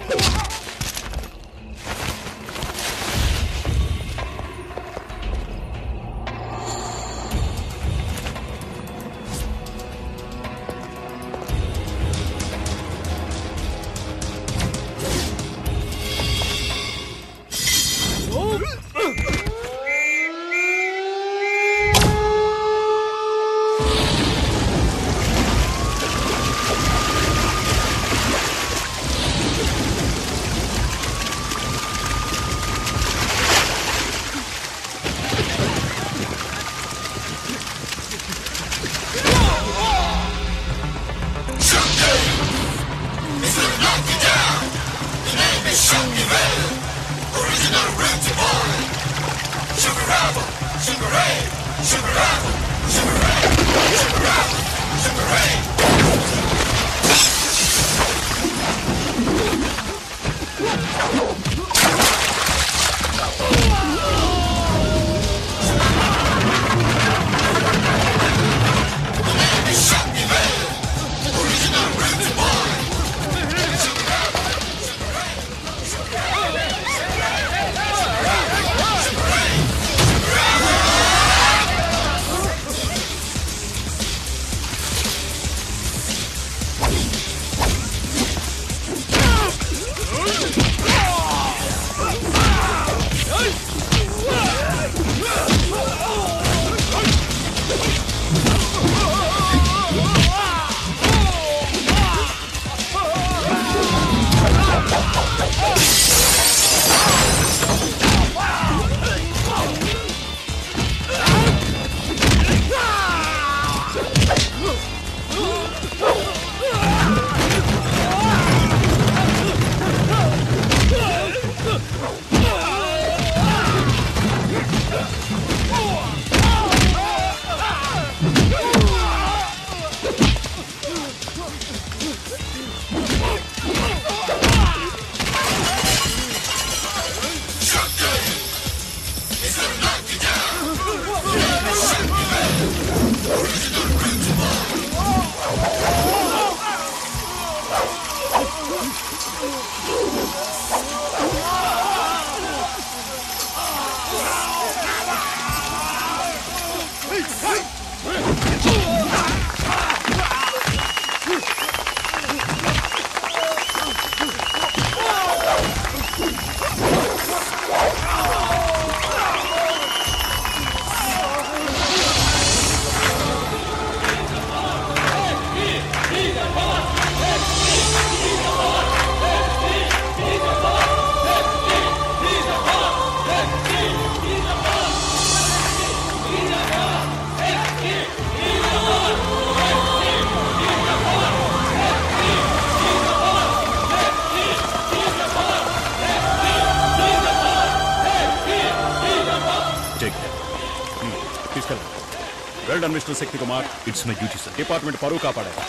తీసుకెళ్ళండి well done mister Shakti Kumar it's my duty sir department పరువు కాపాడారు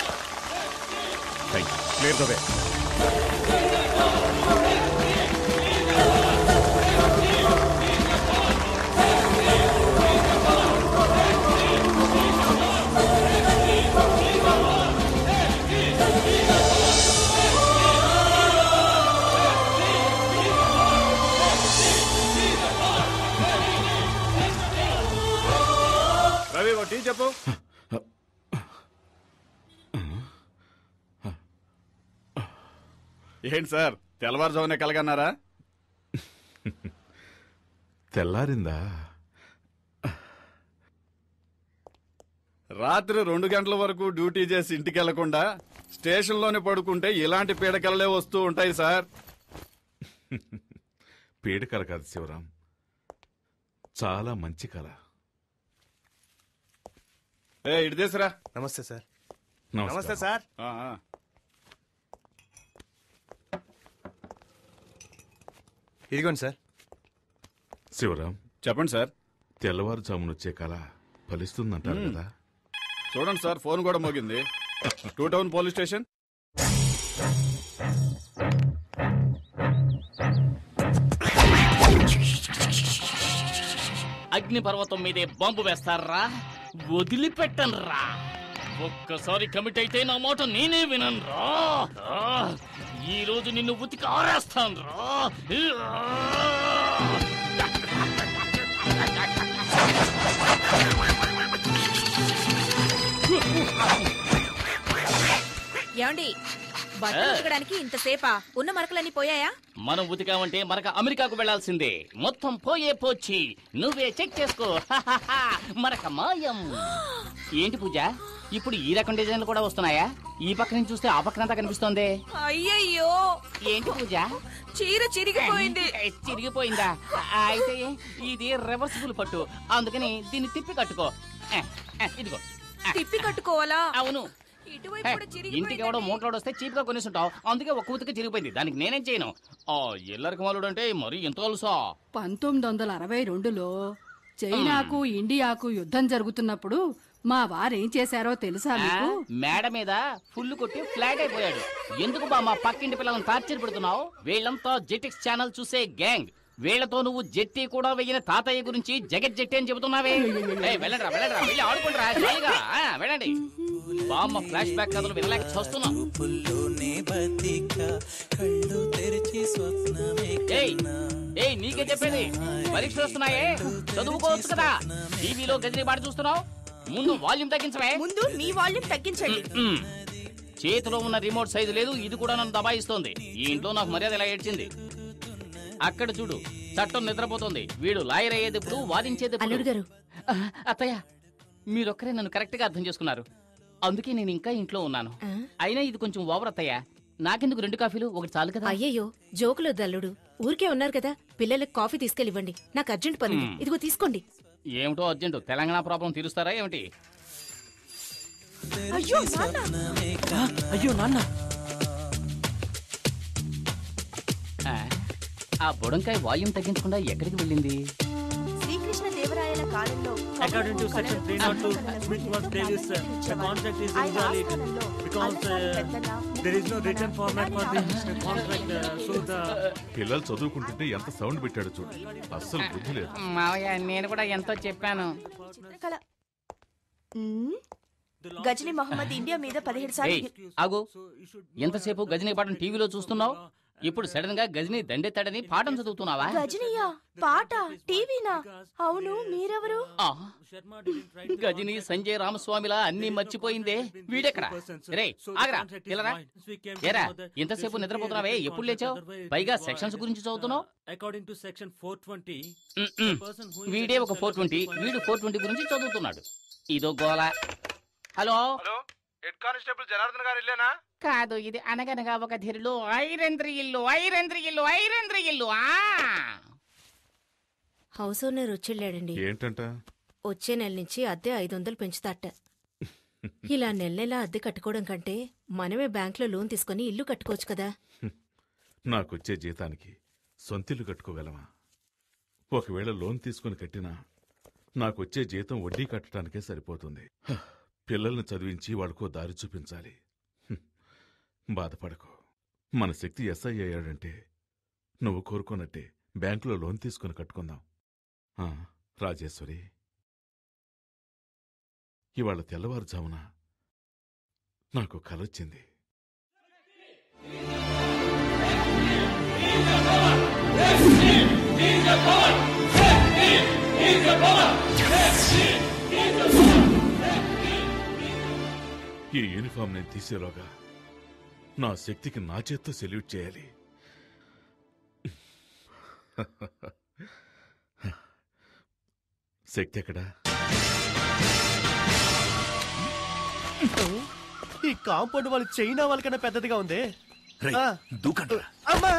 thank you clear the way Ravi ఒక tea చెప్పు ఏంటి సార్ తెల్లవారుజామునే కలగన్నారా తెల్లారిందా రాత్రి రెండు గంటల వరకు డ్యూటీ చేసి ఇంటికి వెళ్లకుండా స్టేషన్లోనే పడుకుంటే ఇలాంటి పీడకలలే వస్తూ ఉంటాయి సార్ పీడకల కాదు శివరాం చాలా మంచి కళ ఏ ఇటు తీసురా నమస్తే సార్ నమస్కారం. నమస్తే సార్ ఆ, ఆ. ఇదిగోండి సార్ శివరాం చెప్పండి సార్ తెల్లవారుజామున వచ్చే కళ ఫలిస్తుందంటారు కదా చూడండి సార్ ఫోన్ కూడా మోగింది టూ టౌన్ పోలీస్ స్టేషన్ అగ్ని పర్వతం మీదే బాంబు వేస్తారా వదిలిపెట్టనురా ఒక్కసారి కమిట్ అయితే నా మాట నేనే వినను రా ఆ, ఈ రోజు నిన్ను ఉతికి ఆరేస్తాను రా ఏమండి బట్టలు ఉతకడానికి ఇంతసేపా ఉన్న మరకలన్నీ పోయాయా మనం ఉతికామంటే మనకు అమెరికాకు వెళ్లాల్సిందే మొత్తం పోయే పోచి నువ్వే చెక్ చేసుకో మరక మాయం ఏంటి పూజ ఇప్పుడు ఈ రకం డిజైన్లు కూడా వస్తున్నాయా ఈ పక్క నుంచి చూస్తే ఆ పక్కనంతా కనిపిస్తోంది అయ్యయ్యో ఏంటి పూజ చీర చిరిగిపోయింది చిరిగిపోయిందా ఆ, అయితే ఇది రివర్సిబుల్ పట్టు అందుకని దీన్ని తిప్పి కట్టుకో ఆ, ఆ, ఇదిగో ఆ, తిప్పి కట్టుకోవాలా అవును ఇటువైపు హే, కూడా ఇంటికి ఎవడో చిరిగిపోయింది మూటలోడు వస్తే చీప్ గా కొనేసుంటావు అందుకే ఒక్క ఉతికి చిరిగిపోయింది దానికి నేనేం చేయను ఆ ఎల్లరికి మాలుడు అంటే మరి ఎంత తెలుసా పంతొమ్మిది వందల అరవై రెండులో చైనాకు ఇండియాకు యుద్ధం జరుగుతున్నప్పుడు మా వారేం చేశారో తెలుసా ఆ, మీకు మేడ మీద ఫుల్ కొట్టి ఫ్లాట్ అయిపోయాడు ఎందుకు బా మా పక్కింటి పిల్లలను టార్చర్ పెడుతున్నావు వీళ్ళంతా జెటిక్స్ ఛానల్ చూసే గ్యాంగ్ వీళ్ళతో నువ్వు జెట్టి కూడా వెయ్యిన తాతయ్య గురించి జగత్ జెట్టి అని చెబుతున్నావే ఏయ్, వెళ్ళండ్రా వెళ్ళండ్రా వెళ్ళి ఆడుకుంటారా జాలీగా ఆ, వెళ్ళండి బామ్మ ఫ్లాష్ బ్యాక్ కథలు వినలేక చూస్తున్నాం పుల్లోనే బతిక కళ్ళు తెరిచి స్వప్నమే ఏయ్ ఏయ్ నీకే చెప్పేది పరీక్షలు వస్తున్నాయే చదువుకోవచ్చు కదా టీవీలో గజనీ పాట చూస్తున్నావు ముందు వాల్యూమ్ తగ్గించవే ముందు మీ వాల్యూమ్ తగ్గించండి మ్మ్. చేతిలో ఉన్న రిమోట్ సైజు లేదు ఇది కూడా నన్ను దబాయిస్తోంది ఈ ఇంట్లో నాకు మర్యాద ఇలా ఏడ్చింది అక్కడ చూడు చట్టం నిద్రపోతుంది వీడు లాయర్ అయ్యేది ఇప్పుడు వాదించేది ఎప్పుడు? అల్లుడు గారు. ఆ, అత్తయ్య మీరొక్కరే నన్ను కరెక్ట్ గా అర్థం చేసుకున్నారు అందుకే నేను ఇంకా ఇంట్లో ఉన్నాను అయినా ఇది కొంచెం ఓవర్ అత్తయ్య నాకెందుకు రెండు కాఫీలు ఒకటి చాలు కదా అయ్యయ్యో జోకులు దల్లుడు ఊరికే ఉన్నారు కదా పిల్లలకు కాఫీ తీసుకెళ్ళివ్వండి నాకు అర్జెంట్ పని ఉంది. మ్మ్. ఇదిగో తీసుకోండి ఏమిటో అర్జెంటు తెలంగాణ ప్రాబ్లం తీరుస్తారా ఏమిటి అయ్యో నాన్న అయ్యో నాన్న ఆ, ఆ బుడంకాయ వాల్యూమ్ తగ్గించకుండా ఎక్కడికి వెళ్ళింది శ్రీకృష్ణ దేవరాయల కాలంలో According to section 302, Smith was tells uh, the contract is invalid because uh, there is no written format for the uh, contract. Uh, so the పిల్లలు చదువుకుంటుంటే ఎంత సౌండ్ పెట్టాడు చూడు అస్సలు బుద్ధి లేదు మావయ్య నేను కూడా ఎంతో చెప్పాను చిత్రకళ మ్మ్. గజనీ మహమ్మద్ ఇండియా మీద పదిహేడు సార్లు ఏయ్ ఆగు ఎంతసేపు గజనీ పాఠం టీవీలో చూస్తున్నావు ఇప్పుడు సడన్ గా గజనీ దండెత్తాడని పాఠం చదువుతున్నావా గజనీయా పాట టీవీనా అవును మీరెవరు ఆ, గజనీ సంజయ్ రామస్వామిలా అన్ని మర్చిపోయిందే వీడెక్కడ రే ఆగరా పిల్లరా ఏరా ఎంతసేపు నిద్రపోతున్నావే ఎప్పుడు లేచావు పైగా సెక్షన్స్ గురించి చదువుతున్నావు according to section 420, um, um. వీడే ఒక ఫోర్ ట్వంటీ వీడు ఫోర్ ట్వంటీ గురించి చదువుతున్నాడు ఇదో గోల hello hello head constable Janardhan garu ఇల్లేనా కాదు ఇది అనగనగా ఒక ధీరులు ఐరంద్రి ఇల్లు ఐరంద్రి ఇల్లు ఐరంద్రి ఇల్లు ఆ హౌస్ ఓనర్ వచ్చెళ్ళాడండి ఏంటంట వచ్చే నెల నుంచి అద్దె ఐదు వందలు పెంచుతాట ఇలా నెల నెల అద్దె కట్టుకోవడం కంటే మనమే బ్యాంక్లో లోన్ తీసుకొని ఇల్లు కట్టుకోవచ్చు కదా నాకొచ్చే జీతానికి సొంతిల్లు కట్టుకోగలమా ఒకవేళ లోన్ తీసుకుని కట్టినా నాకొచ్చే జీతం వడ్డీ కట్టడానికే సరిపోతుంది హ, పిల్లల్ని చదివించి వాళ్ళకో దారి చూపించాలి హ్మ్. బాధపడకు మన శక్తి ఎస్ఐ అయ్యాడంటే నువ్వు కోరుకున్నట్టే బ్యాంకులో లోన్ తీసుకుని కట్టుకుందాం ఆ, రాజేశ్వరి ఇవాళ తెల్లవారుజామున నాకు కలొచ్చింది ఈ యూనిఫామ్ నేను తీసేలోగా నా శక్తికి నా చేత్తో సెల్యూట్ చేయాలి శక్తి ఎక్కడా ఈ కాంపౌండ్ వాళ్ళు చైనా వాళ్ళకన్నా పెద్దదిగా ఉంది ఆ. దూకండ్రా అమ్మా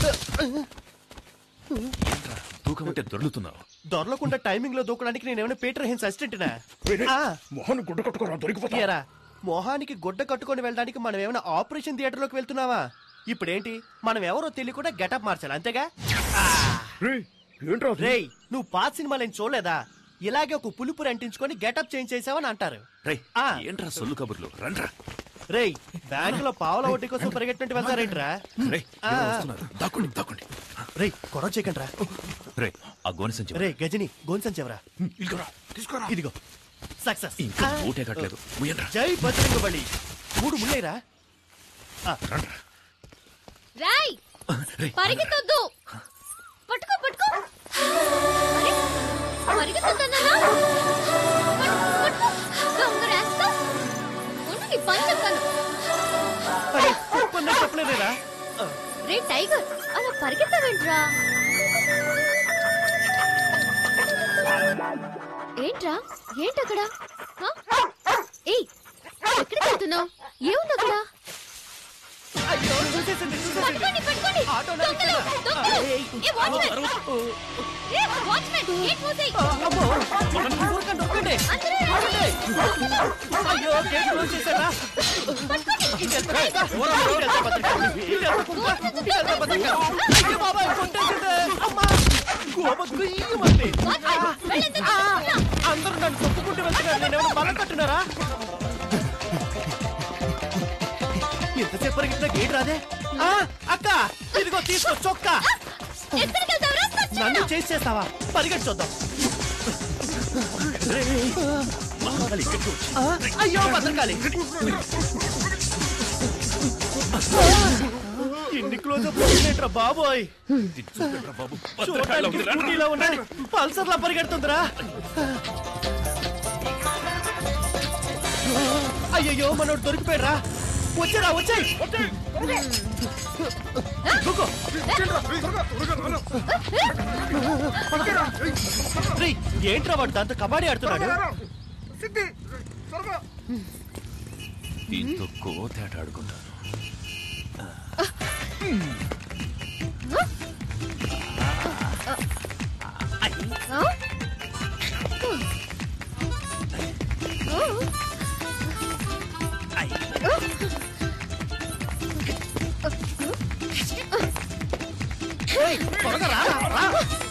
దూకమంటే దొర్లుతున్నావు దొరలకుండా టైమింగ్ లో దూకడానికి నేను ఏమైనా పీటర్ హెన్స్ అసిస్టెంట్నా మొహన్ గుడ్డ కట్టుకోరా దొరికిపోతా ఏరా మొహానికి గుడ్డ కట్టుకొని వెళ్ళడానికి మనం ఏమైనా ఆపరేషన్ థియేటర్ లోకి వెళ్తున్నావా ఇప్పుడేంటి మనం ఎవరో తెలియకుండా గెటప్ మార్చాలి అంతేగా ఏంట్రా రేయ్ నువ్వు పాత సినిమాలు ఏం చూడలేదా ఇలాగే ఒక పులుపురు అంటించుకొని గెటప్ చేంజ్ చేసావని అంటారు రేయ్ ఆ. ఏంట్రా సొల్లు కబుర్లు రండ్రా రేయ్ బ్యాంక్ లో పావుల వడ్డీ కోసం పరిగెట్టినట్టు వెళ్తారేంట్రా రేయ్ ఆ. ఎవరో వస్తున్నారు దాక్కోండి దాక్కోండి రేయ్ గొడవ చేయకండి రా రేయ్ ఆ గోనె సంచి రే గజని గోన్సన్ చెవరా ఇదిగోరా తీసుకురా ఇదిగో సక్సెస్ ఇంకా ఊటే కట్టలేదు ముయ్యండ్రా. జై బజరంగ బలి మూడు ముళ్ళేరా రండ్రా. రాయ్ రేయ్, పరిగెత్తొద్దు పట్టుకో పట్టుకో అరే, పరిగెత్తొద్దన్నానా? పట్టుకో, పట్టుకో. దొంగ rascal. ఉండు, నీ పని చెప్తాను అరే ఒప్పందం చెప్పలేదేరా రే టైగర్ అలా పరిగెత్తవేంట్రా ఏంట్రా ఏంటక్కడ హ? ఏయ్ ఎక్కడికి వెళ్తున్నావు ఏముంది అక్కడ అయ్యో చూసేసింది చూసేసింది పట్టుకోండి పట్టుకోండి ఆటోలో దొంగలు ఎక్కారా? దొంగలు ఏయ్. ఏ వాచ్మెన్ ఏ వాచ్మెన్ గేట్ మూసేయ్ అమ్మో ఊరకండి ఊరకండి అందరూ ఆగండి. అయ్యో గేట్ క్లోజ్ చేశారా పట్టుకోండి ఇటు వెళ్తా, ఇటు వెళ్తా భద్రంగా. ఇటు వెళ్తా, కుక్క. ఇటు వెళ్తా భద్రంగా. అయ్యో బాబాయ్, కొట్టేసిందే. అమ్మా. గోప గుయ్యమంది. వాచ్మెన్ వెళ్ళండి ఆ, అందరూ నన్ను తొక్కుకుంటూ వెళ్తున్నారు నేనేమైనా బలం కట్టున్నారా ఎంతసేపు పరిగెత్తినా గేట్ రాదే ఆ, అక్క ఇదిగో తీసుకో చొక్కా ఎక్కడికి వెళ్తావురా నన్ను చేసి చేస్తావా పరిగెట్టి చూద్దాం ఆ, అయ్యో భద్రకాళి ఎన్ని క్లోజ్ అప్ బాబోయ్ చూపెట్రా బాబు చూడటానికి స్కూటీలో ఉన్నాయి పల్సర్లా పరిగెడుతుందిరా అయ్యయ్యో మనోడు దొరికిపోయారా వచ్చారా వచ్చాయి దూకో. రేయ్, ఏంట్రా వాడు దాంతో కబడ్డీ ఆడుతున్నాడు దీంతో కోతేట ఆడుకుంటాను ఆ? రేయ్, త్వరగా రా, రా.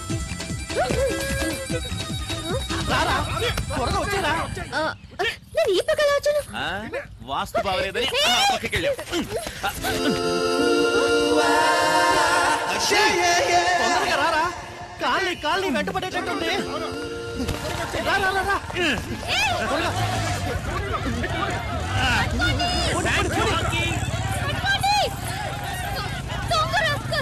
రా, రా. త్వరగా వచ్చేరా ఆ, నేను ఈ పక్కన వచ్చాను వాస్తు బాగలేదని ఆ పక్కకి వెళ్ళావు తొందరగా రారా కాళ్ళని కాళ్ళని వెంటపడేటట్టుంది రా రా రా రా త్వరగా. పోనీ, పోనీ, పోనీ. పట్టుకోండి దొంగ rascal.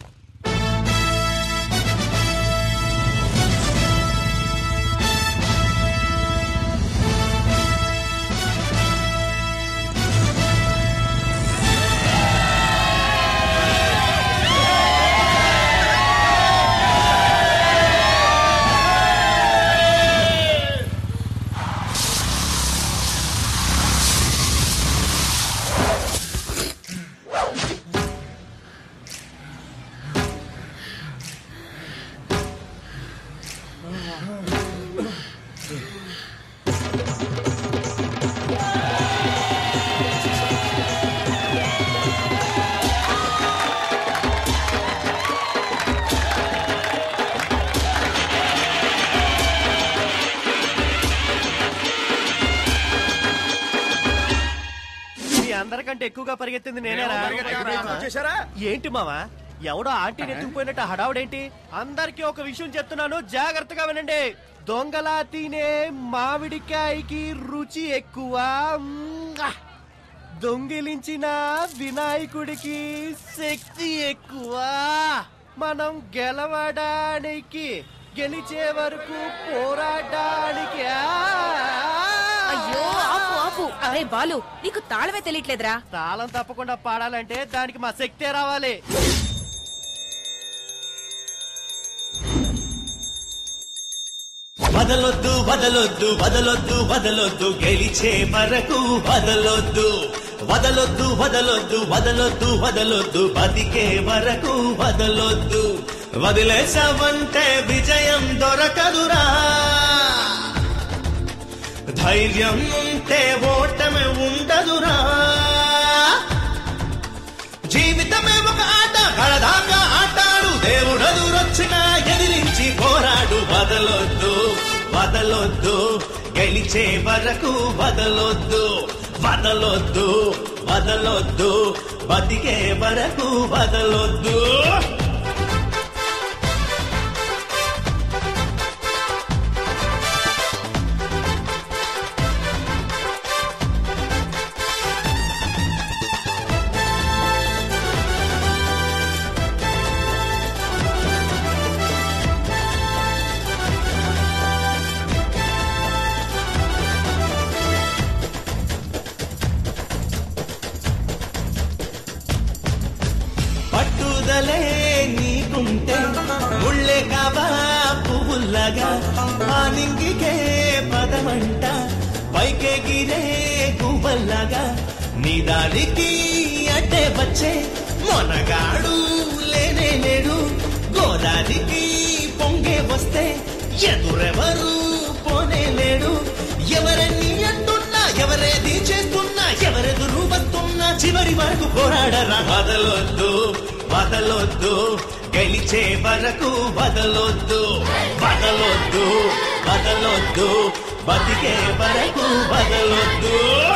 మీ అందరికంటే ఎక్కువగా పరిగెత్తింది నేనేరా ఏంటి మావా ఎవడో ఆంటీని ఎత్తుకుపోయినట్టు హడావుడేంటి అందరికీ ఒక విషయం చెప్తున్నాను జాగ్రత్తగా వినండి దొంగలా తినే మామిడికాయకి రుచి ఎక్కువ మ్మ్. దొంగిలించిన వినాయకుడికి శక్తి ఎక్కువ మనం గెలవడానికి గెలిచే వరకు పోరాడడానికి అయ్యో ఆపు ఆపు అరే బాలు నీకు తాళమే తెలియట్లేదురా తాళం తప్పకుండా పాడాలంటే దానికి మా శక్తే రావాలి వదలొద్దు వదలొద్దు వదలొద్దు వదలొద్దు గెలిచే వరకు వదలొద్దు వదలొద్దు వదలొద్దు వదలొద్దు వదలొద్దు బతికే వరకు వదలొద్దు వదిలేసావంటే విజయం దొరకదురా ధైర్యం ఉంటే ఓటమి ఉండదురా జీవితమే ఒక ఆట కడదాకా ఆటాడు దేవుడెదురొచ్చినా ఎదిరించి పోరాడు వదలొద్దు వదలొద్దు గెలిచే వరకు వదలొద్దు వదలొద్దు వదలొద్దు బతికే వరకు వదలొద్దు పట్టుదలే నీకుంటే ముళ్ళే కావా పువ్వుల్లాగా ఆ నింగికే పదమంట పైకే గిరే గువ్వల్లాగా నీ దానికి అడ్డే వచ్చే మొనగాడు లేనే లేడు గోదారికి పొంగే వస్తే ఎదురెవరు పోనే లేడు ఎవరన్నీ అంటున్నా ఎవరేది చేస్తున్నా ఎవరెదురు వస్తున్నా చివరి వరకు పోరాడరా వదలొద్దు వదలొద్దు గెలిచే వరకు వదలొద్దు వదలొద్దు వదలొద్దు బతికే వరకు వదలొద్దు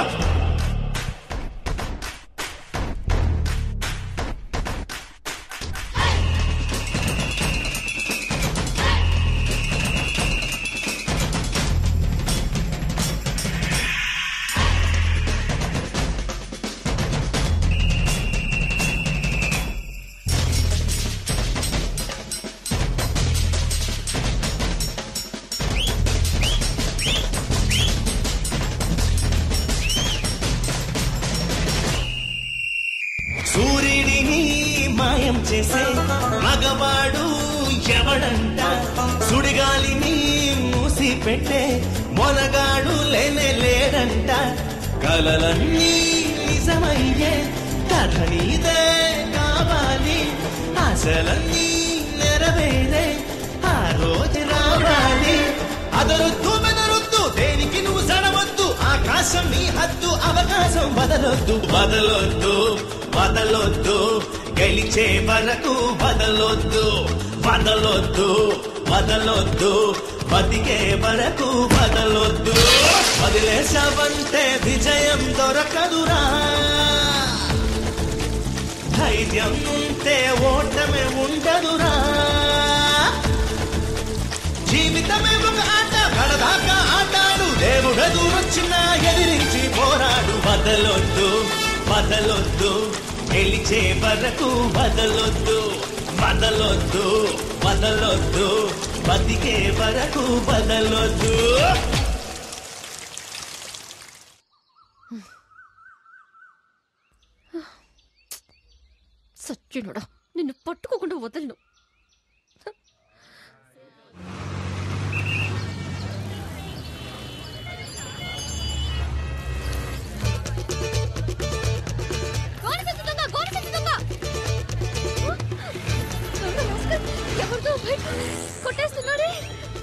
సూర్యుడిని మాయం చేసే మగవాడు ఎవడంట సుడిగాలిని మూసి పెట్టే మొనగాడు లేనే లేడంట కలలన్నీ నిజమయ్యే కథ నీదే కావాలి ఆశలన్నీ నెరవేరే ఆ రోజు రావాలి అదరొద్దు బెదరొద్దు దేనికి నువ్వు సడవద్దు ఆకాశం నీ హద్దు అవకాశం వదలొద్దు వదలొద్దు వదలొద్దు గెలిచే వరకు వదలొద్దు వదలొద్దు వదలొద్దు బతికే వరకు వదలొద్దు వదిలేసావంటే విజయం దొరకదురా ధైర్యం ఉంటే ఓటమే ఉండదురా జీవితమే ఒక ఆట కడదాకా ఆటాడు దేవుడెదురొచ్చినా ఎదిరించి పోరాడు వదలొద్దు వదలొద్దు గెలిచే వరకు వదలొద్దు వదలొద్దు వదలొద్దు బతికే వరకు వదలొద్దు సత్యునుడా నిన్ను పట్టుకోకుండా వదలను గోనెసంచి దొంగ, గోనెసంచి దొంగ! దొంగ రాస్కల్, ఎవరిదో బయట కొట్టేస్తున్నాడే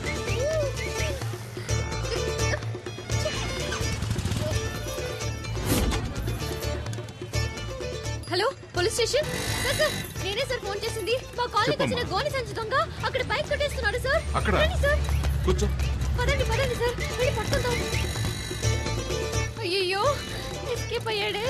hello police station sir sir నేనే సార్ ఫోన్ చేసింది మా కాలనీకి వచ్చిన గోని సంచి దొంగ అక్కడ బైక్ కొట్టేస్తున్నాడు సార్ అక్కడ? రండి సార్ కూర్చో పదండి పదండి సార్ వెళ్ళి పట్టుకుందాం అయ్యయ్యో ఎస్కేప్ అయ్యాడే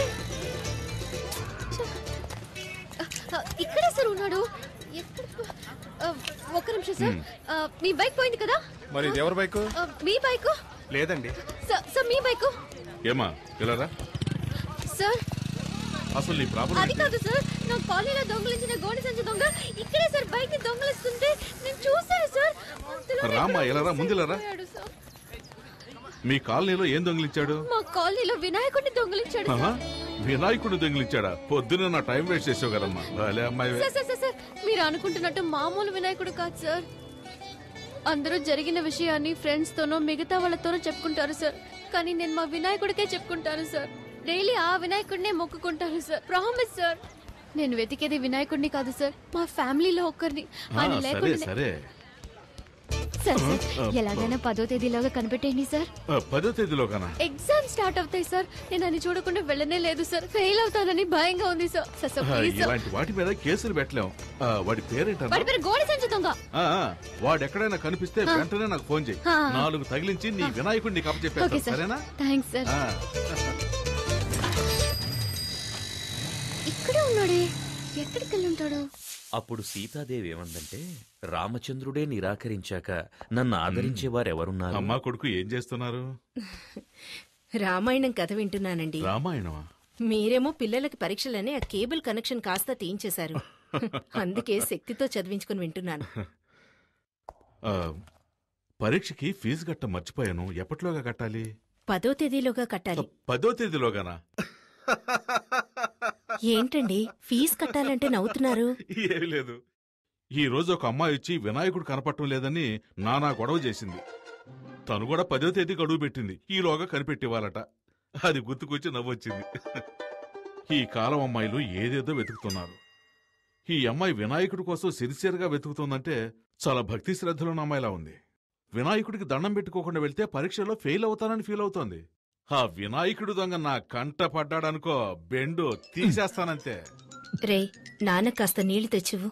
ఆ, ఇక్కడే సార్ ఉన్నాడు ఎక్కడ ఆ, ఒక్క నిమిషం సార్ మ్మ్. ఆ, మీ బైక్ పోయింది కదా మరి ఇది ఎవరి బైకు ఆ, మీ బైక్ లేదండి సార్ సార్ మీ బైక్ ఏమా ఇలారా సార్ అసలు నీ ప్రాబ్లం అది కాదు సార్ నా కాలనీలో దొంగలించిన గోడి సంచి దొంగ ఇక్కడే సార్ బైక్ ని దొంగలిస్తుంటే నేను చూశాను సార్ అంతలోనే రామ్మా ఇక్కడ ఇలారా ముందులారా పోయాడు సార్. మీ కాలనీలో ఏం దొంగిలించాడు మా కాలనీలో వినాయకుడిని దొంగలించాడు ఆహా, సార్. వినాయకుడు దొంగిలించాడా పొద్దున నా టైం వేస్ట్ చేసావు కదమ్మా భలే అమ్మాయి సార్ సార్ సార్, సార్ మీరు అనుకుంటున్నట్టు మామూలు వినాయకుడు కాదు సార్ అందరూ జరిగిన విషయాన్ని ఫ్రెండ్స్ తోనో మిగతా వాళ్ళతోనో చెప్పుకుంటారు సార్ కానీ నేను మా వినాయకుడికే చెప్పుకుంటాను సార్ డైలీ ఆ వినాయకుడినే మొక్కుకుంటాను సార్ ప్రామిస్ సార్ నేను వెతికేది వినాయకుడిని కాదు సార్ మా ఫ్యామిలీలో ఒక్కరిని ఆ, ఆయన సరే లేకుండా సరే సార్ ఆ, సార్ ఎలాగైనా పదో తేదీలోగా కనిపెట్టేయండి సార్ ఆ, పదో తేదీలో కనా ఎగ్జామ్ స్టార్ట్ అవుతాయి సార్ నేను అని చూడకుండా వెళ్ళనే లేదు సార్ ఫెయిల్ అవుతానని భయంగా ఉంది సార్ సార్ సార్ ఆ, ప్లీజ్ సార్ ఇలాంటి వాటి మీద కేసులు పెట్టలేం ఆ, వాడి పేరేంటన్నా వాడి పేరు గోడి సంచి దొంగ ఆ, ఆ, వాడు ఎక్కడైనా కనిపిస్తే ఆ. వెంటనే నాకు ఫోన్ చేయి ఆ. నాలుగు తగిలించి నీ వినాయకుడిని ఓకే కప్పచెప్పేస్తాను సార్ సరేనా థ్యాంక్స్ సార్ ఆ. ఇక్కడే ఉన్నాడే ఎక్కడికి వెళ్ళి ఉంటాడు అప్పుడు సీతాదేవి ఏమందంటే రామచంద్రుడే నిరాకరించాక నన్ను ఆదరించే వారెవరున్నారు అమ్మా కొడుకు ఏం చేస్తున్నారు రామాయణం కథ వింటున్నానండి రామాయణమా మీరేమో పిల్లలకి పరీక్షలని ఆ కేబుల్ కనెక్షన్ కాస్త తీయించేశారు అందుకే శక్తితో చదివించుకుని వింటున్నాను ఆ, పరీక్షకి ఫీజు కట్ట మర్చిపోయాను ఎప్పటిలోగా కట్టాలి పదో తేదీలోగా కట్టాలి పదో తేదీలోగానా ఏంటండి ఫీజు కట్టాలంటే నవ్వుతున్నారు ఏమీ లేదు ఈ రోజు ఒక అమ్మాయి వచ్చి వినాయకుడు కనపడటం లేదని నానా గొడవ చేసింది తను కూడా పదో తేదీ గడువు పెట్టింది ఈలోగా కనిపెట్టేవాలట అది గుర్తుకొచ్చి నవ్వొచ్చింది ఈ కాలం అమ్మాయిలు ఏదేదో వెతుకుతున్నారు ఈ అమ్మాయి వినాయకుడి కోసం సిన్సియర్గా వెతుకుతుందంటే చాలా భక్తి శ్రద్ధలున్న అమ్మాయిలా ఉంది వినాయకుడికి దండం పెట్టుకోకుండా వెళ్తే పరీక్షలో ఫెయిల్ అవుతానని ఫీల్ అవుతోంది ఆ వినాయకుడు దొంగ నా కంట పడ్డాడనుకో బెండు తీసేస్తానంతే రే నాన్న కాస్త నీళ్లు తెచ్చివు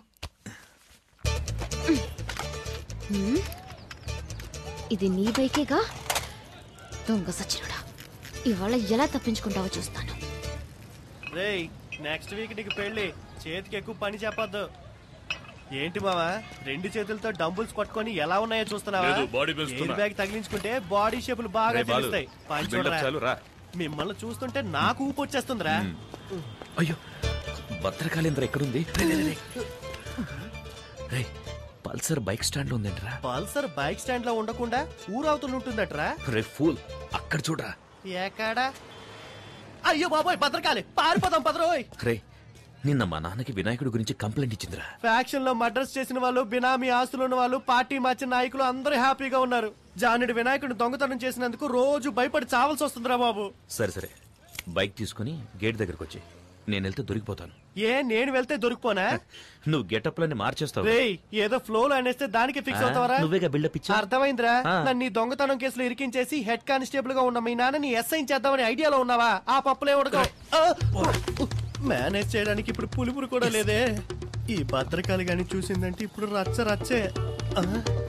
హ్మ్? ఇది నీ బైకేగా దొంగ సచ్చినుడా ఇవాళ ఎలా తప్పించుకుంటావో చూస్తాను రేయ్ నెక్స్ట్ వీక్ నీకు పెళ్లి చేతికి ఎక్కువ పని చెప్పొద్దు ఏంటి మావా రెండు చేతులతో డంబుల్స్ కొట్టుకొని ఎలా ఉన్నాయో చూస్తున్నావా లేదు, body పెంచుతున్నా. ఎయిర్ బ్యాగ్ తగిలించుకుంటే బాడీ షేపులు బాగా రే బాలు, తెలుస్తాయి పని build up చూడరా. చాలు, రా. మిమ్మల్ని చూస్తుంటే నాకు ఊపు వచ్చేస్తుందిరా అయ్యో భద్రకాళేంద్ర ఎక్కడుంది రే, రే, రే, రే. రే పల్సర్ బైక్ స్టాండ్ లో ఉందేంట్రా పల్సర్ బైక్ స్టాండ్ లో ఉండకుండా ఊరవుతులు ఉంటుందట్రా రే ఫూల్ అక్కడ చూడరా ఎక్కడా అయ్యో బాబోయ్ భద్రకాలి పారిపోదాం పదరోయ్ రే నిన్న మా నాన్నకి వినాయకుడి గురించి కంప్లైంట్ ఇచ్చిందిరా ఫ్యాక్షన్ లో మర్డర్స్ చేసిన వాళ్ళు బినామీ ఆస్తులు ఉన్న వాళ్ళు పార్టీ మార్చిన నాయకులు అందరూ హ్యాపీగా ఉన్నారు జానుడి వినాయకుడిని దొంగతనం చేసినందుకు రోజు భయపడి చావాల్సి వస్తుందిరా బాబు సరే సరే బైక్ తీసుకుని గేట్ దగ్గరకు వచ్చి నేను వెళ్తే దొరికిపోతాను ఏ నేను వెళ్తే దొరికిపోనా నువ్వు గెటప్ లని మార్చేస్తావు రేయ్ ఏదో ఫ్లో లో అనేస్తే దానికి ఫిక్స్ ఆ, అవుతావరా నువ్వేగా బిల్డప్ ఇచ్చా అర్థమైందిరా ఆ. నన్ను ఈ దొంగతనం కేసులో ఇరికించేసి హెడ్ కానిస్టేబుల్ గా ఉన్న మీ నాన్నని ఎస్ఐ చేద్దామని ఐడియాలో ఉన్నావా ఆ పప్పులే ఉడకవు ఆ! మేనేజ్ చేయడానికి ఇప్పుడు పులుపురు కూడా లేదే ఈ భద్రకాలి గాని చూసిందంటే ఇప్పుడు రచ్చ రచ్చే ఆ?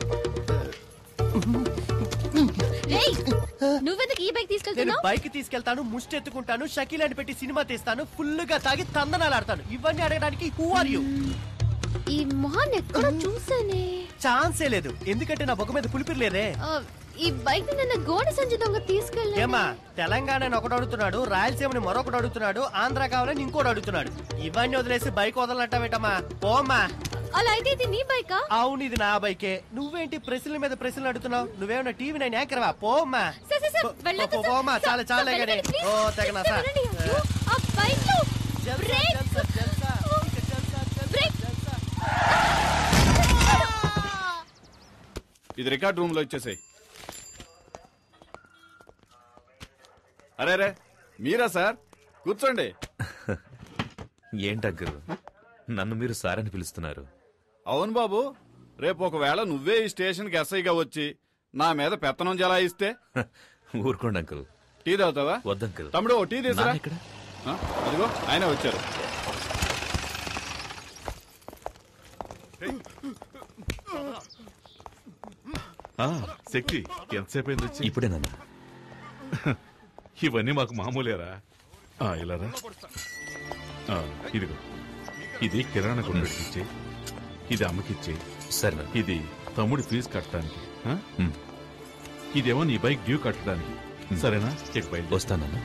రేయ్, నువ్వెందుకు ఈ బైక్ నేను తీసుకెళ్తున్నావు బైక్ తీసుకెళ్తాను ముష్టెత్తుకుంటాను షకీల్ అని పెట్టి సినిమా తీస్తాను ఫుల్ గా తాగి తందనాలు ఆడతాను ఇవన్నీ అడగడానికి హూ ఆర్ యూ ఈ మొహాన్ని ఎక్కడో చూసానే ఛాన్సే లేదు ఎందుకంటే నా బొగ్గ మీద పులిపిరి లేదే ఆ, ఈ బైక్ నిన్న గోడ సంచి దొంగ తీసుకెళ్ళా ఏమా తెలంగాణ ఒకడు అడుగుతున్నాడు రాయలసీమని మరొకడు అడుగుతున్నాడు ఆంధ్ర కావాలని ఇంకోటి అడుగుతున్నాడు ఇవన్నీ వదిలేసి బైక్ వదలనంటావేటమ్మా పోమ్మా అలా అయితే ఇది నీ బైకా అవును ఇది నా బైకే నువ్వేంటి ప్రశ్నల మీద ప్రశ్నలు అడుగుతున్నావు నువ్వేమన్నా టీవీ నైన్ యాంకర్వా పోమ్మా సార్, సార్, సార్, పో- వెళ్ళొద్దు, పో- సార్. పోమ్మా సార్, చాలే చాలే సార్, కానీ వెళ్ళండి, ప్లీజ్. ఓ తెగ సార్, వెళ్ళండి. అయ్యో, ఆ బైక్ లో బ్రేక్ బ్రేక్ ఇది రికార్డ్ రూమ్ లో ఇచ్చేసాయి అరే రే మీరా సార్ కూర్చోండి ఏంటగ్గురు నన్ను మీరు సార్ అని పిలుస్తున్నారు అవును బాబు రేపు ఒకవేళ నువ్వే ఈ స్టేషన్కి ఎస్ఐగా వచ్చి నా మీద పెత్తనం జలాయిస్తే ఊరుకోండి అంకుల్ టీ తాగుతావా వద్దంకుల్ తమ్ముడు ఓ టీ తీసురా నాన్న ఎక్కడ? ఆ, అదిగో ఆయన వచ్చారు ఆ, శక్తి ఎంతసేపు అయింది వచ్చి ఇప్పుడే నాన్న ఇవన్నీ మాకు మామూలేరా ఆ, ఇలారా ఆ, ఇదిగో ఇది కిరాణా కొట్టుడికి ఇచ్చే ఇది అమ్మకిచ్చే సరే ఇది తమ్ముడి ఫీజు కట్టడానికి ఆ? ఇదేమో నీ బైక్ డ్యూ కట్టడానికి సరేనా చెక్ బయలు వస్తానన్నా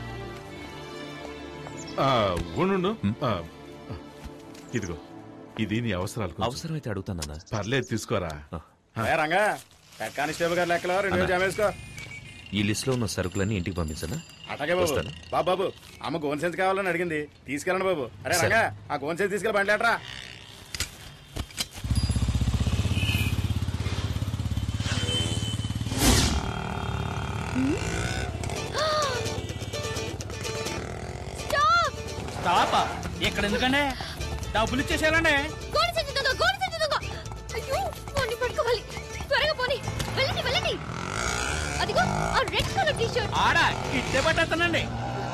ఉండు ఆ, ఇదిగో ఇది నీ అవసరాలకు అవసరమైతే అడుగుతానన్నా పర్లేదు తీసుకోరా ఏ రంగా హెడ్ కానిస్టేబుల్ గారు లెక్కలో రెండు వేలు అన్నా. జమ వేసుకో ఈ లిస్ట్ లో ఉన్న సరుకులన్నీ ఇంటికి పంపించనా అటకే బాబు వస్తాను. బాబు బాబు అమ్మ గోన్ సెన్స్ కావాలని అడిగింది తీసుకెళ్ళండి బాబు అరే సరే. రంగా ఆ గోన్ సెన్స్ తీసుకెళ్ళి బండి స్టాప్ ఇక్కడ ఎందుకండి డబ్బులు ఇచ్చేసారండి గోడ సంచి దొంగ గోడ సంచి దొంగ అయ్యో వాడిని పట్టుకోవాలి త్వరగా పోని వెళ్ళండి వెళ్ళండి అదిగో ఆ రెడ్ కలర్ టీ షర్ట్ ఆడా ఇట్టే పట్టేస్తానండి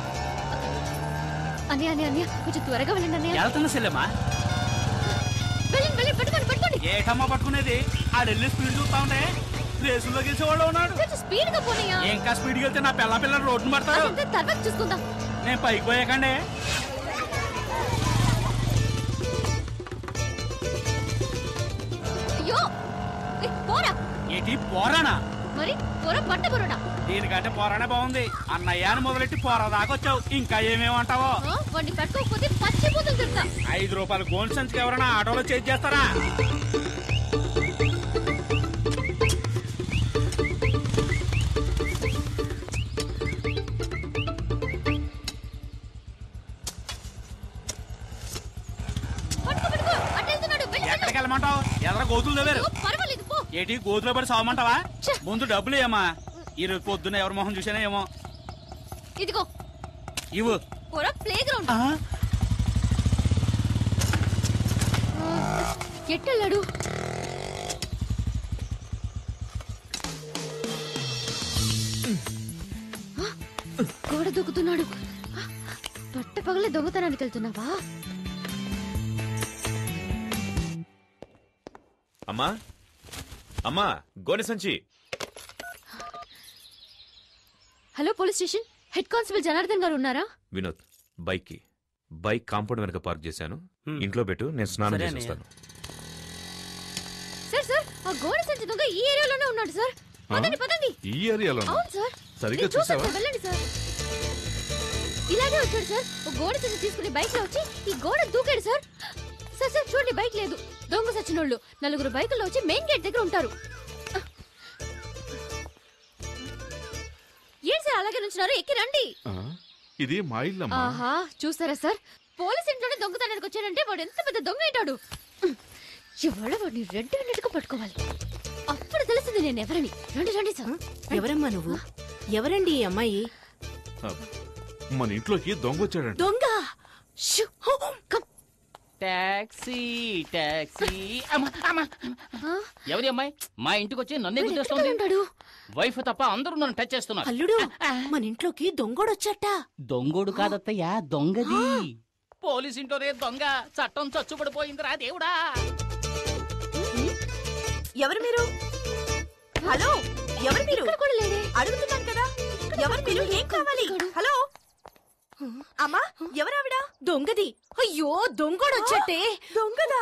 అన్నయ్య అన్నయ్య అన్నయ్య కొంచెం త్వరగా వెళ్ళండి అన్నయ్య వెళ్తున్నా సెల్లమ్మా వెళ్ళండి వెళ్ళండి పట్టుకోండి పట్టుకోండి ఏటమ్మా పట్టుకునేది ఆడెళ్ళి స్పీడ్ చూస్తా ఉంటే రేసులో గెలిచేవాళ్ళు ఉన్నాడు కొంచెం స్పీడ్ గా పోనీయా ఇంకా స్పీడ్కి వెళ్తే నా పిల్ల పిల్లలు రోడ్డును పడతాడు అదంతా తర్వాత చూసుకుందాం నేను పైకి పోయాకండి అయ్యో ఏ, పోరా ఏంటి పోరానా మరి పోరా పట్ట పోరాడా దీనికంటే పోరానే బాగుంది అన్నయ్య అని మొదలెట్టి పోరా దాకొచ్చావు ఇంకా ఏమేమంటావో వాడిని పట్టుకోకపోతే పచ్చి బూతులు తిడతా ఐదు రూపాయల గోల్డ్ సంచికి ఎవరైనా ఆటోలో చేసి చేస్తారా ఎక్కడికి వెళ్ళమంటావు ఎదర గోతులు తవ్వారు పర్వాలేదు పో ఏటి గోతులో పడి సావమంటావా ముందు డబ్బులు ఏమా ఈరోజు పొద్దున్న ఎవరి మొహం చూసానా ఏమో ఇదిగో ఇవ్వు పోరా ప్లే గ్రౌండ్ ఎట్టెళ్ళాడు ఆ, గోడ దూకుతున్నాడు పట్ట పగలే దొంగతనానికి వెళ్తున్నావా అమ్మా అమ్మా గోనె సంచి hello police station head constable Janardhan గారు ఉన్నారా వినోద్ బైక్ కి బైక్ కాంపౌండ్ వెనక పార్క్ చేశాను ఇంట్లో పెట్టు నేను స్నానం సరే చేసి అన్నయ్య. వస్తాను సార్ సార్ ఆ గోడ సంచి దొంగ ఈ ఏరియాలోనే ఉన్నాడు సార్ పదండి పదండి ఈ ఏరియాలో అవును సార్ సరిగ్గా నేను చూసాను చూసావా సార్, వెళ్ళండి సార్ ఇలాగే వచ్చాడు సార్ ఒక గోడ సంచి తీసుకుని బైక్ లో వచ్చి ఈ గోడ దూకాడు సార్ సార్ సార్ చూడండి బైక్ లేదు దొంగ సచ్చినోళ్ళు నలుగురు బైకుల్లో వచ్చి మెయిన్ గేట్ దగ్గర ఉంటారు ఏం సార్ అలాగే నుంచున్నారు ఎక్కి రండి ఆ, ఇది మా ఇల్లమ్మా ఆహా చూస్తారా సార్ పోలీస్ ఇంట్లోనే దొంగతనానికి వచ్చాడంటే వాడు ఎంత పెద్ద దొంగ ఏంటాడు ఇవాళ వాడిని రెడ్ హ్యాండెడ్గా పట్టుకోవాలి అప్పుడు తెలిసింది నేను ఎవరని రండి రండి సార్ ఎవరమ్మా నువ్వు ఎవరండి ఈ అమ్మాయి ఆ, మన ఇంట్లోకి దొంగ వచ్చాడంట దొంగ టాక్సీ టాక్సీ అమ్మా, అమ్మా. ఎవరి అమ్మాయి మా ఇంటికి వచ్చి నన్నే గుర్తొస్తుంది వైఫ్ తప్ప అందరూ నన్ను టచ్ చేస్తున్నారు అల్లుడు మన ఇంట్లోకి దొంగోడొచ్చట దొంగోడు కాదత్తయ్యా దొంగది పోలీస్ ఇంట్లోనే దొంగ చట్టం చచ్చుబడిపోయిందిరా దేవుడా ఎవరు మీరు హలో ఎవరు మీరు అడుగుతున్నాను కదా ఎవరు మీరు ఏం కావాలి హలో అమ్మా ఎవరావిడ దొంగది అయ్యో దొంగోడొచ్చటే దొంగదా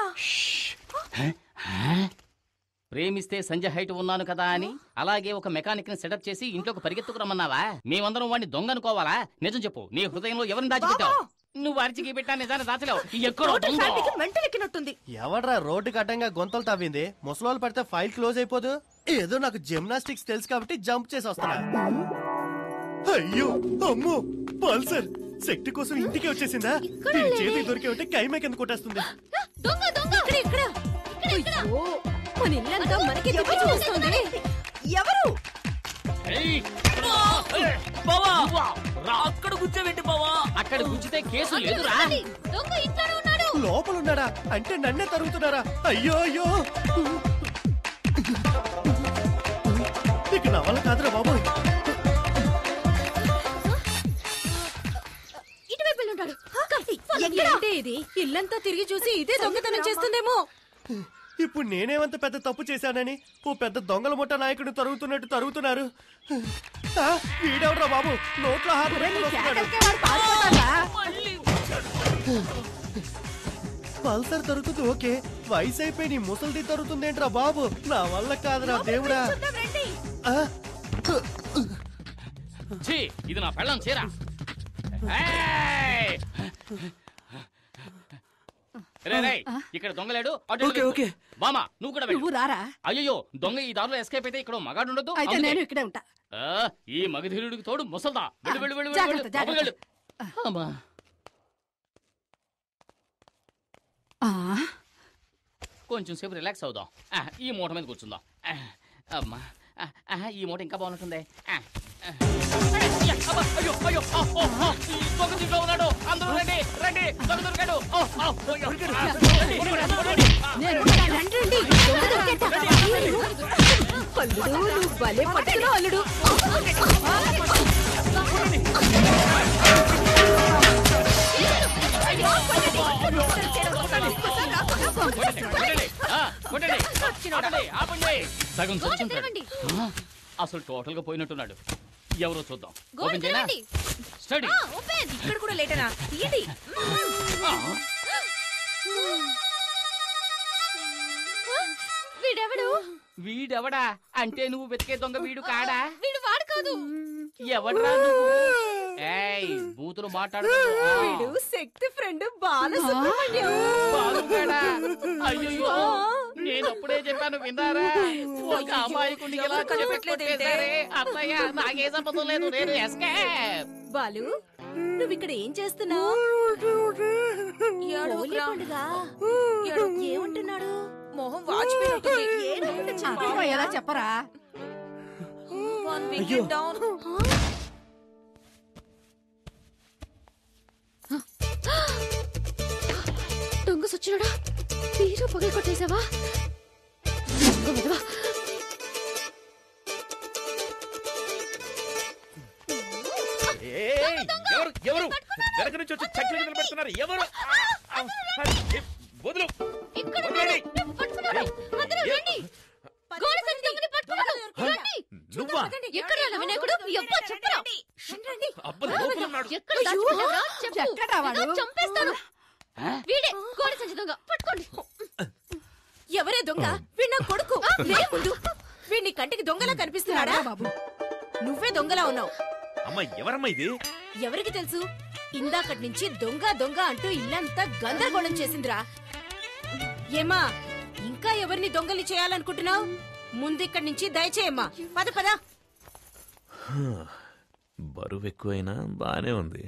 ప్రేమిస్తే సంజయ్ హైట్ ఉన్నాను కదా అని అలాగే ఒక మెకానిక్ ని సెటప్ చేసి ఇంట్లోకి పరిగెత్తుకురమ్మన్నావా మేమందరం వాడిని దొంగ అనుకోవాలా నిజం చెప్పు నీ హృదయంలో ఎవరిని దాచిపెట్టావు నువ్వు అరిచికి పెట్టా నిజాన్ని దాచలేవు ఎక్కడో దొంగ మెంటలెక్కినట్టుంది ఎవడ్రా రోడ్డుకి అడ్డంగా గొంతలు తవ్వింది ముసలోళ్ళు పడితే ఫైల్ క్లోజ్ అయిపోదు ఏదో నాకు జిమ్నాస్టిక్స్ తెలుసు కాబట్టి జంప్ చేసి వస్తున్నా అయ్యో అమ్మో పల్సర్ శక్తి కోసం ఇంటికి వచ్చేసిందా దీని చేతికి దొరికే ఉంటే కైమే కింద కొట్టేస్తుంది దొంగ దొంగ ఇక్కడ ఇక్కడ అయ్యో మన ఇల్లంతా మనకి దిక్కు చూస్తుంది ఎవరు అక్కడ కూర్చోబెట్టి బావా అక్కడ కూర్చుతే కేసు లేదురా దొంగ ఇంట్లోనే ఉన్నాడు లోపల ఉన్నాడా అంటే నన్నే తరుగుతున్నారా అయ్యో అయ్యో ఇక నా వల్ల కాదురా బాబు ఇటువైపు వెళ్ళి ఉంటాడు ఏంటి ఇది ఇల్లంతా తిరిగి చూసి ఇదే దొంగతనం చేస్తుందేమో ఇప్పుడు నేనేమంత పెద్ద తప్పు చేశానని ఓ పెద్ద దొంగల ముఠ నాయకుడు తరుగుతున్నట్టు తరుగుతున్నారు ఆ, వీడెవడ్రా బాబు నోట్లో హాత్ పెట్టుకుని వస్తున్నాడు. పల్సర్ తరుగుతుంది ఓకే వయసు అయిపోయి నీ ముసలిది తరుగుతుందేంట్రా బాబు నా వల్ల కాదురా దేవుడా ఆ, ఛీ, ఇది నా పెళ్ళం చీర ఏయ్! రే, రే, ఇక్కడ దొంగలేడు అటు ఓకే, వెళ్ళు. ఓకే. బామా నువ్వు కూడా వెళ్ళు. నువ్వు రారా అయ్యో దొంగ ఈ దారిలో ఎస్కేప్ అయితే ఇక్కడ మగాడు ఉండదు అయితే నేను ఇక్కడే ఉంటా ఈ మగధీరుడికి తోడు ముసల్దా వెళ్ళు వెళ్ళు వెళ్ళు వెళ్ళు, జాగ్రత్త, వెళ్ళు లోపలికి వెళ్ళు. అమ్మా. ఆ, కొంచెం సేపు రిలాక్స్ అవుదాం ఆ, ఈ మూట మీద కూర్చుందాం ఆ, అమ్మా ఆ, ఆ, ఈ మూట ఇంకా బాగుంటుంది ఆ, ఆ. అయ్య, అబ్బా, అయ్యో అయ్యో ఆ, ఓ, ఆ, ఈ దొంగ దీంట్లో ఉన్నాడు అందరూ రండి రండి దొంగ దొరికాడు ఓ, ఆ, అయ్యో, ఆ, రండి, రండి, రండి. నేను రండి దొంగ దొరికేట. అల్లుడు నువ్వు భలే పట్టుకున్నావు అల్లుడు కొట్టండి, ఆ, కొట్టండి, ఆపండి, ఆపండి. సగం గోడ చచ్చుంటాడు తెరవండి. ఆ, అసలు టోటల్ గా పోయినట్టున్నాడు ఎవరో చూద్దాం గోడ ఓపెన్ చేయనా తెరవండి. స్టడీ ఆ, ఓపెన్ ఇక్కడ కూడా లేటనా తీయండి వీడెవడు వీడెవడా అంటే నువ్వు వెతికే దొంగ వీడు కాడా వీడు వాడు కాదు ఎవడ్రా నువ్వు ఏయ్ బూతులు మాట్లాడు వీడు శక్తి ఫ్రెండ్ బాలసుబ్రహ్మణ్యం బాలుగాడా? అయ్యయ్యో నేను అప్పుడే చెప్పాను విన్నారా ఒక అమాయకుడిని ఎలా చెప్పట్లేదే అత్తయ్య నాకే సంబంధం లేదు నేను ఎస్కేప్ బాలు నువ్వు ఇక్కడ ఏం చేస్తున్నావు ఏడవకురా. ఏమంటున్నాడు అర్థమయ్యేలా చెప్పరా అయ్యో దొంగ సచ్చినడా తీరు పగలు కొట్టేశావా దొంగ విధవా. ఏయ్, ఎవరు ఎవరు వెనక నుంచి వచ్చి చక్కెర కింద పెడుతున్నారు ఎవరు ఆ, ఆ, ఏ, వదులు వదలండి. అందరూ రండి. గోడ సంచి దొంగని పట్టుకున్నాడు. రండి. నువ్వా ఎక్కడ రా వినాయకుడు ఎవ్వరు చెప్పరా అబ్బ లోపల ఉన్నాడు ఎక్కడ దాచుకున్నారా? చెప్పు. ఎక్కడా వాడు? ఏదో చంపేస్తాను వీడే గోడ సంచి దొంగ పట్టుకోండి ఎవరే దొంగ వీడు నా కొడుకు లే ముందు వీడిని కంటికి దొంగలా కనిపిస్తున్నాడా బాబు నువ్వే దొంగలా ఉన్నావు అమ్మ ఎవరమ్మా ఇది ఎవరికి తెలుసు ఇందాకటి నుంచి దొంగ దొంగ అంటూ ఇల్లంతా గందరగోళం చేసిందిరా ఏమా ఇంకా ఎవరిని దొంగలి చేయాలనుకుంటున్నావు ముందు ఇక్కడి నుంచి దయచేయమ్మా పద పద బరువు ఎక్కువైనా బానే ఉంది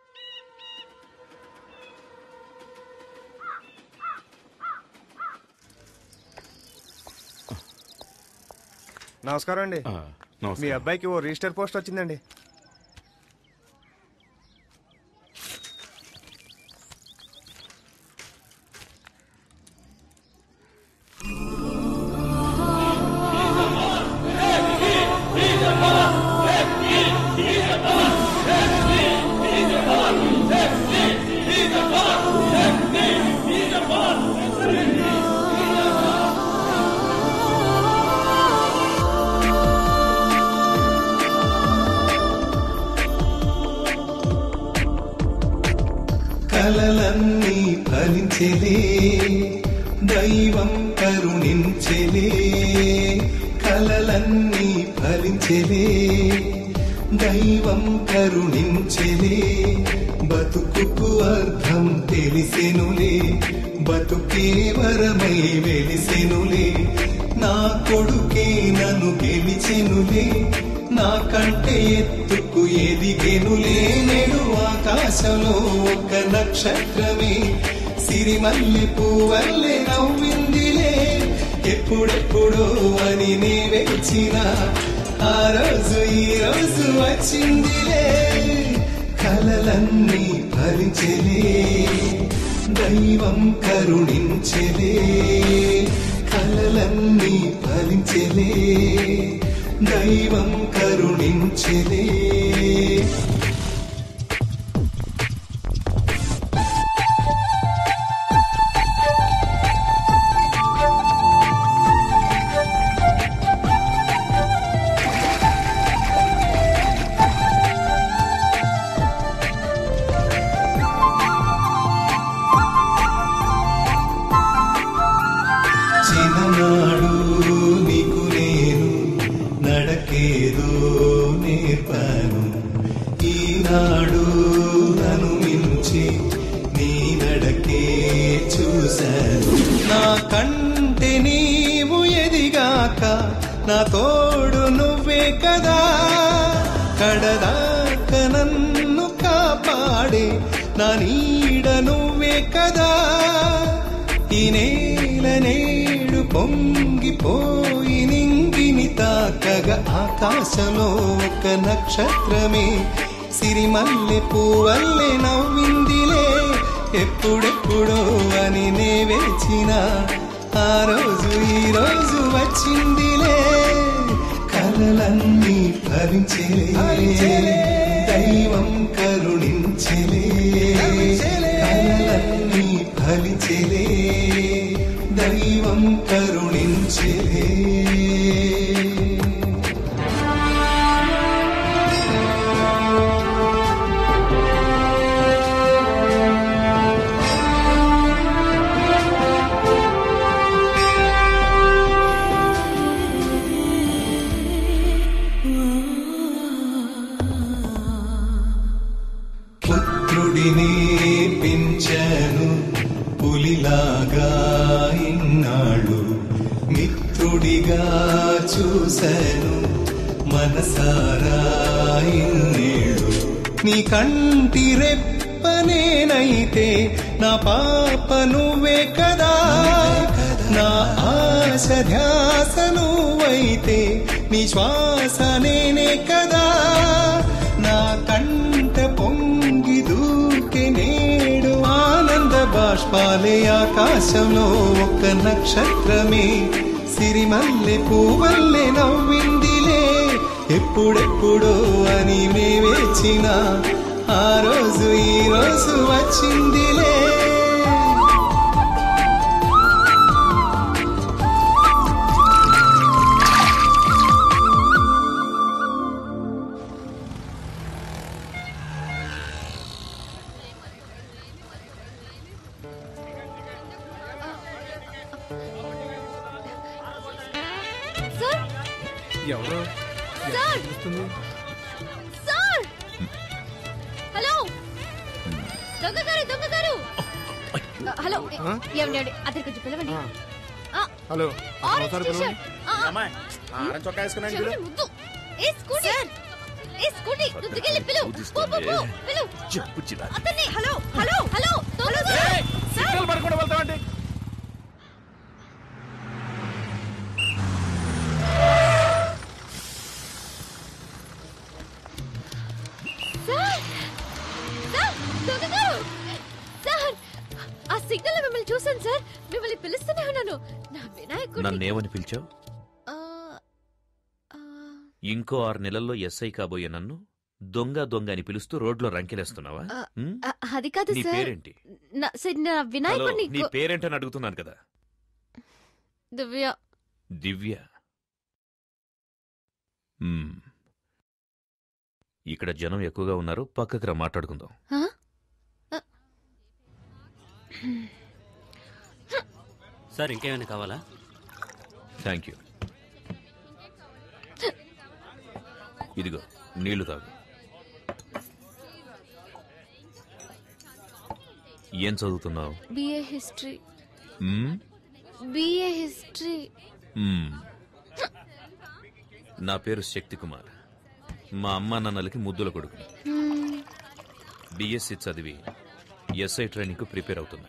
నమస్కారం అండి నమస్కారం. మీ అబ్బాయికి ఓ రిజిస్టర్ పోస్ట్ వచ్చిందండి కలలన్నీ ఫలించెలే దైవం కరుణించెలే కలలన్నీ ఫలించెలే దైవం కరుణించెలే బతుకుకు అర్థం తెలిసెనులే బతుకే వరమై వెలిసెనులే నా కొడుకే నన్ను గెలిచెనులే నా కంటే ఎత్తుకు ఎదిగెనులే నేడు ఆకాశంలో ఒక నక్షత్రమే సిరిమల్లి పువ్వల్లే నవ్విందిలే ఎప్పుడెప్పుడో అని నే వేచిన ఆ రోజు ఈ రోజు వచ్చిందిలే కలలన్నీ భరించలే దైవం కరుణించలే కలలన్నీ ఫలించలే దైవం కరుణించలే చిన్ననాడు నీకు నేను నడకేదో నేర్పాను ఈనాడు నన్ను మించి నీ నడకే చూశాను నా కంటే నీవు ఎదిగాక నా తోడు నువ్వే కదా కడదాక నన్ను కాపాడే నా నీడ నువ్వే కదా ఈ నేల నేడు పొంగిపోయి నింగిని తాకగా ఆకాశంలో ఒక నక్షత్రమే సిరిమల్లె పువ్వల్లే నవ్విందిలే ఎప్పుడెప్పుడో అని నే వేచిన ఆ రోజు ఈ రోజు వచ్చిందిలే కలలన్నీ భరించలే దైవం కరుణించలే కలలన్నీ ఫలించలే దైవం కరుణించలే పుత్రుడిని పించను పులిలాగా ఇన్నాళ్ళు మిత్రుడిగా చూశాను మనసారా ఇన్నేళ్ళు నీ కంటి రెప్పనేనైతే నా పాప నువ్వే కదా నా ఆశ ధ్యాస నువ్వే అయితే నీ శ్వాస నేనే కదా నా కంట పొంగి దూకే నేడు ఆనంద బాష్పాలే ఆకాశంలో ఒక నక్షత్రమే సిరిమల్లె పువ్వల్లె నవ్విందిలే ఎప్పుడెప్పుడో అని మే వేచిన ఆ రోజు ఈ రోజు వచ్చిందిలే సార్ ఎవరు సార్ సార్ హలో దొంగ గారు దొంగ గారు హలో ఆ? ఏమండి ఏమండి అతనికి కొంచెం పిలవండి ఆ, హలో ఆరెంజ్ ఒకసారి టీ పిలవండి. షర్ట్. ఆ, అమ్మాయి, ఆరెంజ్ చొక్కా వేసుకున్నాను చెవిటి పిలు. ముద్దు. ఏ స్కూటీ ఏ స్కూటీ నువ్వు దిగెళ్ళి పిలు పో, పో, పో, పిలు చెప్పు చిరా అతన్ని హలో హలో హలో దొంగ గారు. సిగ్నల్ పడకుండా వెళ్తామండి సార్ సార్ దొంగ గారు సార్ ఆ సిగ్నల్ లో మిమ్మల్ని చూశాను సార్ మిమ్మల్ని పిలుస్తూనే ఉన్నాను నా వినాయకుడిని నన్నేమని పిలిచావు ఆ, ఇంకో ఆరు నెలల్లో ఎస్ఐ కాబోయే నన్ను దొంగ దొంగ అని పిలుస్తూ రోడ్లో రంకెలేస్తున్నావా ఆ, ఉమ్? ఆ, అది కాదు నీ సార్ పేరేంటి నా సార్ నా హలో వినాయకుడిని నీ కో- పేరేంటని అడుగుతున్నాను కదా దివ్య దివ్య మ్మ్. ఇక్కడ జనం ఎక్కువగా ఉన్నారు పక్కకి రా మాట్లాడుకుందాం ఆ? సార్ ఇంకేమైనా కావాలా థ్యాంక్ యూ ఇదిగో నీళ్లు తాగు ఏం చదువుతున్నావు బిఏ హిస్టరీ మ్మ్? బిఏ హిస్టరీ మ్మ్. నా పేరు శక్తి కుమార్ మా అమ్మా నాన్నలకి ముద్దుల కొడుకు బిఎస్సి చదివి ఎస్ఐ ట్రైనింగ్కు ప్రిపేర్ అవుతున్నా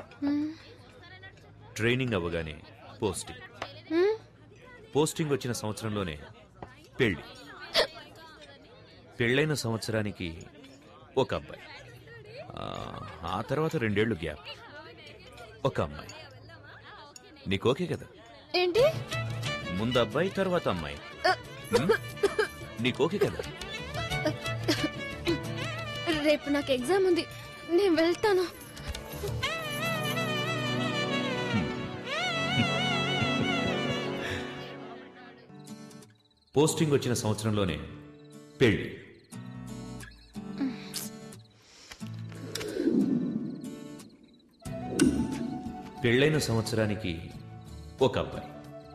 ట్రైనింగ్ అవ్వగానే పోస్టింగ్ పోస్టింగ్ వచ్చిన సంవత్సరంలోనే పెళ్లి పెళ్ళైన సంవత్సరానికి ఒక అబ్బాయి ఆ, ఆ తర్వాత రెండేళ్లు గ్యాప్ ఒక అమ్మాయి నీకు ఓకే కదా ఏంటి ముందు అబ్బాయి తర్వాత అమ్మాయి ఉమ్? నీకు ఓకే కదా రేపు నాకు ఎగ్జామ్ ఉంది నేను వెళ్తాను పోస్టింగ్ వచ్చిన సంవత్సరంలోనే పెళ్లి పెళ్ళైన సంవత్సరానికి ఒక అబ్బాయి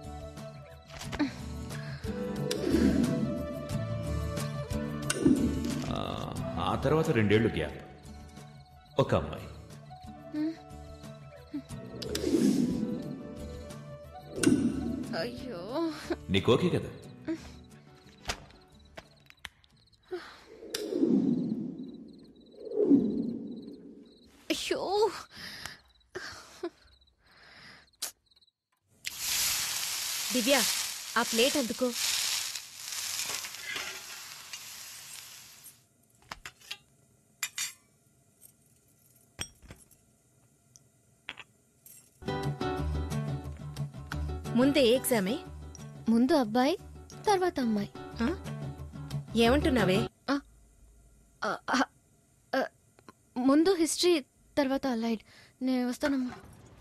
ఆ, ఆ తర్వాత రెండేళ్లు గ్యాప్ ఒక అమ్మాయి అయ్యో నీకు ఓకే కదా అయ్యో దివ్య ఆ ప్లేట్ అందుకో ముందే ఏ ఎగ్జామే ముందు అబ్బాయి తర్వాత అమ్మాయి ఏమంటున్నావే ఆ, ఆ, ఆ, ముందు హిస్టరీ తర్వాత అలైడ్ నేను వస్తానమ్మా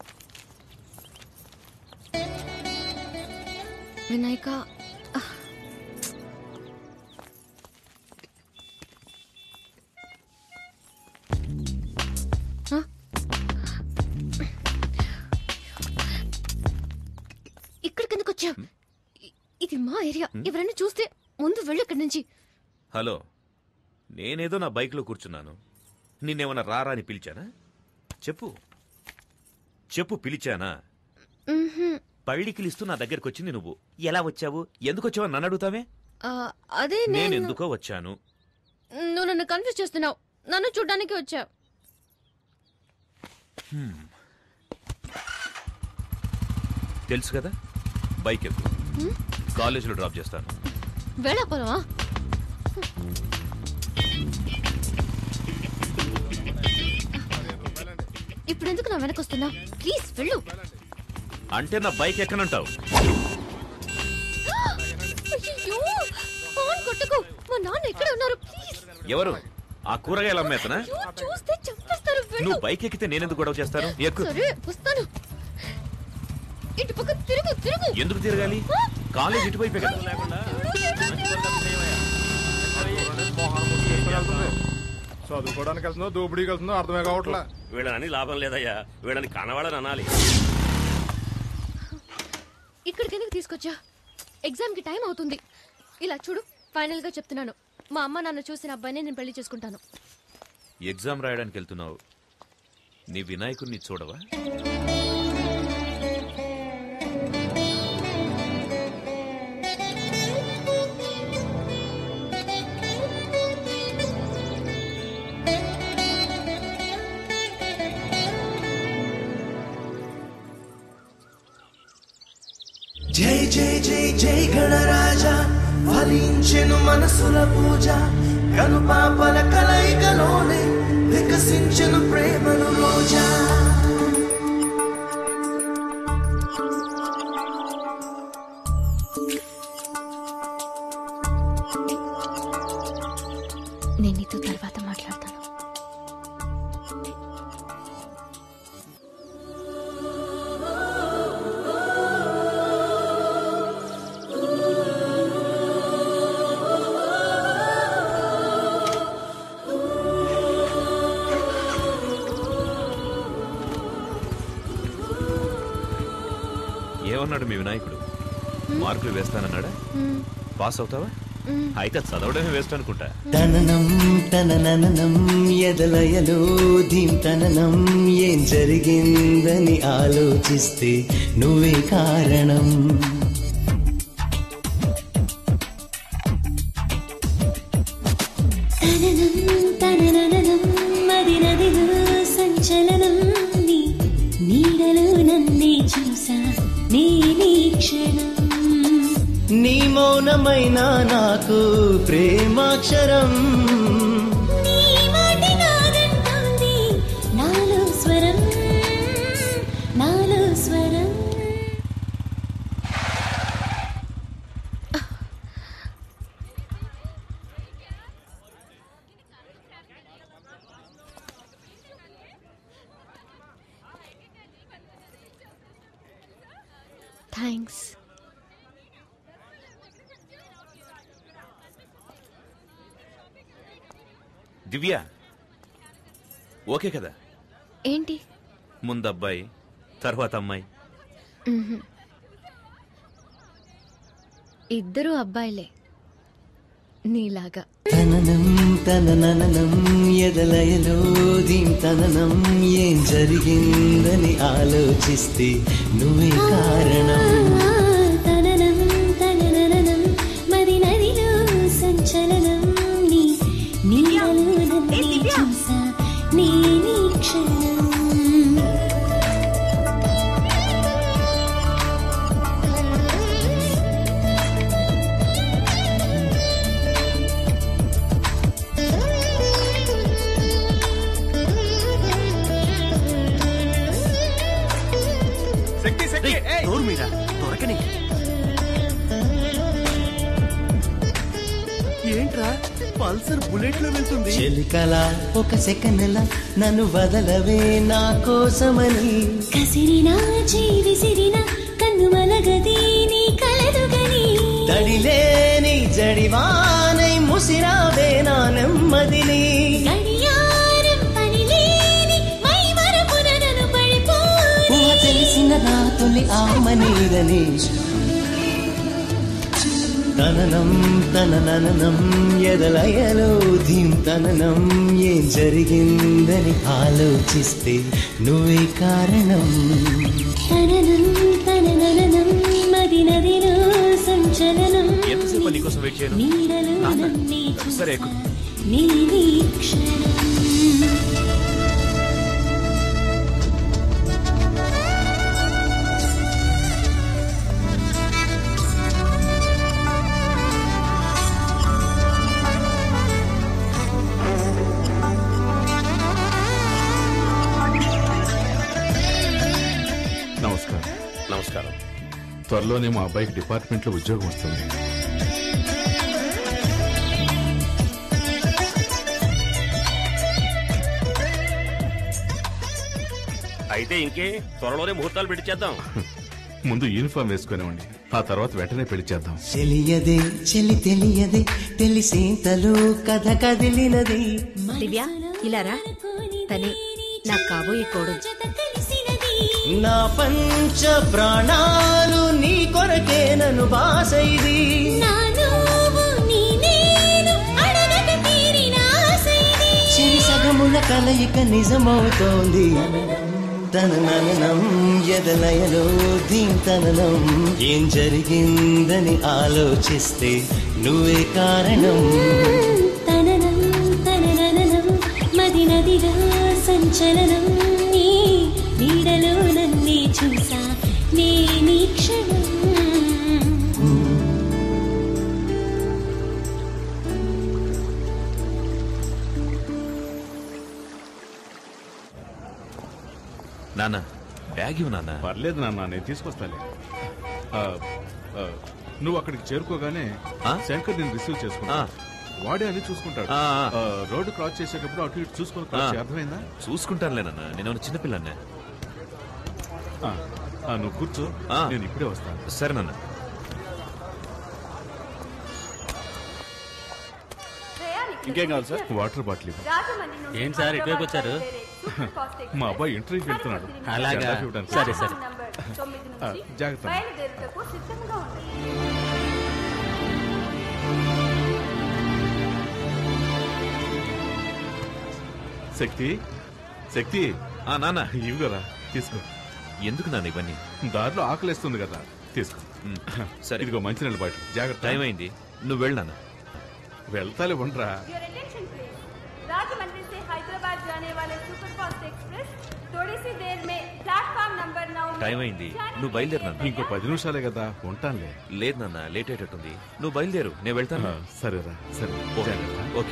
వినాయక ఆ, ఆ? ఇక్కడికి ఎందుకు వచ్చావు ఇ- ఇది మా ఏరియా ఎవరైనా చూస్తే ముందు వెళ్ళు ఇక్కడి నుంచి హలో నేనేదో నా బైక్లో కూర్చున్నాను నిన్నేమన్నా రారా అని పిలిచానా చెప్పు చెప్పు పిలిచానా మ్మ్హ్మ్. పళ్ళికిలిస్తూ నా దగ్గరకు వచ్చింది నువ్వు ఎలా వచ్చావు ఎందుకు వచ్చావు అని నన్ను అడుగుతావే ఆ, అదే నేను నేను ఎందుకో వచ్చాను నువ్వు నన్ను కన్ఫ్యూజ్ చేస్తున్నావు నన్ను చూడ్డానికి వచ్చావు హ్మ్. తెలుసు కదా బైక్ ఎక్కు హ్మ్? కాలేజీలో డ్రాప్ చేస్తాను వెళ్ళపోదామా ఇప్పుడు ఎందుకు నా వెనకొస్తున్నా ప్లీజ్ వెళ్ళు అంటే నా బైక్ ఎక్కనంటావు అయ్యో ఫోన్ కొట్టుకో మా నాన్న ఎక్కడ ఉన్నారు ప్లీజ్ ఎవరు ఆ కూరగాయల అమ్మేతనా అయ్యో, చూస్తే చంపేస్తారు వెళ్ళు నువ్వు బైక్ ఎక్కితే నేనెందుకు గొడవ చేస్తాను ఎక్కు సరే వస్తాను ఇటు పక్క తిరుగు తిరుగు ఎందుకు తిరగాలి కాలేజ్ ఇటువైపే కదా చదువుకోవడానికి వెళ్తుందో దోపిడీకి వెళ్తుందో అర్థమే కావట్లే వీళ్ళని లాభం లేదయ్యా వీళ్ళని కనవాడని అనాలి ఇక్కడికి ఎందుకు తీసుకొచ్చా ఎగ్జామ్ కి టైం అవుతుంది ఇలా చూడు ఫైనల్ గా చెప్తున్నాను మా అమ్మ నాన్న చూసిన అబ్బాయినే నేను పెళ్లి చేసుకుంటాను ఎగ్జామ్ రాయడానికి వెళ్తున్నావు నీ వినాయకుడిని చూడవా జై జై జై జై గణరాజా ఫలించెను మనసుల పూజ కనుపాపల కలయికలోనే వికసించెను ప్రేమను రోజా నేను నీతో తర్వాత మాట్లాడతాను ఏమన్నాడు మీ వినాయకుడు మార్కులు వేస్తానన్నాడా పాస్ అవుతావా అయితే చదవడమే వేస్ట్ అనుకుంటా తననం తనననం ఎదలయలో ధీం తననం ఏం జరిగిందని ఆలోచిస్తే నువ్వే కారణం తననం తనననం మది నదిలో సంచలనం నీ నీడలో నన్నే చూసా నేనే క్షణం నీ మౌనమైన నాకు ప్రేమాక్షరం నీ మాట నాదంటోంది నాలో స్వరం నాలో స్వరం థ్యాంక్స్ దివ్య ఓకే కదా ఏంటి ముందు అబ్బాయి తర్వాత అమ్మాయి మ్మ్హ్మ్. ఇద్దరు అబ్బాయిలే నీలాగా తననం తనననం ఎదలయలో ధీం తననం ఏం జరిగిందని ఆలోచిస్తే నువ్వే కారణం తననం తనననం మది నదిలో సంచలనం నీ నీడలో నన్నే చూసా నేనే క్షణం శక్తి శక్తి డోర్ మీద దొరకని ఏంట్రా పల్సర్ బుల్లెట్ లో వెళ్తుంది చెలికల ఒక సెకండ్ల నన్ను వదలవే నా కోసమని కసిరినా చేయి విసిరినా కన్ను మలగది నీ కలదుగని తడిలేని జడివానై ముసిరావే నా నెమ్మదిని గడియారం పనిలేని మై మరపున నన్ను పడిపోని ఊహ తెలిసిన నా తొలి ఆమనీదని తననం తనననం ఎదలయలో ధీం తననం ఏం జరిగిందని ఆలోచిస్తే నువ్వే కారణం తననం తనననం మది నదిలో సంచలనం ఎంతసేపు నీకోసం వెయిట్ చేయను నీడలో నాన్న, నన్నే సరే ఎక్కు. నేనే క్షణం త్వరలోనే మా అబ్బాయికి డిపార్ట్మెంట్లో ఉద్యోగం వస్తుంది అయితే ఇంకే త్వరలోనే ముహూర్తాలు పెట్టించేద్దాం ముందు యూనిఫామ్ వేసుకునేవ్వండి ఆ తర్వాత వెంటనే పెళ్లి చేద్దాం తెలియదే చెలి తెలియదే తెలిసేంతలో కథ కదిలినది దివ్య ఇలా రా తనే నాకు కాబోయే కోడలు నా పంచ ప్రాణాలు నీ కొరకే నన్ను బాసైది చిరి సగముల కలయిక నిజమవుతోంది తన నననం ఎదలయలో దీంతననం ఏం జరిగిందని ఆలోచిస్తే నువ్వే కారణం తననం తనననం మది నదిగా సంచలనం నీ నీడలో నన్నే చూసా నేనీ క్షణం నాన్న బ్యాగ్ ఇవ్వు నాన్న పర్లేదు నాన్న నేను తీసుకొస్తాలే ఆ, ఆ, నువ్వు అక్కడికి చేరుకోగానే శంకర్ నేను రిసీవ్ చేసుకున్నా వాడే అని చూసుకుంటాడు ఆ, ఆ. ఆ, రోడ్డు క్రాస్ చేసేటప్పుడు అటు ఇటు చూసుకొని క్రాస్ చేయి. అర్థమైందా చూసుకుంటానులే నాన్న నేను చిన్నపిల్లనే ఆ, ఆ, నువ్వు కూర్చో నేను ఇప్పుడే వస్తాను సరే నాన్న ఇంకేం కావాలి సార్ వాటర్ బాటిల్ ఇవ్వు. ఏంటి సార్ ఇటువైపు వచ్చారు మా అబ్బాయి ఇంటర్వ్యూకి వెళ్తున్నాడు అలాగా? జెండా ఇవ్వడానికి. సరే, సరే. ఆ, జాగ్రత్త శక్తి శక్తి ఆ నాన్న ఇవ్వగరా తీసుకో ఎందుకు నాన్న ఇవన్నీ దారిలో ఆకలిస్తుంది కదా తీసుకో సరే ఇదిగో మంచినీళ్ళ బాటిల్ జాగ్రత్త టైం అయింది నువ్వు వెళ్ళు నాన్న వెళ్తాలే ఉండరా राजमंड्री से हैदराबाद जाने वाले सुपरफास्ट एक्सप्रेस थोड़ी सी देर में प्लेटफॉर्म नंबर नौ में టైం అయింది నువ్వు బయలుదేరు నాన్న ఇంకో పది నిమిషాలే కదా ఉంటానులే లేదు నాన్న లేట్ అయ్యేటట్టుంది నువ్వు బయలుదేరు నేను వెళ్తాను ఆ, సరేరా సరే ఓకే జాగ్రత్త. ఓకే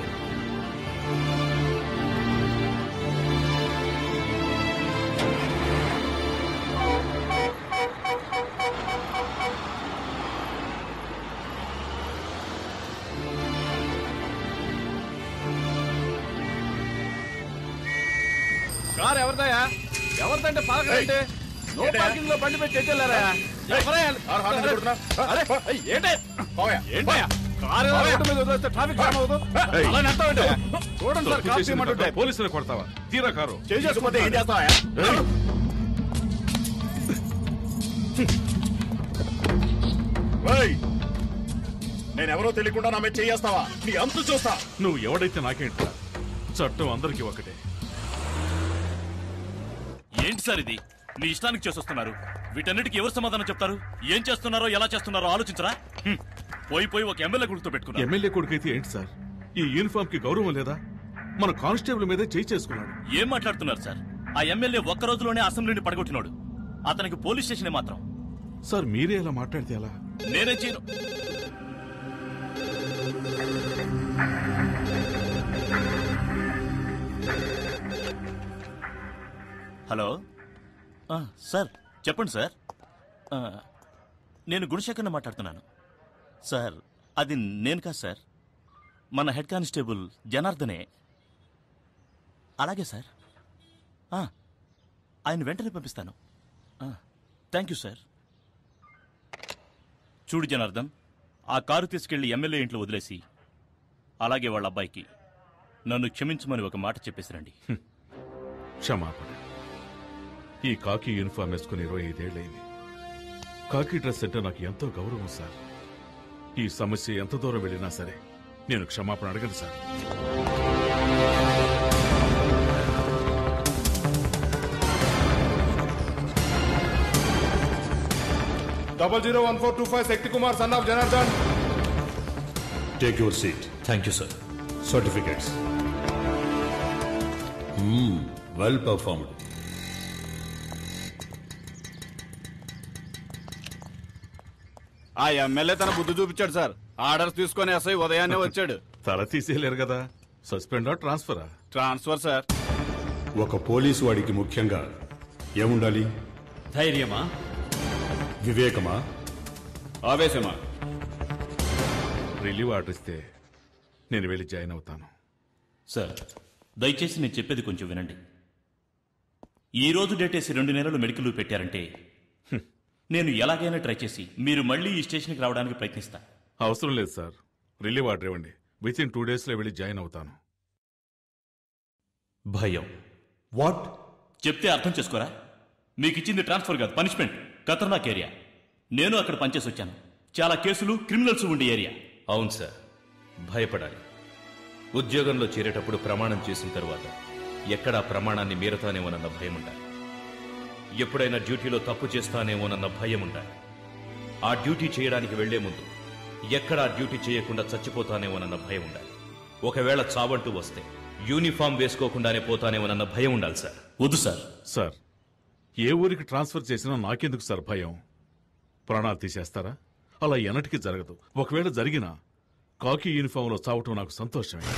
కారు ఎవరిదయా ఎవరిదంటే పలకంటే నో పార్కింగ్ లో బండి పెట్టి ఎట్టెళ్ళారా ఎవరయ్యా? అరే, ఏయ్, ఏంటే ఏంటయ్యా కారు ఏదో రోడ్డు మీద వదిలేస్తే ట్రాఫిక్ జామ్ అవ్వదు ఏయ్. అలా నెత్తావేంటి? చూడండి సార్ తప్పు కార్ చేసిన తీయమంటుంటే తర్వాత పోలీసులు కొడతావా తీరా కారు చేయి చేసుకోపోతే ఏం చేస్తావా ఏయ్. నేనెవరో తెలియకుండా నా మీద చేయేస్తావా నీ అంతు చూస్తా నువ్వు ఎవడైతే నాకేంట్రా చట్టం అందరికీ ఒకటే ఏంటి సార్ ఇది మీ ఇష్టానికి చేసొస్తున్నారు వీటన్నిటికీ ఎవరు సమాధానం చెప్తారు ఏం చేస్తున్నారో ఎలా చేస్తున్నారో ఆలోచించరా హ్మ్. పోయి పోయి ఒక ఎమ్మెల్యే గుర్తు పెట్టుకున్నారు ఎమ్మెల్యే కొడుకైతే ఏంటి సార్ ఈ యూనిఫామ్ కి గౌరవం లేదా మన కానిస్టేబుల్ మీదే చేయి చేసుకున్నాడు ఏం మాట్లాడుతున్నారు సార్ ఆ ఎమ్మెల్యే ఒక్క రోజులోనే అసెంబ్లీని పడగొట్టినాడు అతనికి పోలీస్ స్టేషన్ మాత్రం సార్ మీరే ఇలా మాట్లాడితే ఎలా నేనే చేయను హలో ఆ, సార్ చెప్పండి సార్ ఆ, నేను గుణశేఖర్ని మాట్లాడుతున్నాను సార్ అది నేను కాదు సార్ మన హెడ్ కానిస్టేబుల్ జనార్దనే అలాగే సార్ ఆ, ఆయన వెంటనే పంపిస్తాను థ్యాంక్ యూ సార్ చూడు జనార్దన్ ఆ కారు తీసుకెళ్లి ఎమ్మెల్యే ఇంట్లో వదిలేసి అలాగే వాళ్ళ అబ్బాయికి నన్ను క్షమించమని ఒక మాట చెప్పేసిరండి క్షమాపణ ఈ కాకి యూనిఫామ్ వేసుకుని ఇరవై ఐదేళ్లైంది కాకి డ్రెస్ అంటే నాకు ఎంతో గౌరవం సార్ ఈ సమస్య ఎంత దూరం వెళ్ళినా సరే నేను క్షమాపణ అడగను sir double zero one four two five Shakti Kumar son of Janardhan Take your seat. Thank you, sir. Certificates. Hmm, well performed. ఆ ఎమ్మెల్యే తన బుద్ధి చూపించాడు సార్ ఆర్డర్స్ తీసుకొని ఎస్ఐ ఉదయాన్నే వచ్చాడు తల తీసేయలేరు కదా సస్పెండా ట్రాన్స్ఫరా ట్రాన్స్ఫర్ సార్ ఒక పోలీసు వాడికి ముఖ్యంగా ఏముండాలి ధైర్యమా వివేకమా ఆవేశమా రిలీవ్ ఆర్డర్ ఇస్తే నేను వెళ్ళి జాయిన్ అవుతాను సార్ దయచేసి నేను చెప్పేది కొంచెం వినండి ఈ రోజు డేట్ వేసి రెండు నెలలు మెడికల్ లీవ్ పెట్టారంటే హ్మ్, నేను ఎలాగైనా ట్రై చేసి మీరు మళ్ళీ ఈ స్టేషన్కి రావడానికి ప్రయత్నిస్తా అవసరం లేదు సార్ రిలీవ్ ఆర్డర్ ఇవ్వండి విత్ ఇన్ టూ డేస్లో వెళ్ళి జాయిన్ అవుతాను భయం వాట్ చెప్తే అర్థం చేసుకోరా మీకు ఇచ్చింది ట్రాన్స్ఫర్ కాదు పనిష్మెంట్ ఖతర్నాక్ ఏరియా నేను అక్కడ పనిచేసి వచ్చాను చాలా కేసులు క్రిమినల్స్ ఉండే ఏరియా అవును సార్ భయపడాలి ఉద్యోగంలో చేరేటప్పుడు ప్రమాణం చేసిన తరువాత ఎక్కడా ప్రమాణాన్ని మీరతానేమోనన్న భయం ఉండాలి ఎప్పుడైనా డ్యూటీలో తప్పు చేస్తానేమోనన్న భయం ఉండాలి ఆ డ్యూటీ చేయడానికి వెళ్లే ముందు ఎక్కడా డ్యూటీ చేయకుండా చచ్చిపోతానేమోనన్న భయం ఉండాలి ఒకవేళ చావంటూ వస్తే యూనిఫామ్ వేసుకోకుండానే పోతానేమోనన్న భయం ఉండాలి సార్ వద్దు సార్ సార్ ఏ ఊరికి ట్రాన్స్ఫర్ చేసినా నాకెందుకు సార్ భయం ప్రాణాలు తీసేస్తారా అలా ఎన్నటికీ జరగదు ఒకవేళ జరిగినా కాకి యూనిఫామ్లో చావటం నాకు సంతోషమే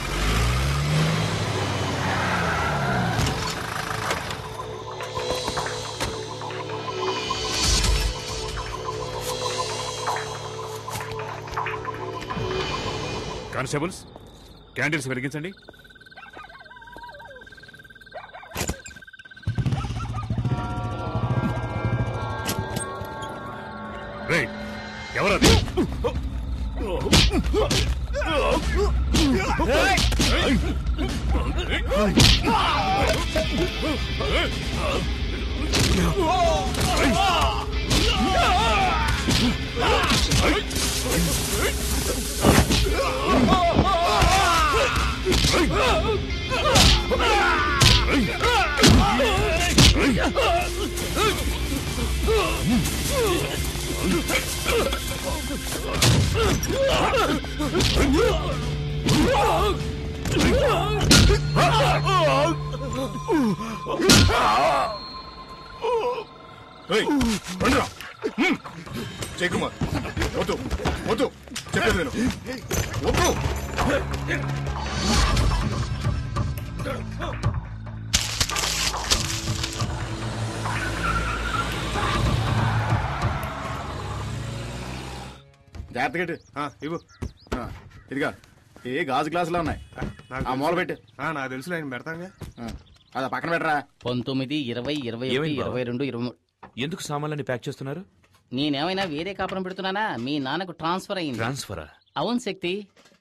కానిస్టేబుల్స్ క్యాండిల్స్ వెలిగించండి రేయ్, ఎవరది జయకుమార్ వద్దు వద్దు చెప్పేది నేను వద్దు జాగ్రత్తగా ఇవ్వు ఆ, ఇదిగా ఏ గాజు గ్లాసులో ఉన్నాయి ఆ మూల పెట్టు నాకు తెలుసు నేను పెడతానుగా అదా పక్కన పెట్టరా పంతొమ్మిది ఇరవై ఇరవై ఒకటి ఏమైంది బావ? ఇరవై రెండు ఇరవై మూడు ఎందుకు సామాన్లన్నీ ప్యాక్ చేస్తున్నారు నేనేమైనా వేరే కాపురం పెడుతున్నానా మీ నాన్నకు ట్రాన్స్ఫర్ అయింది ట్రాన్స్ఫరా అవును శక్తి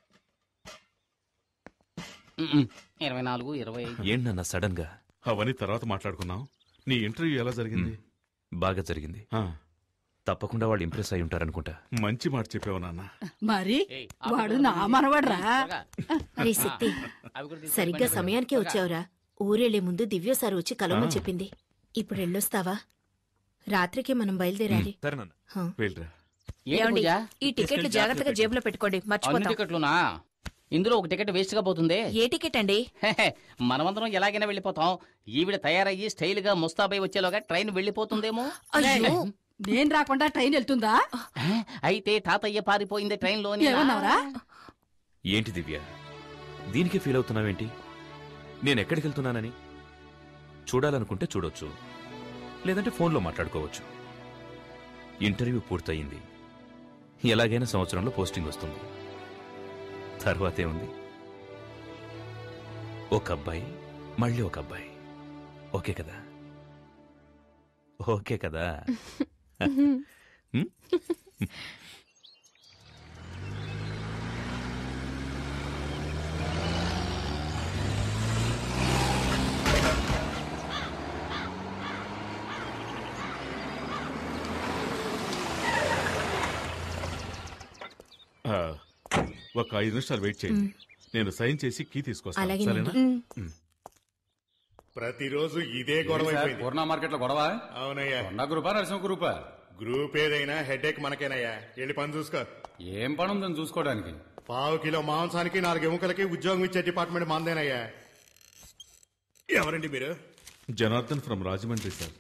మ్మ్. ఇరవై నాలుగు ఇరవై ఐదు ఏంటన్నా సడన్ గా అవన్నీ తర్వాత మాట్లాడుకుందాం నీ ఇంటర్వ్యూ ఎలా జరిగింది బాగా జరిగింది ఆ. తప్పకుండా వాళ్ళు ఇంప్రెస్ అయి ఉంటారనుకుంటా మంచి మాట చెప్పావు నాన్న మరి వాడు నా మనవడ్రా రే శక్తి సరిగ్గా సమయానికే వచ్చావురా ఊరెళ్లే ముందు దివ్య సార్ వచ్చి కలవమని ఆ. చెప్పింది ఇప్పుడు వెళ్ళొస్తావా రాత్రికి మనం బయలుదేరాలి సరేనన్న హ. వెళ్ళరా ఏంటి ఏమండి పూజ? ఈ టికెట్లు జాగ్రత్తగా జేబులో పెట్టుకోండి అన్ని మర్చిపోతాం టికెట్లునా ఇందులో ఒక టికెట్ వేస్ట్ గా పోతుంది ఏ టికెట్ అండి మనమందరం ఎలాగైనా వెళ్ళిపోతాం ఈవిడ తయారయ్యి స్టైల్ గా ముస్తాబై వచ్చేలోగా ట్రైన్ వెళ్ళిపోతుందేమో అయ్యో. నేను రాకుండా ట్రైన్ వెళ్తుందా అయితే తాతయ్య పారిపోయింది ట్రైన్ లో ఏమన్నావురా ఏంటి దివ్య దీనికి ఫీల్ అవుతున్నావేంటి నేను ఎక్కడికి వెళ్తున్నానని చూడాలనుకుంటే చూడొచ్చు లేదంటే ఫోన్లో మాట్లాడుకోవచ్చు ఇంటర్వ్యూ పూర్తయింది ఎలాగైనా సంవత్సరంలో పోస్టింగ్ వస్తుంది తర్వాతే ఉంది ఒక అబ్బాయి మళ్ళీ ఒక అబ్బాయి ఓకే కదా ఓకే కదా హ్మ్? ఆ, ఒక ఐదు నిమిషాలు వెయిట్ చేయండి నేను సైన్ చేసి కీ తీసుకొస్తాను అలాగేనండి. సరేనా ప్రతిరోజు ఇదే గొడవ అయిపోయింది పూర్ణ మార్కెట్ లో గొడవ అవునయ్యా కొండ గ్రూపా నరసింహ గ్రూపా గ్రూప్ ఏదైనా హెడేక్ మనకేనయ్యా వెళ్ళి పని చూసుకో ఏం పని ఉందని చూసుకోవడానికి పావు కిలో మాంసానికి నాలుగు ఎముకలకి ఉద్యోగం ఇచ్చే డిపార్ట్మెంట్ మందేనయ్యా ఎవరండి మీరు జనార్దన్ ఫ్రమ్ రాజమండ్రి సార్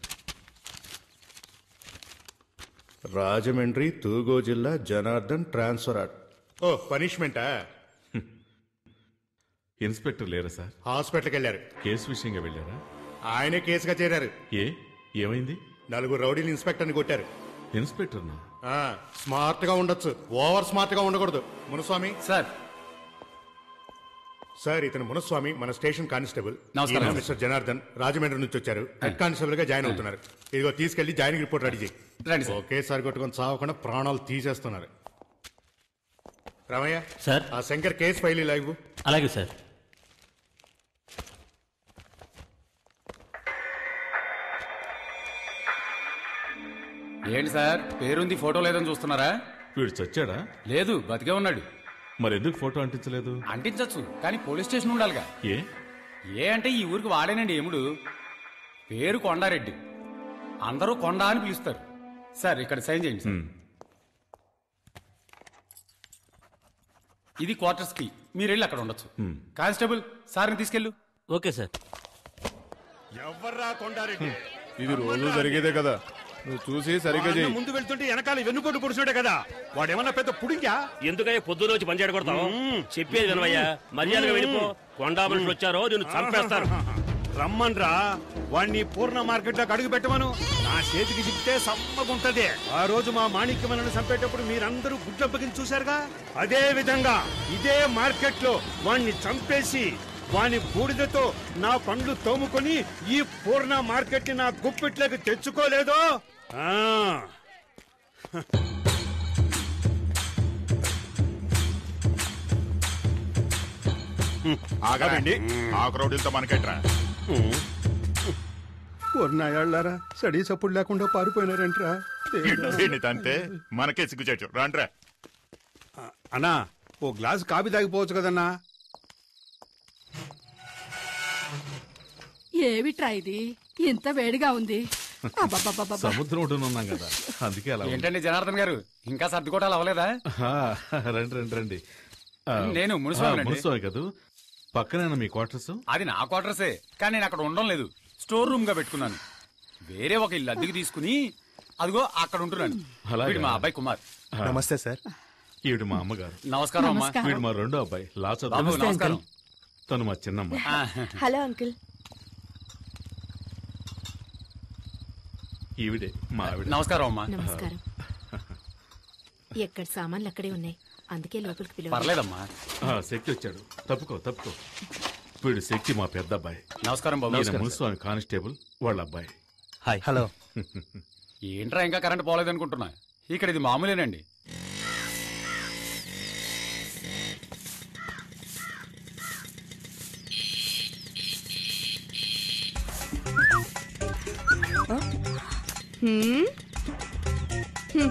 రాజమండ్రి తూగో జిల్లా జనార్దన్ ట్రాన్స్ఫర్ ఓ పనిష్మెంటా ఇన్స్పెక్టర్ లేరా సార్ హాస్పిటల్కి వెళ్ళారు కేసు విషయంగా వెళ్ళారా ఆయనే కేసుగా చేరారు ఏ ఏమైంది నలుగురు రౌడీలు ఇన్స్పెక్టర్ని కొట్టారు ఇన్స్పెక్టర్నా స్మార్ట్ గా ఉండొచ్చు ఓవర్ స్మార్ట్ గా ఉండకూడదు మునుస్వామి సార్ సార్ ఇతను మునుస్వామి మన స్టేషన్ కానిస్టేబుల్ నమస్కారం, ఈయన సార్. మిస్టర్ జనార్దన్ రాజమండ్రి నుంచి వచ్చారు హెడ్ కానిస్టేబుల్ గా జాయిన్ అవుతున్నారు ఇదిగో తీసుకెళ్లి జాయినింగ్ రిపోర్ట్ రెడీ చేయి రండి సార్. ఒకేసారి కొట్టుకొని చావకుండా ప్రాణాలు తీసేస్తున్నారు రామయ్య సార్ ఆ శంకర్ కేసు ఫైల్ ఇలా ఇవ్వు అలాగే సార్ ఏంటి సార్ పేరుంది ఫోటో లేదని చూస్తున్నారా వీడు చచ్చాడా లేదు బతికే ఉన్నాడు మరి ఎందుకు ఫోటో అంటించలేదు అంటించచ్చు కానీ పోలీస్ స్టేషన్ ఉండాలిగా ఏ ఏ అంటే ఈ ఊరికి వాడేనండి ఎముడు పేరు కొండారెడ్డి అందరూ కొండ అని పిలుస్తారు సార్ ఇక్కడ సైన్ చేయండి సార్ ఇది క్వార్టర్స్ కి మీరు వెళ్ళి అక్కడ ఉండొచ్చు కానిస్టేబుల్ సార్ని తీసుకెళ్ళు ఓకే సార్ ఎవర్రా కొండారెడ్డి ఇది రోజు జరిగేదే కదా నువ్వు చూసి సరిగ్గా వాడు చేయి ముందు వెళ్తుంటే వెనకాల వెన్నుకోటు పురుషుడే కదా వాడేమన్నా పెద్ద పుడింగా ఎందుకయ్యా పొద్దు రోజు పంచాడు కొడతాం చెప్పేది వినవయ్యా మర్యాదగా వెళ్ళిపో కొండా మనుషులు వచ్చారో నిన్ను చంపేస్తారు రమ్మన్రా వాణ్ణి పూర్ణ మార్కెట్ లోకి అడుగు పెట్టమను నా చేతికి చిక్కితే సమ్మగుంటది ఆ రోజు మా మాణిక్యమలను చంపేటప్పుడు మీరందరూ గుడ్లప్పగిని చూశారుగా అదే విధంగా ఇదే మార్కెట్ లో వాణ్ణి చంపేసి వాని బూడిదతో నా పండ్లు తోముకొని ఈ పూర్ణ మార్కెట్ ని నా గుప్పిట్లోకి తెచ్చుకోలేదో ఆ ఆగదండి ఆ క్రౌడీలతో మనకెట్రా నాయాళ్ళారా స్టడీ సపోర్ట్ లేకుండా పారిపోయినారంట్రా దీన్ని తంతే మనకే సిగ్గుచేటు రాండ్రా అన్నా ఓ గ్లాస్ కాఫీ తాగిపోవచ్చు కదన్నా ఏమిట్రా ఇది ఇంత వేడిగా ఉంది అబ్బబ్బబ్బబ్బబ్బ. సముద్రం ఒడ్డున ఉన్నాం కదా అందుకే అలా ఉంది. ఏంటండి జనార్దన్ గారు ఇంకా సర్దుకోవటాలు అవ్వలేదా ఆ, రండి రండి రండి ఆ, నేను మునిస్వామినండి. ఆ, మునిస్వామి కదూ పక్కనేనా మీ క్వార్టర్స్ అది నా క్వార్టర్సే కానీ నేను అక్కడ ఉండడం లేదు స్టోర్ రూమ్ గా పెట్టుకున్నాను వేరే ఒక ఇల్లు అద్దెకి తీసుకుని అదిగో అక్కడ ఉంటున్నాను అలాగా? వీడు మా అబ్బాయి కుమార్ నమస్తే సార్ ఈవిడ మా అమ్మగారు నమస్కారం అమ్మా. నమస్కారం. వీడు మా రెండో అబ్బాయి లాచ బాబు, నమస్కారం. తను మా చిన్నమ్మ హలో అంకుల్ ఈవిడే మా ఆవిడ నమస్కారం అమ్మా నమస్కారం ఎక్కడ సామాన్లు అక్కడే ఉన్నాయి అందుకే లోపలికి పిలువ పర్లేదమ్మా ఆ, శక్తి వచ్చాడు తప్పుకో తప్పుకో వీడు శక్తి మా పెద్ద అబ్బాయి నమస్కారం బాబు ఈయన నమస్కారం మునిస్వామి కానిస్టేబుల్ వాళ్ళ అబ్బాయి హాయ్ హలో ఏంట్రా ఇంకా కరెంట్ పోలేదనుకుంటున్నా ఇక్కడ ఇది మామూలేనండి హ్మ్? హ్మ్.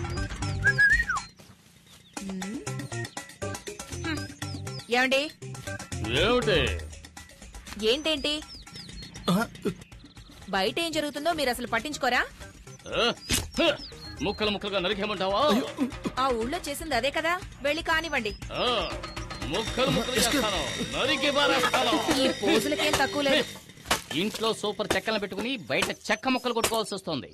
ఏమండి ఏమిటి ఏంటేంటి బయట ఏం జరుగుతుందో మీరు అసలు పట్టించుకోరా ఆ, హ, ముక్కలు ముక్కలుగా నరికేమంటావా ఆ ఊళ్ళో చేసింది అదే కదా వెళ్ళి కానివ్వండి ఆ, ముక్కలు ముక్కలు చేస్తాను నరికి పారేస్తాను ఈ పోజులకేం తక్కువ లేదు ఇంట్లో సూపర్ చెక్కలను పెట్టుకుని బయట చెక్క ముక్కలు కొట్టుకోవాల్సి వస్తుంది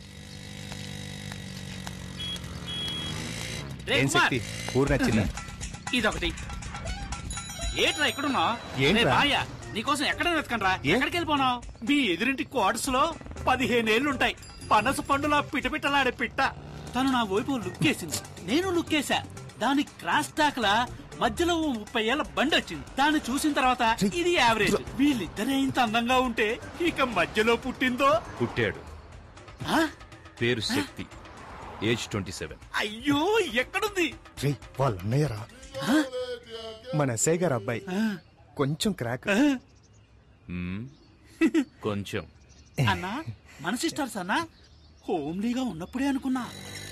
రే ఏం కుమార్, శక్తి ఊరు నచ్చిందా ఇదొకటి ఏంట్రా ఎక్కడున్నా ఏంట్రా? బాయ్యా నీకోసం ఎక్కడ వెతకండ్రా ఎక్కడికి వెళ్ళిపోనావు మీ ఎదురింటి క్వార్టర్స్ లో పదిహేనేళ్లుంటాయి పనస పండులా పిటపిటలాడే పిట్ట తను నా వైపు లుక్కేసింది నేను లుక్కేశా దాని క్రాస్ టాక్ లా మధ్యలో ఓ ముప్పై ఏళ్ల బండి వచ్చింది దాన్ని చూసిన తర్వాత ఇది యావరేజ్ వీళ్ళిద్దరే ఇంత అందంగా ఉంటే ఇక మధ్యలో పుట్టిందో పుట్టాడు ఆ? పేరు శక్తి ఏజ్ ట్వంటీ సెవెన్ అయ్యో ఎక్కడుంది రే వాళ్ళ అన్నయ్యరా మన ఎస్ఐ గారు అబ్బాయి కొంచెం క్రాక్ కొంచెం అన్నా మన సిస్టర్స్ అన్నా హోమ్లీగా ఉన్నప్పుడే అనుకున్నా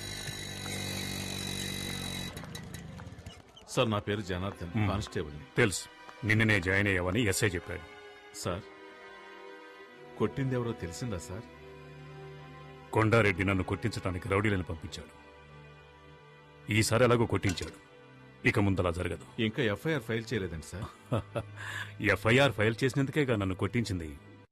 సార్ నా పేరు జనార్దన్ కానిస్టేబుల్ తెలుసు నిన్ననే జాయిన్ అయ్యావని ఎస్ఐ చెప్పాడు సార్ కొట్టింది ఎవరో తెలిసిందా సార్ కొండారెడ్డి నన్ను కొట్టించడానికి రౌడీలను పంపించాడు ఈసారి ఎలాగో కొట్టించాడు ఇక ముందలా జరగదు ఇంకా ఎఫ్ఐఆర్ ఫైల్ చేయలేదండి సార్ ఎఫ్ఐఆర్ ఫైల్ చేసినందుకేగా నన్ను కొట్టించింది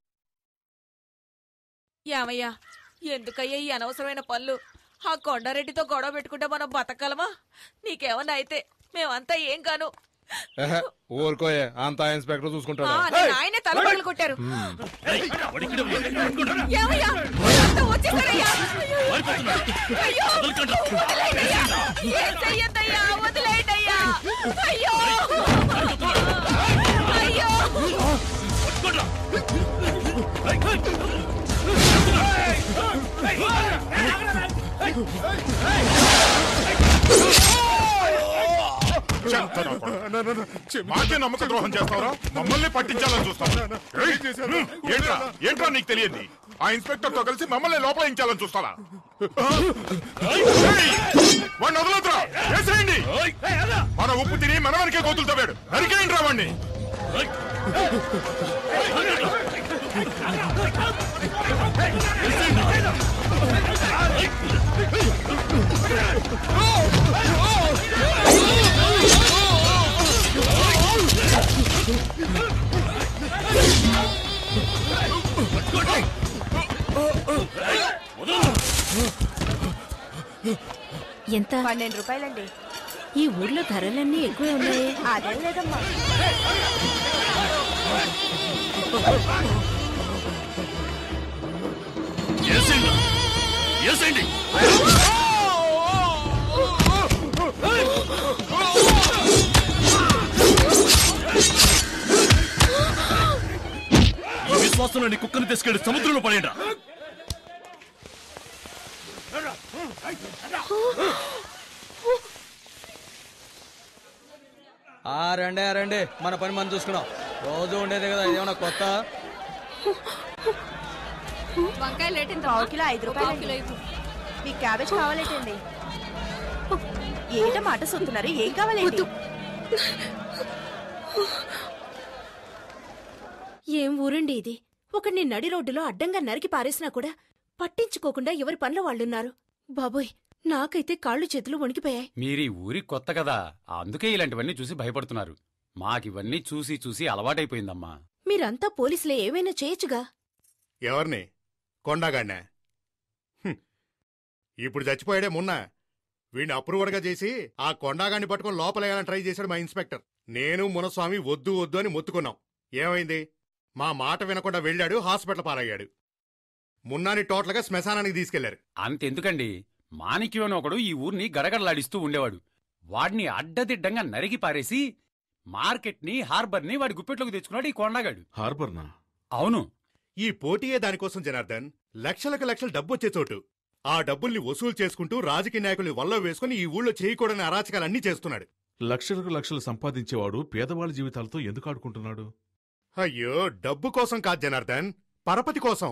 యామయ్యా ఎందుకయ్యా ఈ అనవసరమైన పనులు ఆ కొండారెడ్డితో గొడవ పెట్టుకుంటే మనం బతకగలమా నీకేమన్నా అయితే మేమంతా ఏం కాను ఎహె, ఊరుకోయే అంతా ఇన్స్పెక్టర్ చూసుకుంటాడు ఆ, నన్ను ఆయనే తల పగలు కొట్టారు ఏమయ్యా? అంతా వచ్చేసారయ్యా. అయ్యో, వదిలేయండయ్యా. ఏం చెయ్యొద్దయ్యా, వదిలేయండయ్యా. అయ్యో. అయ్యో. మాకే నమ్మక ద్రోహం చేస్తావరా మమ్మల్ని పట్టించాలని చూస్తావా ఏయ్, ఏంట్రా ఏంట్రా నీకు తెలియదు ఆ ఇన్స్పెక్టర్ తో కలిసి మమ్మల్ని లోపలించాలని చూస్తావా ఏయ్, వాడిని వదలొద్దురా వేసేయండి మన ఉప్పు తిని మన వెనకే కోతులు తవ్వాడు నరికేయండి రా వాడిని ఎంత పన్నెండు రూపాయలండి ఈ ఊర్లో ధరలన్నీ ఎక్కువే ఉన్నాయి అదేం లేదమ్మా ఈ విశ్వాసంలో నీ కుక్కని తీసుకెళ్లి సముద్రంలో పడేయండి ఆ రండి ఆ రండి మన పని మనం చూసుకున్నాం రోజు ఉండేదే కదా ఇదేమన్నా కొత్త వంకాయలు ఏంటి పావు కిలో ఐదు రూపాయలు మీకు క్యాబేజ్ కావాలేటండి ఏంట మాట సొత్తున్నారు ఏం కావాలండి ఏం ఊరండి ఇది ఒకడిని నడి రోడ్డులో అడ్డంగా నరికి పారేసినా కూడా పట్టించుకోకుండా ఎవరి పనుల వాళ్ళున్నారు బాబోయ్ నాకైతే కాళ్ళు చేతులు వణికిపోయాయి మీరు ఈ ఊరి కొత్త కదా అందుకే ఇలాంటివన్నీ చూసి భయపడుతున్నారు మాకివన్నీ చూసి చూసి అలవాటైపోయిందమ్మా మీరంతా పోలీసులే ఏమైనా చేయొచ్చుగా ఎవరిని కొండగాడినా హ్మ్. ఇప్పుడు చచ్చిపోయాడే మొన్న వీడిని అప్రూవర్గా చేసి ఆ కొండగాడిని పట్టుకొని లోపలేయాలని ట్రై చేశాడు మా ఇన్స్పెక్టర్ నేను మునస్వామి వద్దు వద్దు అని మొత్తుకున్నాం ఏమైంది మా మాట వినకుండా వెళ్ళాడు హాస్పిటల్ పాలయ్యాడు మున్నాని టోటల్గా శ్మశానానికి తీసుకెళ్లారు అంతెందుకండి మాణిక్యం అని ఒకడు ఈ ఊరిని గడగడలాడిస్తూ ఉండేవాడు వాడిని అడ్డదిడ్డంగా నరికి పారేసి మార్కెట్ని హార్బర్ని వాడి గుప్పెట్లోకి తెచ్చుకున్నాడు ఈ కొండగాడు హార్బర్నా అవును ఈ పోటీయే దానికోసం జనార్దన్ లక్షలకు లక్షలు డబ్బు వచ్చే చోటు ఆ డబ్బుల్ని వసూలు చేసుకుంటూ రాజకీయ నాయకుల్ని వల్ల వేసుకుని ఈ ఊళ్ళో చేయకూడని అరాచకాలన్నీ చేస్తున్నాడు లక్షలకు లక్షలు సంపాదించేవాడు పేదవాళ్ళ జీవితాలతో ఎందుకు ఆడుకుంటున్నాడు అయ్యో డబ్బు కోసం కాదు జనార్దన్ పరపతి కోసం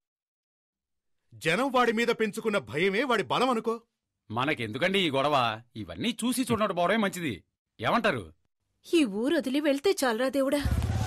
జనం వాడి మీద పెంచుకున్న భయమే వాడి బలం అనుకో మనకెందుకండి ఈ గొడవ ఇవన్నీ చూసి చూడడం పోవడమే మంచిది ఏమంటారు ఈ ఊరు వదిలి వెళ్తే చాలరా దేవుడా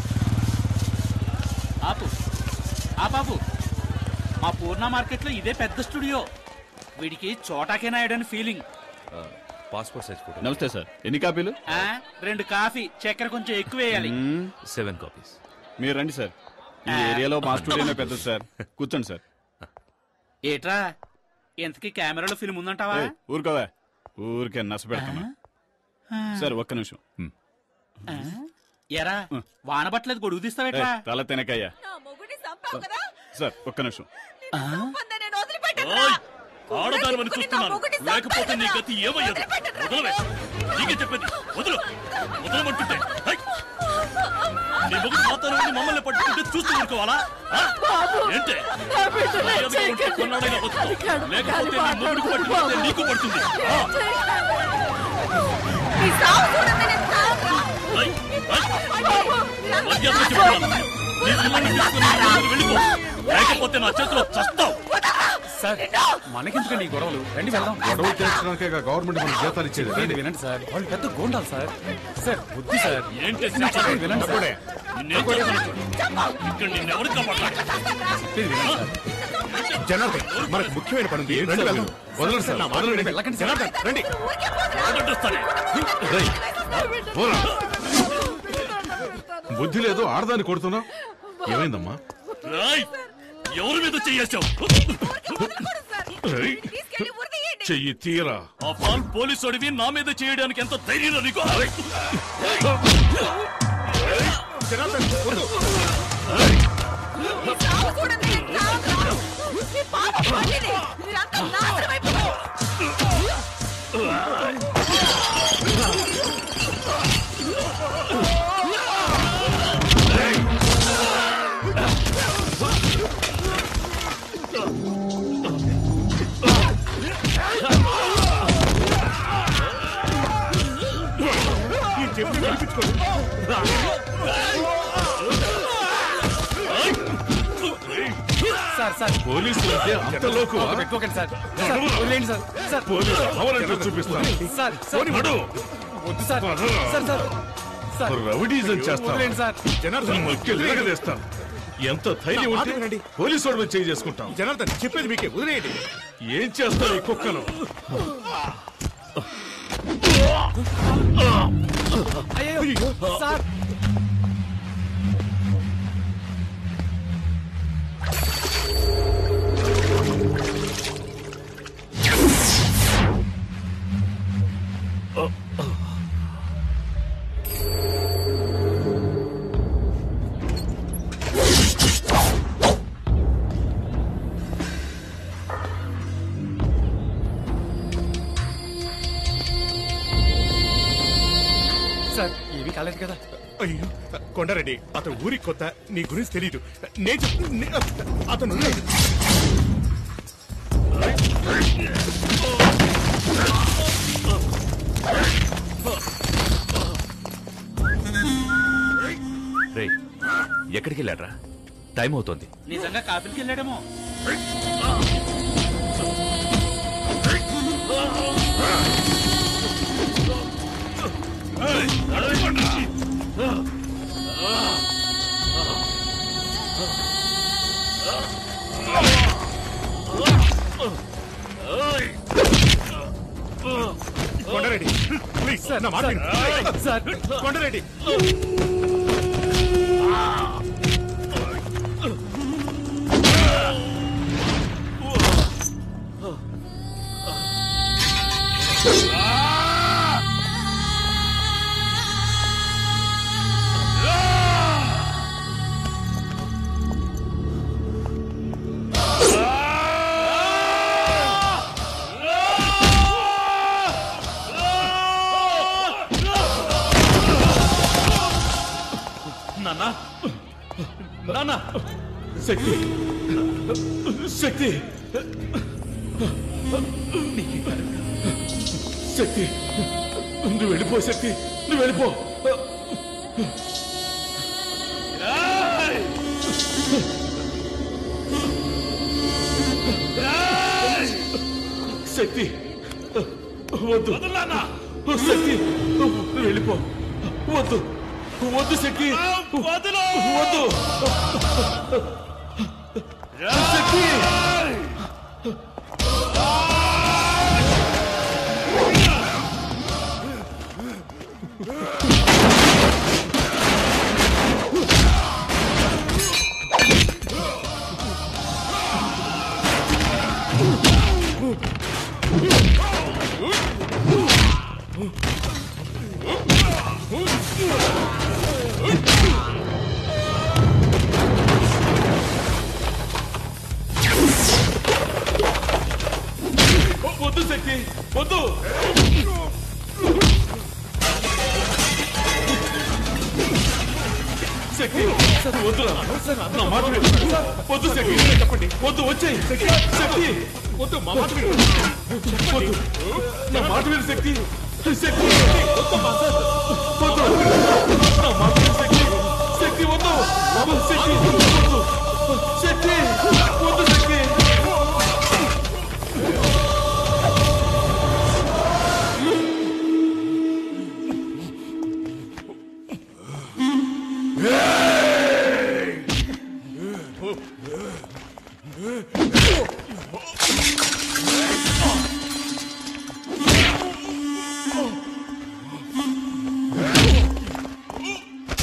ఆపు ఆ బాబు మా పూర్ణ మార్కెట్లో ఇదే పెద్ద స్టూడియో వీడికి చోటాకే నాయుడని ఫీలింగ్ పాస్పోర్ట్ సైజ్ ఫోటో నమస్తే సార్ ఎన్ని కాపీలు ఆ, రెండు కాఫీ చక్కెర కొంచెం ఎక్కువ వేయాలి సెవెన్ కాపీస్ మీరు రండి సార్ ఈ ఏరియాలో మా స్టూడియోనే పెద్దది సార్ కూర్చోండి సార్ ఏట్రా ఎంతకి కెమెరాలో ఫిల్మ్ ఉందంటావా ఏయ్, ఊరుకోవా ఊరికే నస పెడతాను సార్ ఒక్క నిమిషం హ్మ్. ఆ? ఎరా వాన పట్టలేదు గొడుగు తీస్తావేట్రా ఏయ్, తల తినకయ్యా సార్ ఒక్క నిమిషం ఆడదానివని చూస్తున్నాను లేకపోతే నీ గతి ఏమయ్యదు వదలవే నీకే చెప్పేది వదులు వదలమంటుంటే హై! నీ మొగుడు మాతో మమ్మల్ని పట్టుకుంటే చూస్తూ ఊరుకోవాలా ఆ? ఏంటే మర్యాదగా ఉంటే కొన్నాడైనా బతుకుతావు. లేకపోతే నీ మొగుడికి పట్టుకుంటే నీకు పడుతుంది ఆ? హై! హై! మర్యాదగా చెప్తున్నాను. నీ పిల్లల్ని తీసుకుని నువ్వు వెళ్ళిపో లేకపోతే నా చేతిలో చస్తావు సార్ మనకెందుకండి ఈ గొడవలు రండి వెళ్దాం గొడవ తీర్చడానికే గవర్నమెంట్ మనకు జీతాలు ఇచ్చేది చెప్పేది వినండి సార్ వాళ్ళు పెద్ద గోండాలు సార్ సార్ వద్దు సార్ ఏంటి చెప్పేది వినండి సార్ నిన్నేం చేస్తాను చూడు. ఇక్కడ నిన్నెవరు కాపాడతారు చెప్పేది వినండి సార్ జనార్దన్ మనకు ముఖ్యమైన పని ఉంది రండి వెళ్దాం. వదలండి సార్, నా మాట వదలండి. వినండి. వెళ్ళకండి సార్. జనార్దన్ రండి వదలొస్తానే. రేయ్, పోరా. బుద్ధి లేదు ఆడదాన్ని కొడుతున్నావు ఏమైందమ్మా రాయ్ ఎవరి మీద చెయ్యేశావు రేయ్, చెయ్యి తీరా ఆఫ్టర్ పోలీసు అడివి నా మీద చేయడానికి ఎంత ధైర్యం నీకు సార్ సార్ పోలీసులు అంటే అంత లోకువా? పెట్టుకోకండి సార్ సార్, వదిలేయండి సార్ సార్ పోలీసు కావాలంటే చూపిస్తాను సార్ సార్ నడు. వద్దు sir sir sir sir rowdyism చేస్తాను వదిలేండి సార్ జనార్దన్ ఎరగదేస్తాను ఎంత ధైర్యం ఉంటే పోలీసు వాడి మీద చేయి చేసుకుంటాం జనార్దన్ చెప్పేది మీకే వదిలేయండి ఏం చేస్తావు ఈ కుక్కను అయ్యో సార్ సార్ ఏమీ కాలేదు కదా అయ్యో కొండారెడ్డి అతను ఊరికి కొత్త నీ గురించి తెలియదు నేను చెప్- నే- అతను ఉన్నాడు. రే ఎక్కడికి వెళ్ళాడ్రా టైం అవుతోంది నిజంగా కాఫీకి వెళ్ళాడేమో కొండారెడ్డి ప్లీజ్ నా మాట విను. సార్ కొండారెడ్డి నాన్న నాన్న శక్తి శక్తి శక్తి నువ్వు వెళ్ళిపో శక్తి నువ్వు వెళ్ళిపో శక్తి వద్దు శక్తి నువ్వు వెళ్ళిపో వద్దు వద్దు శక్తి వద్దు శక్తి వద్దు శక్తి వద్దు శక్తి వద్దురా నా మాట విను. వద్దు శక్తి చెప్పండి వద్దు వచ్చేయి శక్తి వద్దు మా మాట విను. వద్దు నా మాట విను శక్తి శక్తి వద్దమ్మా. వద్దు నా మాట విను శక్తి శక్తి వద్దు శక్తి వద్దు శక్తి వద్దు శక్తి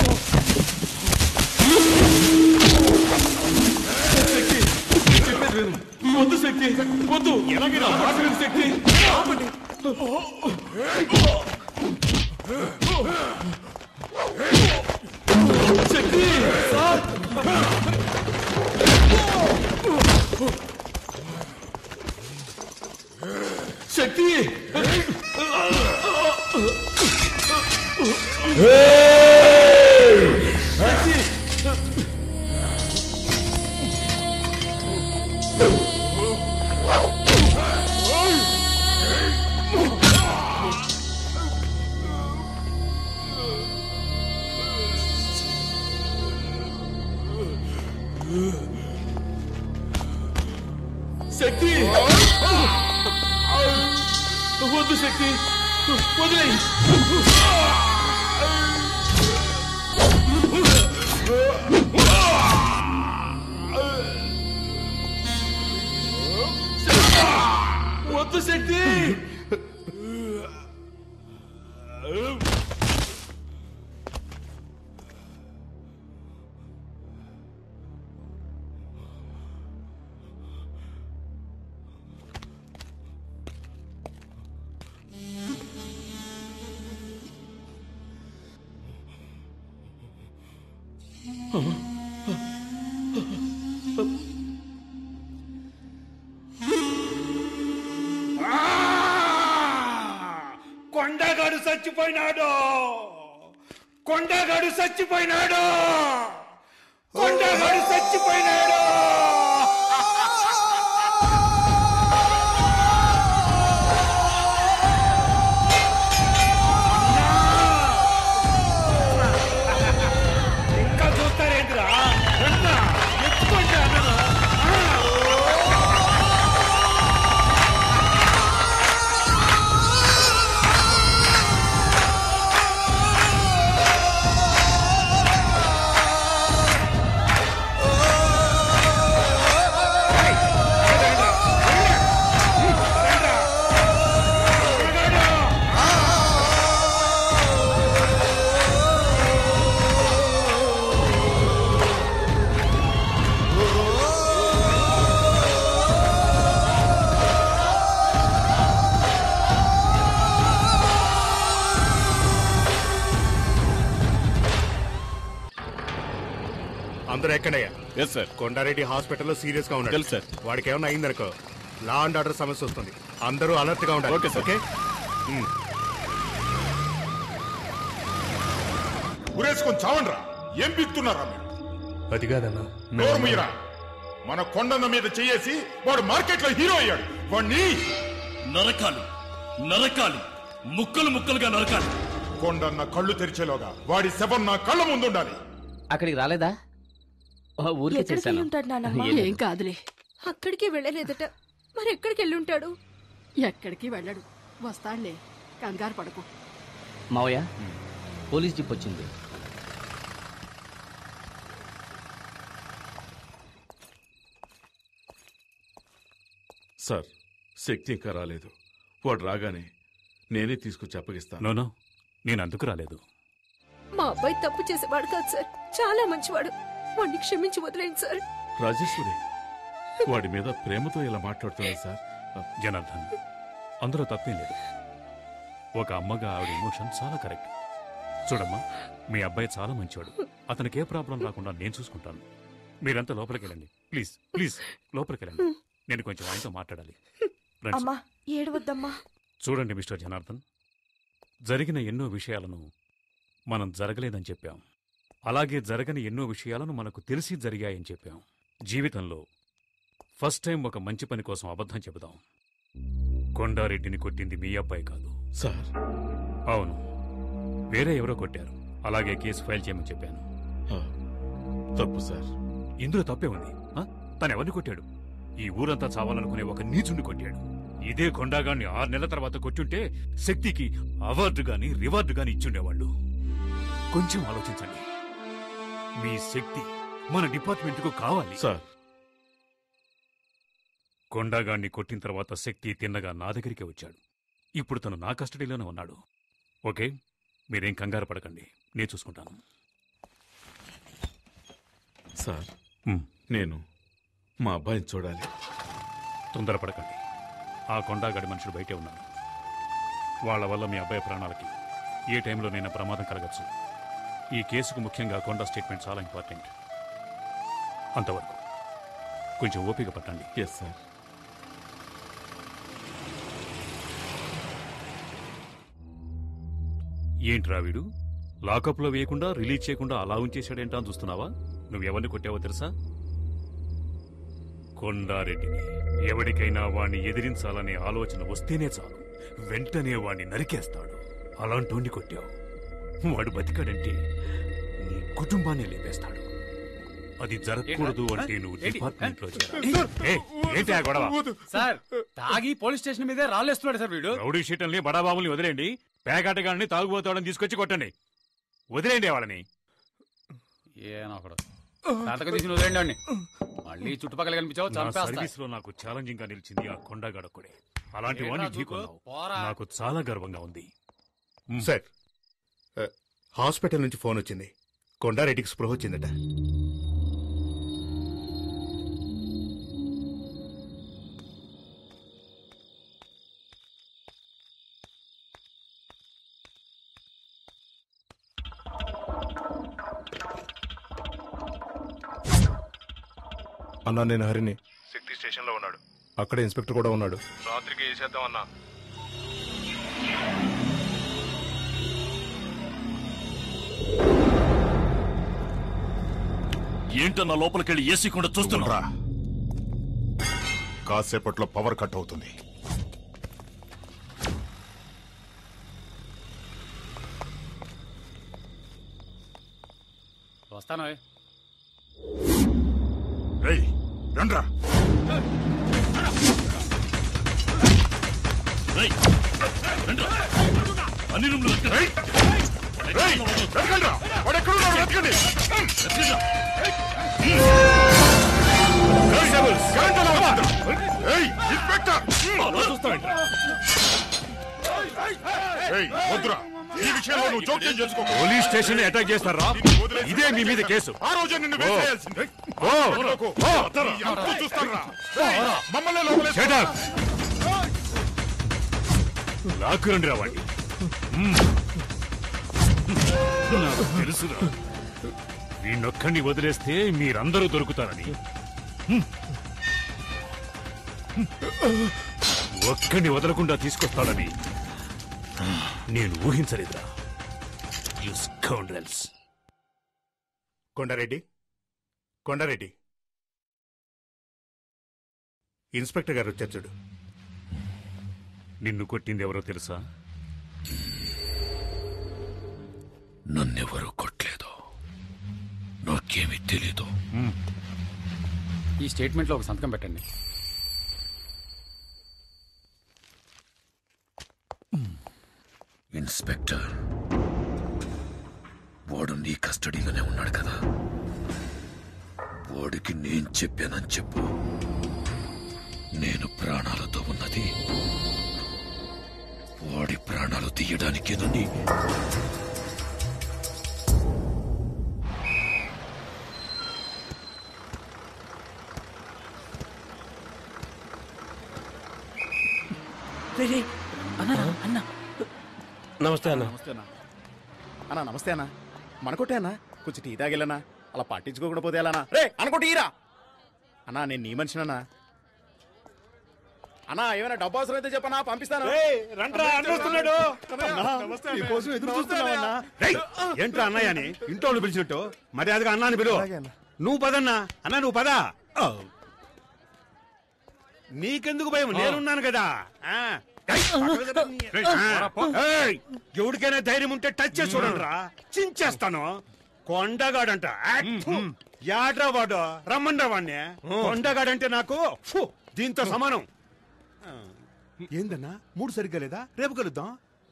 చెప్పేది విను శక్తి సార్ శక్తి శక్తి వద్దు శక్తి వదిలే వద్దు శక్తి కొండగాడు చచ్చిపోయినాడు కొండగాడు చచ్చిపోయినాడు కొండగాడు చచ్చిపోయినాడు ఇంకా చూస్తారేంద్రా రండ్రా, ఎత్తుకోండి అన్నను. అందరూ ఎక్కడయ్యా ఎస్ సార్ కొండారెడ్డి హాస్పిటల్లో సీరియస్ గా ఉన్నాడు తెలుసు సార్. వాడికి ఏమైనా అయిందనుకో లా అండ్ ఆర్డర్ సమస్య వస్తుంది అందరూ అలర్ట్ గా ఉండాలి ఓకే సార్. Okay um. ఉరేసుకొని చావండ్రా ఏం బిక్తున్నారా మీరు అది కాదన్నా నోరు మీరా మన కొండన్న మీద చేయేసి వాడు మార్కెట్ లో హీరో అయ్యాడు వాడిని నరకాలి నరకాలి ముక్కలు ముక్కలుగా నరకాలి కొండన్న కళ్ళు తెరిచేలోగా వాడి శవం నా కళ్ళ ముందు ఉండాలి అక్కడికి రాలేదా ఆ, ఊరికే ఎక్కడికి చేశాను ఉంటాడు నానమ్మ? ఏం లేదు. ఏం కాదులే అక్కడికి వెళ్ళలేదట మరి ఎక్కడికి వెళ్ళుంటాడు ఎక్కడికి వెళ్ళడు వస్తాడులే కంగారు పడకు మావయ్య పోలీస్ జీప్ వచ్చింది సార్ శక్తి ఇంకా రాలేదు వాడు రాగానే నేనే తీసుకొచ్చి అప్పగిస్తాను నోనో నేను అందుకు రాలేదు మా అబ్బాయి తప్పు చేసేవాడు కాదు సార్ చాలా మంచివాడు వాడిని క్షమించి వదిలేండి సార్ రాజేశ్వరి వాడి మీద ప్రేమతో ఇలా మాట్లాడుతున్నాడు సార్ జనార్దన్ అందులో తప్పేం లేదు ఒక అమ్మగా ఆవిడ ఎమోషన్ చాలా కరెక్ట్ చూడమ్మా మీ అబ్బాయి చాలా మంచివాడు అతనికి ఏ ప్రాబ్లం రాకుండా నేను చూసుకుంటాను మీరంతా లోపలికి వెళ్ళండి ప్లీజ్ ప్లీజ్ లోపలికి వెళ్ళండి నేను కొంచెం ఆయనతో మాట్లాడాలి రండి. అమ్మా ఏడవద్దమ్మా చూడండి మిస్టర్ జనార్దన్ జరిగిన ఎన్నో విషయాలను మనం జరగలేదని చెప్పాం అలాగే జరగని ఎన్నో విషయాలను మనకు తెలిసి జరిగాయని చెప్పాం జీవితంలో ఫస్ట్ టైం ఒక మంచి పని కోసం అబద్ధం చెబుదాం కొండారెడ్డిని కొట్టింది మీ అబ్బాయి కాదు సార్ అవును వేరే ఎవరో కొట్టారు అలాగే కేసు ఫైల్ చేయమని చెప్పాను తప్పు సార్ ఇందులో తప్పే ఉంది ఆ? తను ఎవరిని కొట్టాడు ఈ ఊరంతా చావాలనుకునే ఒక నీచుండి కొట్టాడు ఇదే కొండాగాన్ని ఆరు నెలల తర్వాత కొట్టుంటే శక్తికి అవార్డు గాని రివార్డు గాని ఇచ్చుండేవాళ్ళు కొంచెం ఆలోచించండి మీ శక్తి మన డిపార్ట్మెంట్ కు కావాలి సార్ కొండాగాన్ని కొట్టిన తర్వాత శక్తి తిన్నగా నా దగ్గరికి వచ్చాడు ఇప్పుడు తను నా కస్టడీలోనే ఉన్నాడు ఓకే మీరేం కంగారు పడకండి నేను చూసుకుంటాను సార్ హ్మ్. నేను మా అబ్బాయిని చూడాలి తొందరపడకండి ఆ కొండాగడి మనుషులు బయటే ఉన్నారు వాళ్ళ వల్ల మీ అబ్బాయి ప్రాణాలకి ఏ టైంలోనైనా ప్రమాదం కలగచ్చు ఈ కేసుకు ముఖ్యంగా కొండ స్టేట్మెంట్ చాలా ఇంపార్టెంట్ అంతవరకు కొంచెం ఓపిక పట్టండి ఎస్ సార్ ఏంట్రా వీడు లాకప్లో వేయకుండా రిలీజ్ చేయకుండా అలా ఉంచేశాడేంటా అని చూస్తున్నావా నువ్వెవరిని కొట్టావో తెలుసా కొండారెడ్డిని ఎవరికైనా వాణ్ణి ఎదిరించాలనే ఆలోచన వస్తేనే చాలు వెంటనే వాణ్ణి నరికేస్తాడు అలాంటోండి కొట్టావు వాడు బతికాడంటే నీ కుటుంబాన్ని లేపేస్తాడు అది జరగకూడదు అంటే నువ్వు ఏంటి? డిపార్ట్మెంట్ లో చేరాలి. ఏయ్, ఏంటి ఆ గొడవ సార్ తాగి పోలీస్ స్టేషన్ మీదే రాళ్ళేస్తున్నాడు సార్ వీడు రౌడీ షీటల్ని బడాబాబుల్ని వదిలేండి పేకాటగాళ్ళని తాగుబోతాడని తీసుకొచ్చి కొట్టండి వదిలేండి వాళ్ళని ఏనొకడు తాతకు తీసి వదిలేండి వాడిని మళ్ళీ చుట్టుపక్కల కనిపించావు నా చంపేస్తా సర్వీస్ లో నాకు ఛాలెంజింగ్ గా నిలిచింది ఆ కొండగడొక్కడే అలాంటి ఏంట్రా వాడిని చూపు? ఢీకొన్నావు పోరా. నాకు చాలా గర్వంగా ఉంది సార్ ఆ, హాస్పిటల్ నుంచి ఫోన్ వచ్చింది కొండారెడ్డికి స్పృహ వచ్చిందట అన్నా నేను హరిని శక్తి స్టేషన్ లో ఉన్నాడు అక్కడే ఇన్స్పెక్టర్ కూడా ఉన్నాడు రాత్రికి వేసేద్దాం అన్నా ఏంటన్నా లోపలికెళ్ళి ఏసీ కూడా చూస్తున్నా కాసేపట్లో పవర్ కట్ అవుతుంది వస్తాను రేయ్ రండ్రా అన్ని రూమ్లు రేయ్ రేయ్ వెతకండ్రా వాడు ఎక్కడున్నాడు వెతకండి కరెంట్ ఎలా వచ్చిందా? ఏయ్ ఇన్స్పెక్టర్ ఏయ్ వద్దురా ఈ విషయంలో నువ్వు జోక్యం చేసుకో పోలీస్ స్టేషన్ అటాక్ చేస్తారా ఇదే మీ మీద కేసు ఆ రోజే నిన్ను ఓ. వేసేయాల్సిందే ఓ. వదలకు. ఓ. ఈ అంతు చూస్తానురా. ఏయ్, మమ్మల్ని లోపలేసుకో. Shut up. లాక్కురండి రావండి నాకు తెలుసురా వీణొక్కడిని వదిలేస్తే మీరందరూ దొరుకుతారని హ్మ్. ఒక్కడిని వదలకుండా తీసుకొస్తాడని నేను ఊహించలేదురా you scoundrels Konda Reddy Konda Reddy inspector గారు వచ్చారు చూడు నిన్ను కొట్టింది ఎవరో తెలుసా నన్నెవరూ కొట్టలేదు నాకేమీ తెలీదు ఈ స్టేట్మెంట్ లో ఒక సంతకం పెట్టండి ఇన్స్పెక్టర్ వాడు నీ కస్టడీలోనే ఉన్నాడు కదా వాడికి నేను చెప్పానని చెప్పు నేను ప్రాణాలతో ఉన్నది వాడి ప్రాణాలు తీయడానికేనని అన్న నమస్తే అన్న నమస్తే అన్న అన్న నమస్తే అన్న మనకొట్టే అన్న కొంచెం టీ తాగిల్లనా అలా పట్టించుకోకుండా పోతే ఎలా రే అనుకోటి ఈరా అన్నా నేను నీ మనిషినన్నా అన్నా ఏమైనా డబ్బు అవసరం అయితే చెప్పనా పంపిస్తాను రండ్రా, అన్న వస్తున్నాడు. అన్నా, నీకోసం ఎదురు చూస్తున్నామన్నా రేయ్, ఏంట్రా అన్నయ్య అని ఇంట్లో వాళ్ళు పిలిచినట్టు మరి అదిగా అన్నాని పిలువు నువ్వు పదన్నా అన్న నువ్వు పద నీకెందుకు భయం నేనున్నాను కదా ఆ. రేయ్, ఆ. ఏయ్, ఎవడికైనా ధైర్యం ఉంటే టచ్ చేసి చూడండి రా చించేస్తాను కొండగాడంట యాక్ఫు. యాడ్రా వాడు రమ్మండ్రా వాడిని కొండగాడంటే నాకు ఫు, దీంతో సమానం ఏందన్నా మూడు సరిగ్గా లేదా రేపు కలుద్దాం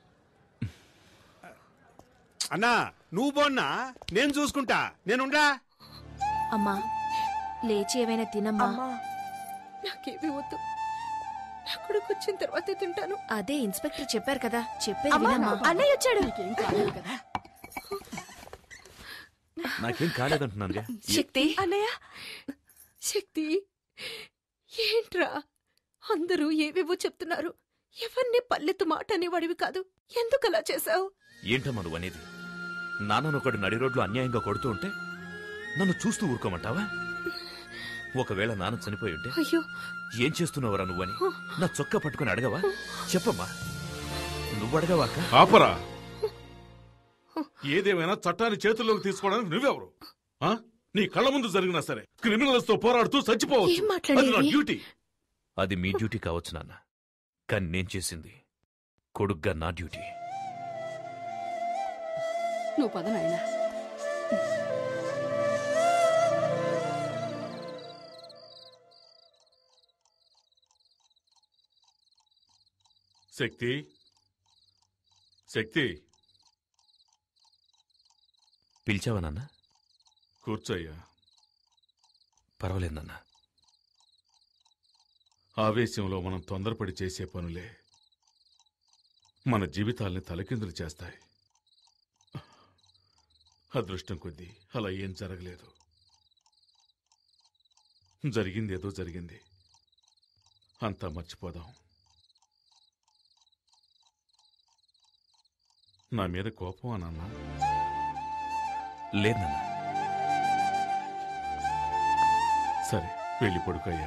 అన్నా నువ్వు పోన్నా నేను చూసుకుంటా నేనుండా అమ్మా లేచి ఏమైనా తినమ్మా నాకేమీ వద్దు నా కొడుకు వచ్చిన తర్వాత తింటాను అదే ఇన్స్పెక్టర్ చెప్పారు కదా చెప్పేది అమ్మా, వినమ్మా అన్నయ్య వచ్చాడు. నాకేం కాలేదంటున్నాను శక్తి అన్నయ్య శక్తి ఏంట్రా అందరూ ఏవేవో చెప్తున్నారు ఎవరిని పల్లెత్తు మాట అనేవాడివి కాదు ఎందుకు అలా చేశావు ఏంటమ్మా నువ్వు అనేది నాన్ననొకడు నడి రోడ్లు అన్యాయంగా కొడుతూ ఉంటే నన్ను చూస్తూ ఊరుకోమంటావా ఒకవేళ నాన్న చనిపోయి ఉంటే అయ్యో ఏం చేస్తున్నావురా నువ్వని నా చొక్కా పట్టుకుని అడగవా చెప్పమ్మా నువ్వు అడగవా అక్క? ఆపరా ఏదేమైనా చట్టాన్ని చేతుల్లోకి తీసుకోవడానికి నువ్వెవరు ఆ? నీ కళ్ళ ముందు జరిగినా సరే క్రిమినల్స్ తో పోరాడుతూ చచ్చిపోవచ్చు ఏం మాట్లాడేది? అది నా డ్యూటీ అది మీ డ్యూటీ కావచ్చు నాన్న కానీ నేను చేసింది కొడుగ్గా నా డ్యూటీ నువ్వు పద నాయనా శక్తి శక్తి పిలిచావా నాన్న కూర్చోయ్యా పర్వాలేదు నాన్న ఆవేశంలో మనం తొందరపడి చేసే పనులే మన జీవితాల్ని తలకిందులు చేస్తాయి అదృష్టం కొద్దీ అలా ఏం జరగలేదు జరిగిందేదో జరిగింది అంతా మర్చిపోదాం నా మీద కోపం అన్నా లేదు నాన్న సరే వెళ్ళి పడుకోయ్యా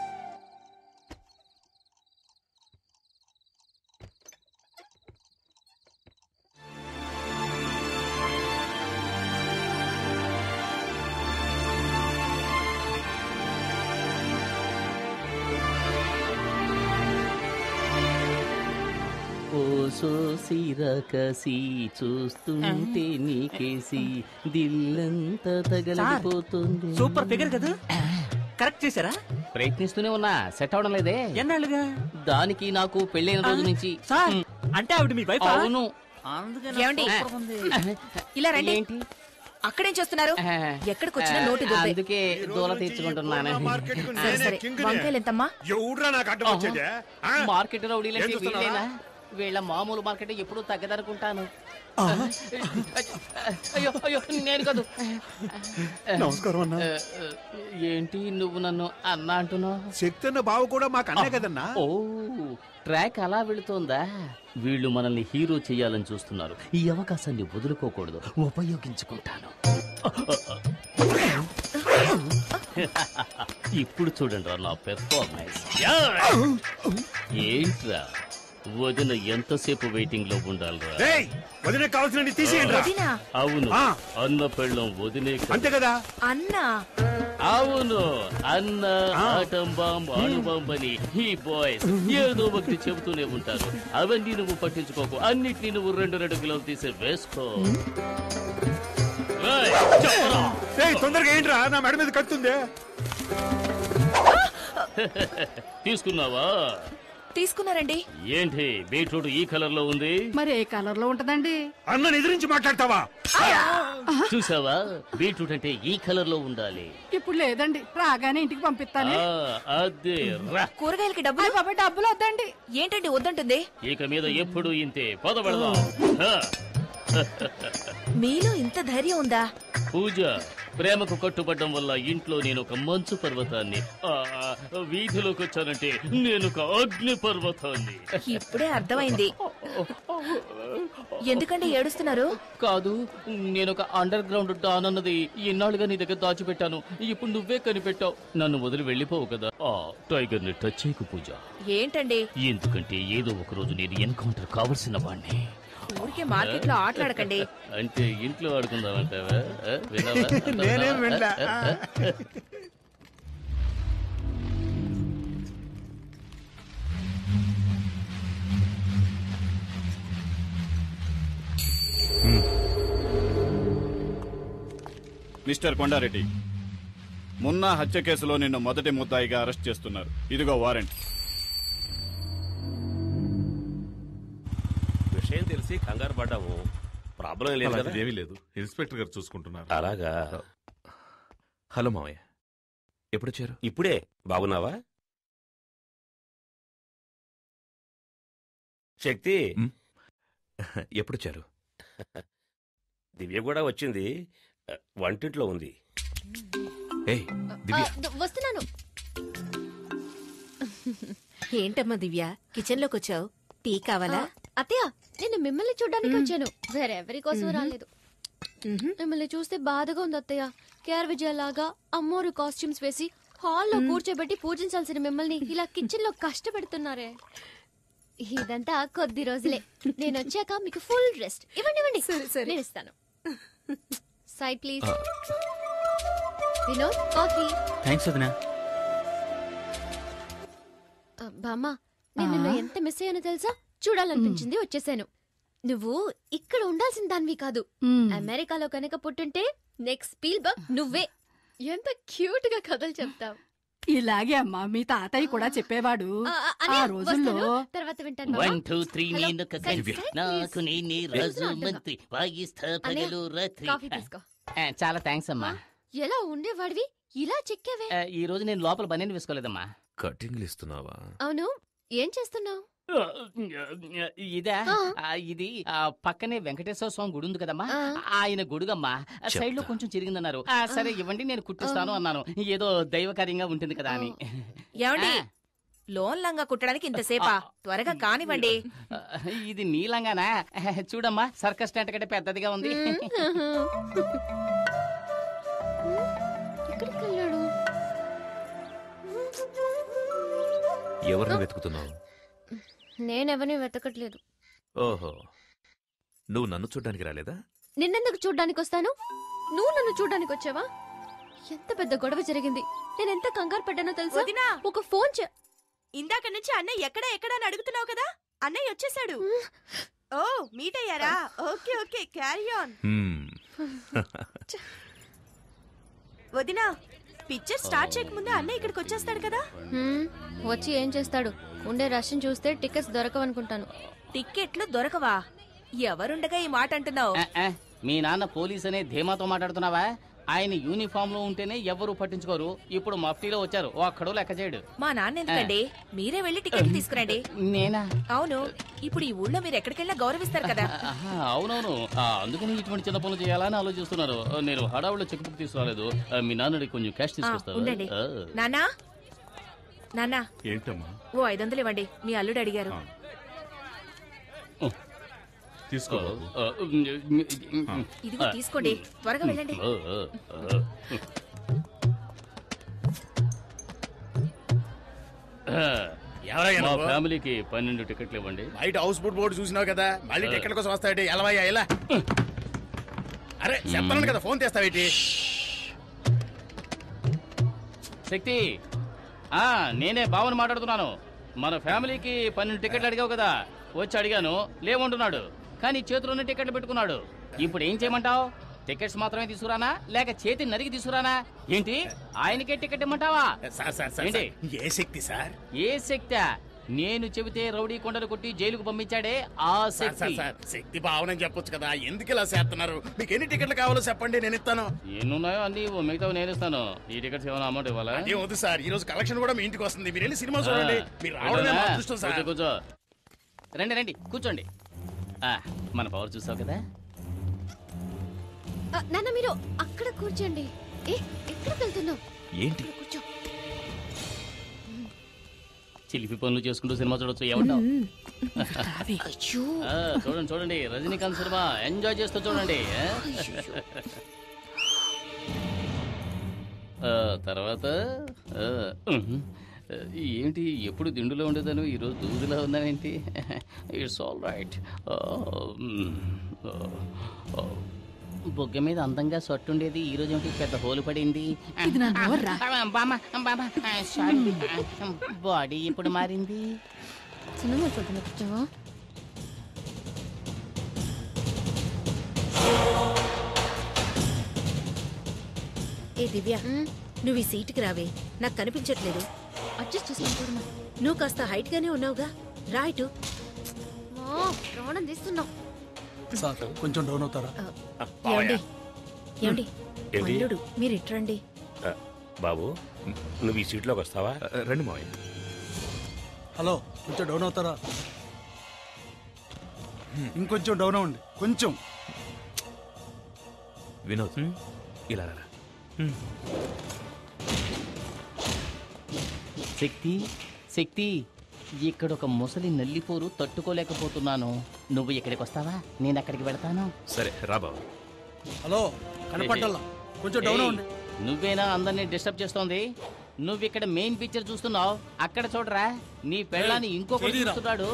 ఓ సోసిరకసి చూస్తుంటే నీకేసి దిల్లంతా తగలడిపోతుంది సూపర్ ఫిగర్ కదా కరెక్ట్ చేశారా ప్రయత్నిస్తూనే ఉన్నా సెట్ అవడం లేదే ఎన్నాళ్ళుగా దానికి నాకు పెళ్ళైన రోజు నుంచి సార్ అంటే ఆవిడ మీ వైఫ్ అవును ఏమండి ఇలా రండి ఏంటి అక్కడేం చేస్తున్నారు ఎక్కడికి వచ్చిన నోటి దుబ్బే అందుకే దూల తీర్చుకుంటున్నాను సరే సరే వంకాయలు ఎంతమ్మా ఎవడ్రా నాకు అడ్డం వచ్చేదే ఆ? మార్కెట్ ఏం రౌడీలంటే చూస్తున్నావా? వీళ్ళేనా వీళ్ళ మామూలు మార్కెట్ ఎప్పుడూ తగ్గదనుకుంటాను అయ్యో అయ్యో నేను కాదు నమస్కారం అన్నా. ఆ, ఆ, ఏంటి నువ్వు నన్ను అన్న అంటున్నావు శక్తి బావ కూడా మాకు అన్నే కదన్నా ఓ ట్రాక్ అలా వెళుతోందా వీళ్ళు మనల్ని హీరో చేయాలని చూస్తున్నారు ఈ అవకాశాన్ని వదులుకోకూడదు ఉపయోగించుకుంటాను ఇప్పుడు చూడండి రా నా పెర్ఫార్మెన్స్ ఏంట్రా వదిన ఎంతసేపు వెయిటింగ్ లో ఉండాలిరా రేయ్, వదిన కావాల్సిన తీసేయండి వదినా? అవును ఆ. అన్న పెళ్ళం వదినే కదా. అంతే కదా అన్నా అవును అన్న ఆటం బాంబ్ అణు బాంబ్ అని ఈ బాయ్స్ ఏదో ఒకటి చెబుతూనే ఉంటారు అవన్నీ నువ్వు పట్టించుకోకు అన్నిటినీ నువ్వు రెండు రెండు కిలోలు తీసి వేసుకో రేయ్, చెప్పరా. ఏయ్, తొందరగా ఏంట్రా నా మెడ మీద కత్తుంది తీసుకున్నావా తీసుకున్నారండి ఏంటి బీట్రూట్ ఈ కలర్ లో ఉంది మరి ఏ కలర్ లో ఉంటదండి అన్నని ఎదిరించి మాట్లాడతావా చూసావా బీట్రూట్ అంటే ఈ కలర్ లో ఉండాలి ఇప్పుడు లేదండి రాగానే ఇంటికి పంపిస్తానే ఆ, అదే రా కూరగాయలకి డబ్బులు బాబా డబ్బులు వద్దండి ఏంటండి వద్దంటుంది ఇక మీద ఎప్పుడు ఇంతే పద వెళదాం హ. మీలో ఇంత ధైర్యం ఉందా పూజ ప్రేమకు కట్టుబడ్డం వల్ల ఇంట్లో నేను ఒక మంచు పర్వతాన్ని ఆ, ఆ, వీధిలోకి వచ్చానంటే నేను ఒక అగ్ని పర్వతాన్ని ఇప్పుడే అర్థమైంది ఎందుకండి ఏడుస్తున్నారు కాదు నేను ఒక అండర్ గ్రౌండ్ డాన్ అన్నది ఇన్నాళ్ళుగా నీ దగ్గర దాచిపెట్టాను ఇప్పుడు నువ్వే కనిపెట్టావు నన్ను వదిలి వెళ్ళిపోవు కదా ఆ టైగర్ ని టచ్ చేయకు పూజ ఏంటండి ఎందుకంటే ఏదో ఒక రోజు నేను ఎన్కౌంటర్ కావలసిన వాణ్ణి ఊరికే మార్కెట్ లో ఆటలాడకండి అంటే ఇంట్లో ఆడుకుందామంటావా ఆ, విన్నావా? నేనేం వినలా. ఆ, ఆ, ఆ. మిస్టర్ కొండారెడ్డి మున్నా హత్య కేసులో నిన్ను మొదటి ముద్దాయిగా అరెస్ట్ చేస్తున్నారు ఇదిగో వారెంట్ విషయం తెలిసి కంగారు పడ్డాము ప్రాబ్లం లేదు కదా ఏమీ లేదు ఇన్స్పెక్టర్ గారు చూసుకుంటున్నారు అలాగా హలో మావయ్య ఎప్పుడు వచ్చారు ఇప్పుడే బాగున్నావా శక్తి ఎప్పుడు వచ్చారు దివ్య కూడా వచ్చింది వంటింట్లో ఉంది ఏయ్ దివ్య వస్తున్నాను ఏంటమ్మా దివ్య కిచెన్ లోకి వచ్చావు టీ కావాలా అత్తయ్య నేను మిమ్మల్ని చూడడానికి వచ్చాను వేరెవరి కోసం మ్మ్. రాలేదు మిమ్మల్ని చూస్తే బాధగా ఉంది అత్తయ్య కేఆర్ విజయ లాగా అమ్మోరు కాస్ట్యూమ్స్ వేసి హాల్లో కూర్చోబెట్టి పూజించాల్సిన మిమ్మల్ని ఇలా కిచెన్ లో కష్టపెడుతున్నారే ఇదంతా కొద్ది రోజులే నేను వచ్చాక మీకు ఫుల్ రెస్ట్ ఇవ్వండి ఇవ్వండి నేను ఇస్తాను side please Vinod coffee thanks వదినా బామ్మ నేను నిన్ను ఎంత మిస్ అయ్యానో తెలుసా చూడాలనిపించింది వచ్చేసాను నువ్వు ఇక్కడ ఉండాల్సిన దానివి కాదు మ్మ్. అమెరికాలో కనుక పుట్టుంటే నెక్స్ట్ స్పీల్ బగ్ నువ్వే ఎంత క్యూట్ గా కథలు చెప్తావు ఇలాగే అమ్మా మీ తాతయ్య కూడా చెప్పేవాడు ఆ, ఆ, ఆ అన్నయ్య, రోజుల్లో వస్తాను. తర్వాత వింటాను బామ్మ. వన్ టూ త్రీ హలో, నేను ఒక సరే, కవి. సరే, నాకు please. నేనే Please రాజు అంటున్నా. మంత్రి వాయిస్తా అన్నయ్య, పగలు రాత్రి కాఫీ తీసుకో ఆ, చాలా థ్యాంక్స్ అమ్మా ఎలా ఉండేవాడివి ఇలా చెక్కావే ఆ, ఈ రోజు నేను లోపల బనీని వేసుకోలేదమ్మా కటింగ్లు ఇస్తున్నావా అవును ఏం చేస్తున్నావు ఇదా ఆ. ఆ, ఇది ఆ, పక్కనే వెంకటేశ్వర స్వామి గుడి ఉంది కదమ్మా ఆ. ఆయన గుడుగమ్మా సైడ్ లో కొంచెం చిరిగిందన్నారు ఆ, సరే ఇవ్వండి నేను కుట్టిస్తాను అన్నాను ఏదో దైవకార్యంగా ఉంటుంది కదా అని ఏమండి లోన్ లంగా కుట్టడానికి ఇంతసేపా త్వరగా కానివ్వండి ఆ, ఇది నీలంగానా చూడమ్మా సర్కస్ టెంట్ కంటే పెద్దదిగా ఉంది ఎక్కడికి వెళ్ళాడు ఎవరిని వెతుకుతున్నావు నేనెవరిని వెతకట్లేదు ఓహో నువ్వు నన్ను చూడ్డానికి రాలేదా నిన్నెందుకు చూడ్డానికి వస్తాను నువ్వు నన్ను చూడ్డానికి వచ్చావా ఎంత పెద్ద గొడవ జరిగింది నేను ఎంత కంగారు పడ్డానో తెలుసా వదినా. ఒక ఫోన్ చే ఇందాక నుంచి అన్నయ్య ఎక్కడ ఎక్కడ అని అడుగుతున్నావు కదా అన్నయ్య వచ్చేసాడు ఓ మీట్ అయ్యారా okay okay carry on hmm. వదినా పిక్చర్ స్టార్ట్ చేయకముందే అన్నయ్య ఇక్కడికి వచ్చేస్తాడు కదా హ్మ్, వచ్చి ఏం చేస్తాడు ఉండే రష్ని చూస్తే టికెట్స్ దొరకవనుకుంటాను టిక్కెట్లు దొరకవా ఎవరుండగా ఈ మాట అంటున్నావు ఆ, ఆ, మీ నాన్న పోలీస్ అనే ధీమాతో మాట్లాడుతున్నావా ఆయన యూనిఫామ్ లో ఉంటేనే ఎవరు పట్టించుకోరు ఇప్పుడు మఫ్టీలో వచ్చారు ఒక్కడో లెక్క చేయడు మా నాన్న ఎందుకండి మీరే వెళ్ళి టికెట్ తీసుకురండి నేనా అవును ఇప్పుడు ఈ ఊళ్ళో మీరు ఎక్కడికెళ్ళా గౌరవిస్తారు కదా ఆహా, అవునవును ఆ, అందుకని ఇటువంటి చిన్న పనులు చేయాలని ఆలోచిస్తున్నారు ఆ, నేను హడావులో చెక్ బుక్ తీసుకురాలేదు ఆ, మీ నాన్నడి కొంచెం క్యాష్ ఆ, తీసుకొస్తావా ఉండండి ఆ. నానా నాన్నా ఏంటమ్మా ఓ ఐదు వందలు ఇవ్వండి మీ అల్లుడు అడిగారు తీసుకో ఆ, బాబు. ఆ, ఉమ్, ఉమ్, ఉమ్, ఇదిగో ఆ, తీసుకోండి త్వరగా వెళ్ళండి ఆ, ఆ, ఆ. ఆ, ఎవరయ్యా మా నువ్వు? ఫ్యామిలీకి పన్నెండు టికెట్లు ఇవ్వండి బయట హౌస్ బోట్ బోర్డు చూసినావు కదా మళ్ళీ ఆ. టికెట్ కోసం వస్తాయంటే ఎలవయ్యా ఎలా అరే చెప్తాను కదా ఫోన్ తెస్తావేటి శక్తి ఆ నేనే బావని మాట్లాడుతున్నాను మన ఫ్యామిలీకి పన్నెండు టికెట్లు అడిగావు కదా వచ్చి అడిగాను లేవంటున్నాడు కానీ చేతిలోనే టికెట్లు పెట్టుకున్నాడు ఇప్పుడు ఏం చేయమంటావు టికెట్స్ మాత్రమే తీసుకురానా లేక చేతి నరికి తీసుకురానా ఏంటి ఆయనకే టికెట్ ఇమ్మంటావా సార్ సార్ సార్ ఏంటి సార్, ఏ శక్తి సార్ ఏ శక్తి నేను చెబితే రౌడీ కొండలు కొట్టి జైలుకు పంపించాడే ఆ sir sir Shakti sir Shakti భావనని చెప్పొచ్చు కదా ఎందుకు ఇలా చేస్తున్నారు మీకు ఎన్ని టికెట్లు కావాలో చెప్పండి నేను ఇస్తాను ఎన్నున్నాయో అన్ని మిగతా నేను ఇస్తాను ఈ టికెట్స్ ఏమైనా అమౌంట్ ఇవ్వాలా అదే వద్దు సార్ ఈ రోజు కలెక్షన్ కూడా మీ ఇంటికి వస్తుంది మీరు వెళ్ళి సినిమా చూడండి మీరు రావడమే మా అదృష్టం సార్ కూర్చో, కూర్చో రండి రండి కూర్చోండి ఆ, మన పవర్ చూసావు కదా ఆ, నాన్న మీరు అక్కడ కూర్చోండి ఏ ఎక్కడికి వెళ్తున్నావు ఏంటి ఇక్కడ కూర్చో చిలిపి పనులు చేసుకుంటూ సినిమా చూడొచ్చు ఏమంటావు అయ్యో ఆ, చూడండి చూడండి రజనీకాంత్ సినిమా ఎంజాయ్ చేస్తూ చూడండి ఆ? ఆ, తర్వాత ఆ, ఉహు. ఏంటి ఎప్పుడు దిండులో ఉండేదాను ఈరోజు దూదిలో ఉన్నానేంటి ఇట్స్ ఆల్ రైట్ బొగ్గ మీద అందంగా సొట్టు ఉండేది ఈ రోజు ఏంటి పెద్ద హోలు పడింది ఇది నా నోర్రా. బామ్మ బామ్మ సారీ బాడీ ఇప్పుడు మారింది సినిమా చూడడానికి వచ్చావా ఏ దివ్య నువ్వు ఈ సీటుకి రావే నాకు కనిపించట్లేదు అడ్జస్ట్ చేసుకుంటున్నా నువ్వు కాస్త హైట్ గానే ఉన్నావుగా రా ఇటు ప్రాణం తీస్తున్నావు సార్ కొంచెం డౌన్ అవుతారా ఏమండి ఏమండి ఏంటి? అల్లుడు మీరు ఇట్రండి ఆ, బాబు నువ్వు ఈ సీట్లోకి వస్తావా రండి మావయ్య హలో కొంచెం డౌన్ అవుతారా ఇంకొంచెం డౌన్ అవ్వండి కొంచెం వినోద్ ఇలా రా శక్తి శక్తి ఇక్కడ ఒక ముసలి నల్లిపోరు తట్టుకోలేకపోతున్నాను నువ్వు ఇక్కడికి వస్తావా నేను అక్కడికి వెళతాను సరే రా బాబు హలో కనపడ్డల్లా కొంచెం డౌన్ ఏయ్, అవ్వండి నువ్వేనా అందరినీ డిస్టర్బ్ చేస్తోంది నువ్వు ఇక్కడ మెయిన్ పిక్చర్ చూస్తున్నావు అక్కడ చూడరా నీ పెళ్ళాన్ని ఇంకొకటి చెయ్యిరా. చూస్తున్నాడు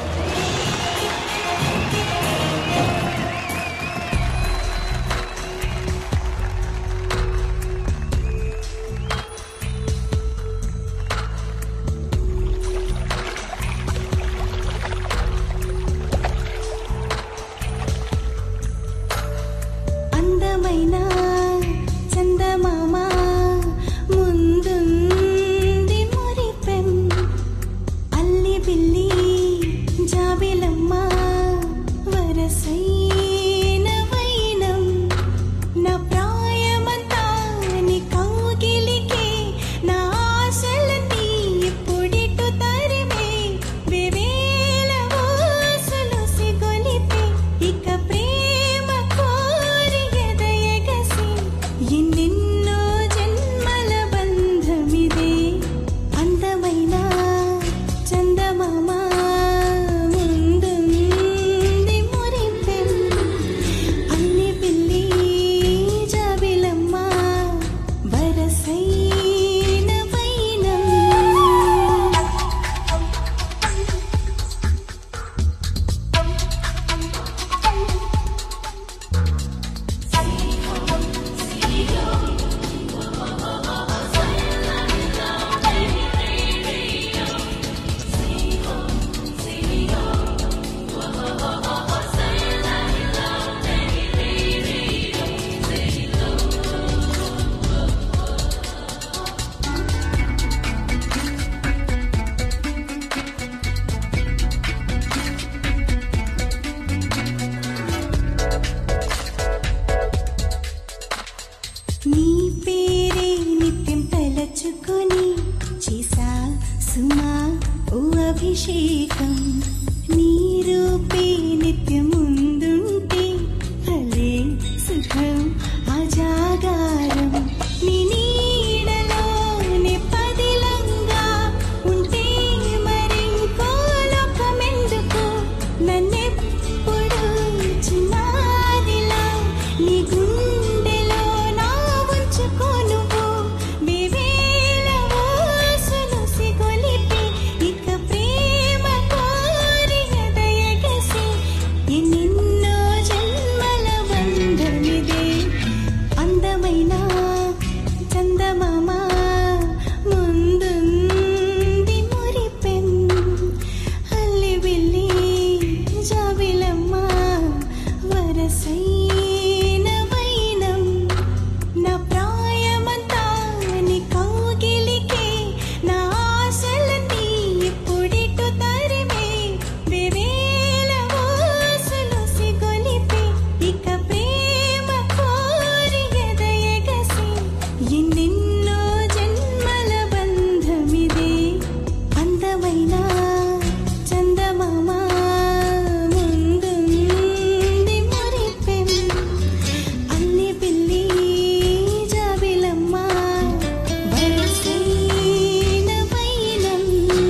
అందమైన చందమామ ముందుంది మురిపెం అల్లి బిల్లి జాబిలమ్మ వరసైన వైనం నా ప్రాయమంతా నీ కౌగిలికే నా ఆశలన్నీ ఇప్పుడిటు తరిమే వెవేల ఊసులు సిగొలిపే ఇక ప్రేమ కోరి ఎదయగసి ఎన్నెన్నో జన్మల బంధమిదే అందమైన చందమామ ముందుంది మురిపెం అల్లి పిల్లి జాబిలమ్మ వరసైన వైనం నీ పేరే నిత్యం తలచుకొని చేసా సుమా ఓ అభిషేకం నీ రూపే నిత్యం ముందుంటే భలే సుఖం ఆ జాగారం నీ నీడలోనే పదిలంగా ఉంటే మరింకో లోకమెందుకు నన్నెప్పుడు చిన్నాదిలా నీ గుండెలో నా ఉంచుకోను వివేల ఊసులు సిగొలిపి ఇక ప్రేమ కోరి హృదయగసి ఎన్నెన్నో జన్మల బంధమిదే అందమైన చందమామ ముందుంది మురిపెం అల్లి బిల్లి జాబిలమ్మ వరసైన వైనం నా ప్రాయమంతా నీ కౌగిలికే నా ఆశలన్నీ ఇప్పుడిటు తరిమే వెవేల ఊసులు సిగొలిపి ఇక ప్రేమ కోరి ఎదయగసి ఎన్నెన్నో జన్మల బంధమిదే అందమైన చందమామ ముందుంది మురిపెం అల్లి పిల్లి జాబిలమ్మ వరసైన వైనం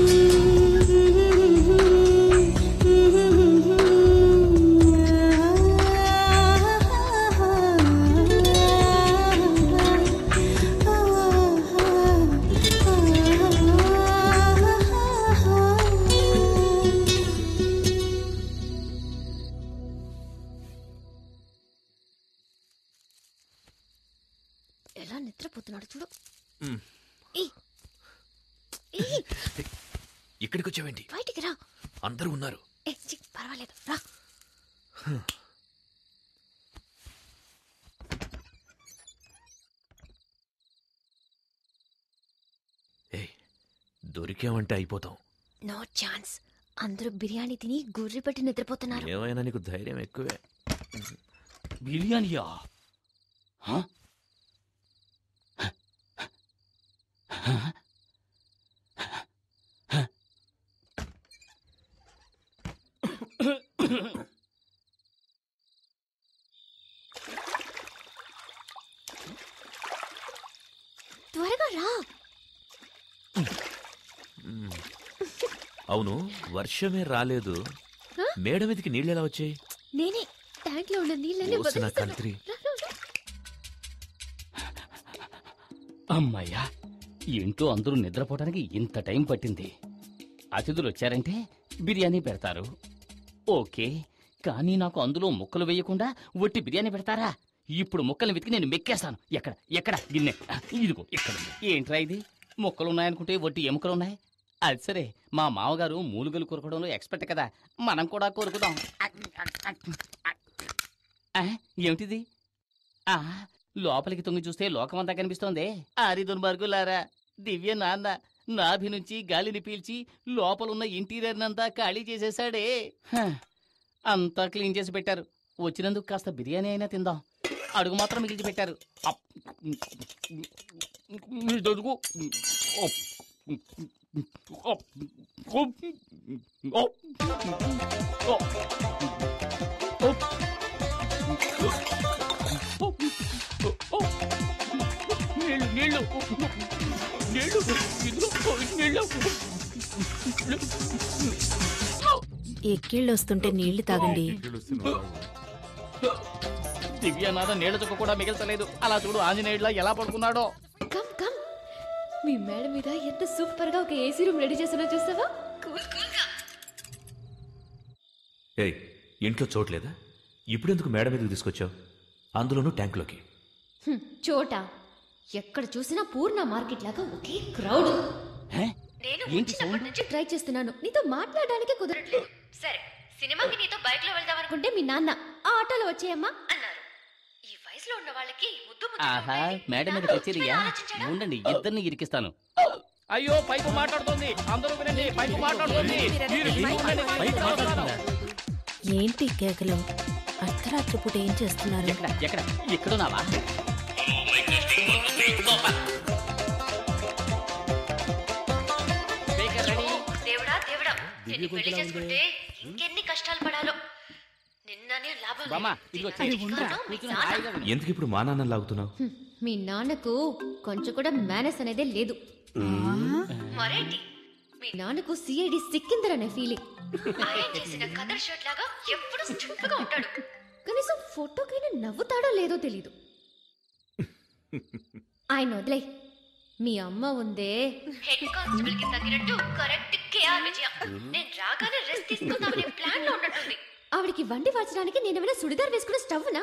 ఎలా నిద్రపోతున్నాడు చూడు మ్. ఏయ్. ఏయ్, ఇక్కడికి వచ్చావేంటి బయటికి రా అందరూ ఉన్నారు ఏ చి, పర్వాలేదు రా దొరికామంటే అయిపోతాం నో ఛాన్స్ అందరూ బిర్యానీ తిని గుర్రి పెట్టి నిద్రపోతున్నారు ఏమైనా నీకు ధైర్యం ఎక్కువే బిర్యానీయా త్వరగా రా అవును వర్షమే రాలేదు హ? మేడ మీదకి నీళ్ళు ఎలా వచ్చాయి నేనే ట్యాంక్ లో ఉన్న నీళ్ళని ఓసిన వదిలేస్తాను. కంత్రి అమ్మాయ్యా ఇంట్లో అందరూ నిద్రపోవడానికి ఇంత టైం పట్టింది అతిథులు వచ్చారంటే బిర్యానీ పెడతారు ఓకే కానీ నాకు అందులో ముక్కలు వేయకుండా ఒట్టి బిర్యానీ పెడతారా ఇప్పుడు ముక్కలు వెతికి నేను మెక్కేస్తాను ఎక్కడ ఎక్కడ గిన్నె ఇదిగో ఇక్కడ ఉంది. ఏంట్రా ఇది ముక్కలు ఉన్నాయనుకుంటే ఒట్టి ఎముకలు ఉన్నాయి అది సరే మా మామగారు మూలుగలు కొరకడంలో ఎక్స్పర్ట్ కదా మనం కూడా కొరుకుదాం ఆ, ఏమిటిది ఆ లోపలికి తొంగి చూస్తే లోకమంతా కనిపిస్తోంది ఆరి దుర్మార్గులారా దివ్య నాన్న నాభి నుంచి గాలిని పీల్చి లోపలున్న ఇంటీరియర్ నంతా ఖాళీ చేసేశాడే హ, అంతా క్లీన్ చేసి పెట్టారు వచ్చినందుకు కాస్త బిర్యానీ అయినా తిందాం అడుగు మాత్రం మిగిల్చి పెట్టారు అప్. ఇదడుగు. అప్. అప్. అప్. అప్. నీళ్ళు నీళ్ళు నీళ్ళు ఇందులో నీళ్ళు ఎక్కిళ్ళు వస్తుంటే నీళ్లు తాగండి దివ్యనాథ నీళ్ళ చుక్క కూడా మిగల్చలేదు అలా చూడు ఆంజనేయుడిలా ఎలా పడుకున్నాడో కమ్ కమ్ మీ మేడ మీద ఎంత సూపర్ గా ఒక ఏసీ రూమ్ రెడీ చేసినా చూస్తావా కూల్ కూల్ గా ఏయ్ ఇంట్లో చోట్లేదా ఇప్పుడెందుకు మేడ మీదకి తీసుకొచ్చావు అందులోనూ ట్యాంకులోకి హ్మ్, చోట ఎక్కడ చూసినా పూర్ణ మార్కెట్ లాగా ఒకే క్రౌడ్ నేను ఏంటి వచ్చినప్పటి నుంచి ట్రై చేస్తున్నాను నీతో మాట్లాడడానికి కుదరట్లేదు సరే సినిమాకి నీతో బైక్ లో వెళ్దాం అనుకుంటే మీ నాన్న ఆ ఆటోలో వచ్చేయమ్మా అన్నారు ఈ వయసులో ఉన్న వాళ్ళకి ముద్దు ముద్దు ఆహా మేడ మీద కచేరియా ఉండండి ఇద్దరిని ఇరికిస్తాను అయ్యో పైపు మాట్లాడుతోంది అందరూ వినండి పైపు మాట్లాడుతోంది మీరు విని ఉండండి, నేను పైపు చెప్తాను. ఏంటి కేకలు అర్ధరాత్రి పూట ఏం చేస్తున్నారు ఎక్కడ ఎక్కడ ఎక్కడున్నావా స్పీకర్ రెడీ దేవుడా దేవుడా దివ్య నిన్ను పెళ్లి గొంతులా చేసుకుంటే ఇంకెన్ని కష్టాలు పడాలో నిన్ననే లాభం బామ్మ లేదు. ఇదిగో దానికి చెయ్యి. కారణం మీ కూర్చుని నాన్న. హాయిగా విను. ఎందుకు ఇప్పుడు మా నాన్న లాగుతున్నావు హ్మ్, మీ నాన్నకు కొంచెం కూడా మేనస్ అనేదే లేదు మరేంటి మీ నాన్నకు సిఐడి సిక్కిందరనే ఫీలింగ్ ఆయన చేసిన కదర్ షర్ట్ లాగా ఎప్పుడు స్ట్రిక్ట్ గా ఉంటాడు కనీసం ఫోటోకైనా నవ్వుతాడో లేదో తెలీదు ఆయన వదిలే మీ అమ్మ ఉందే హెడ్ కానిస్టేబుల్ కి తగినట్టు కరెక్ట్ కేఆర్ విజయ నేను రాగానే రెస్ట్ తీసుకుందామనే ప్లాన్ లో ఉన్నట్టుంది ఆవిడికి వండి వాచడానికి నేనేమైనా సుడిదార్ వేసుకున్న స్టవ్నా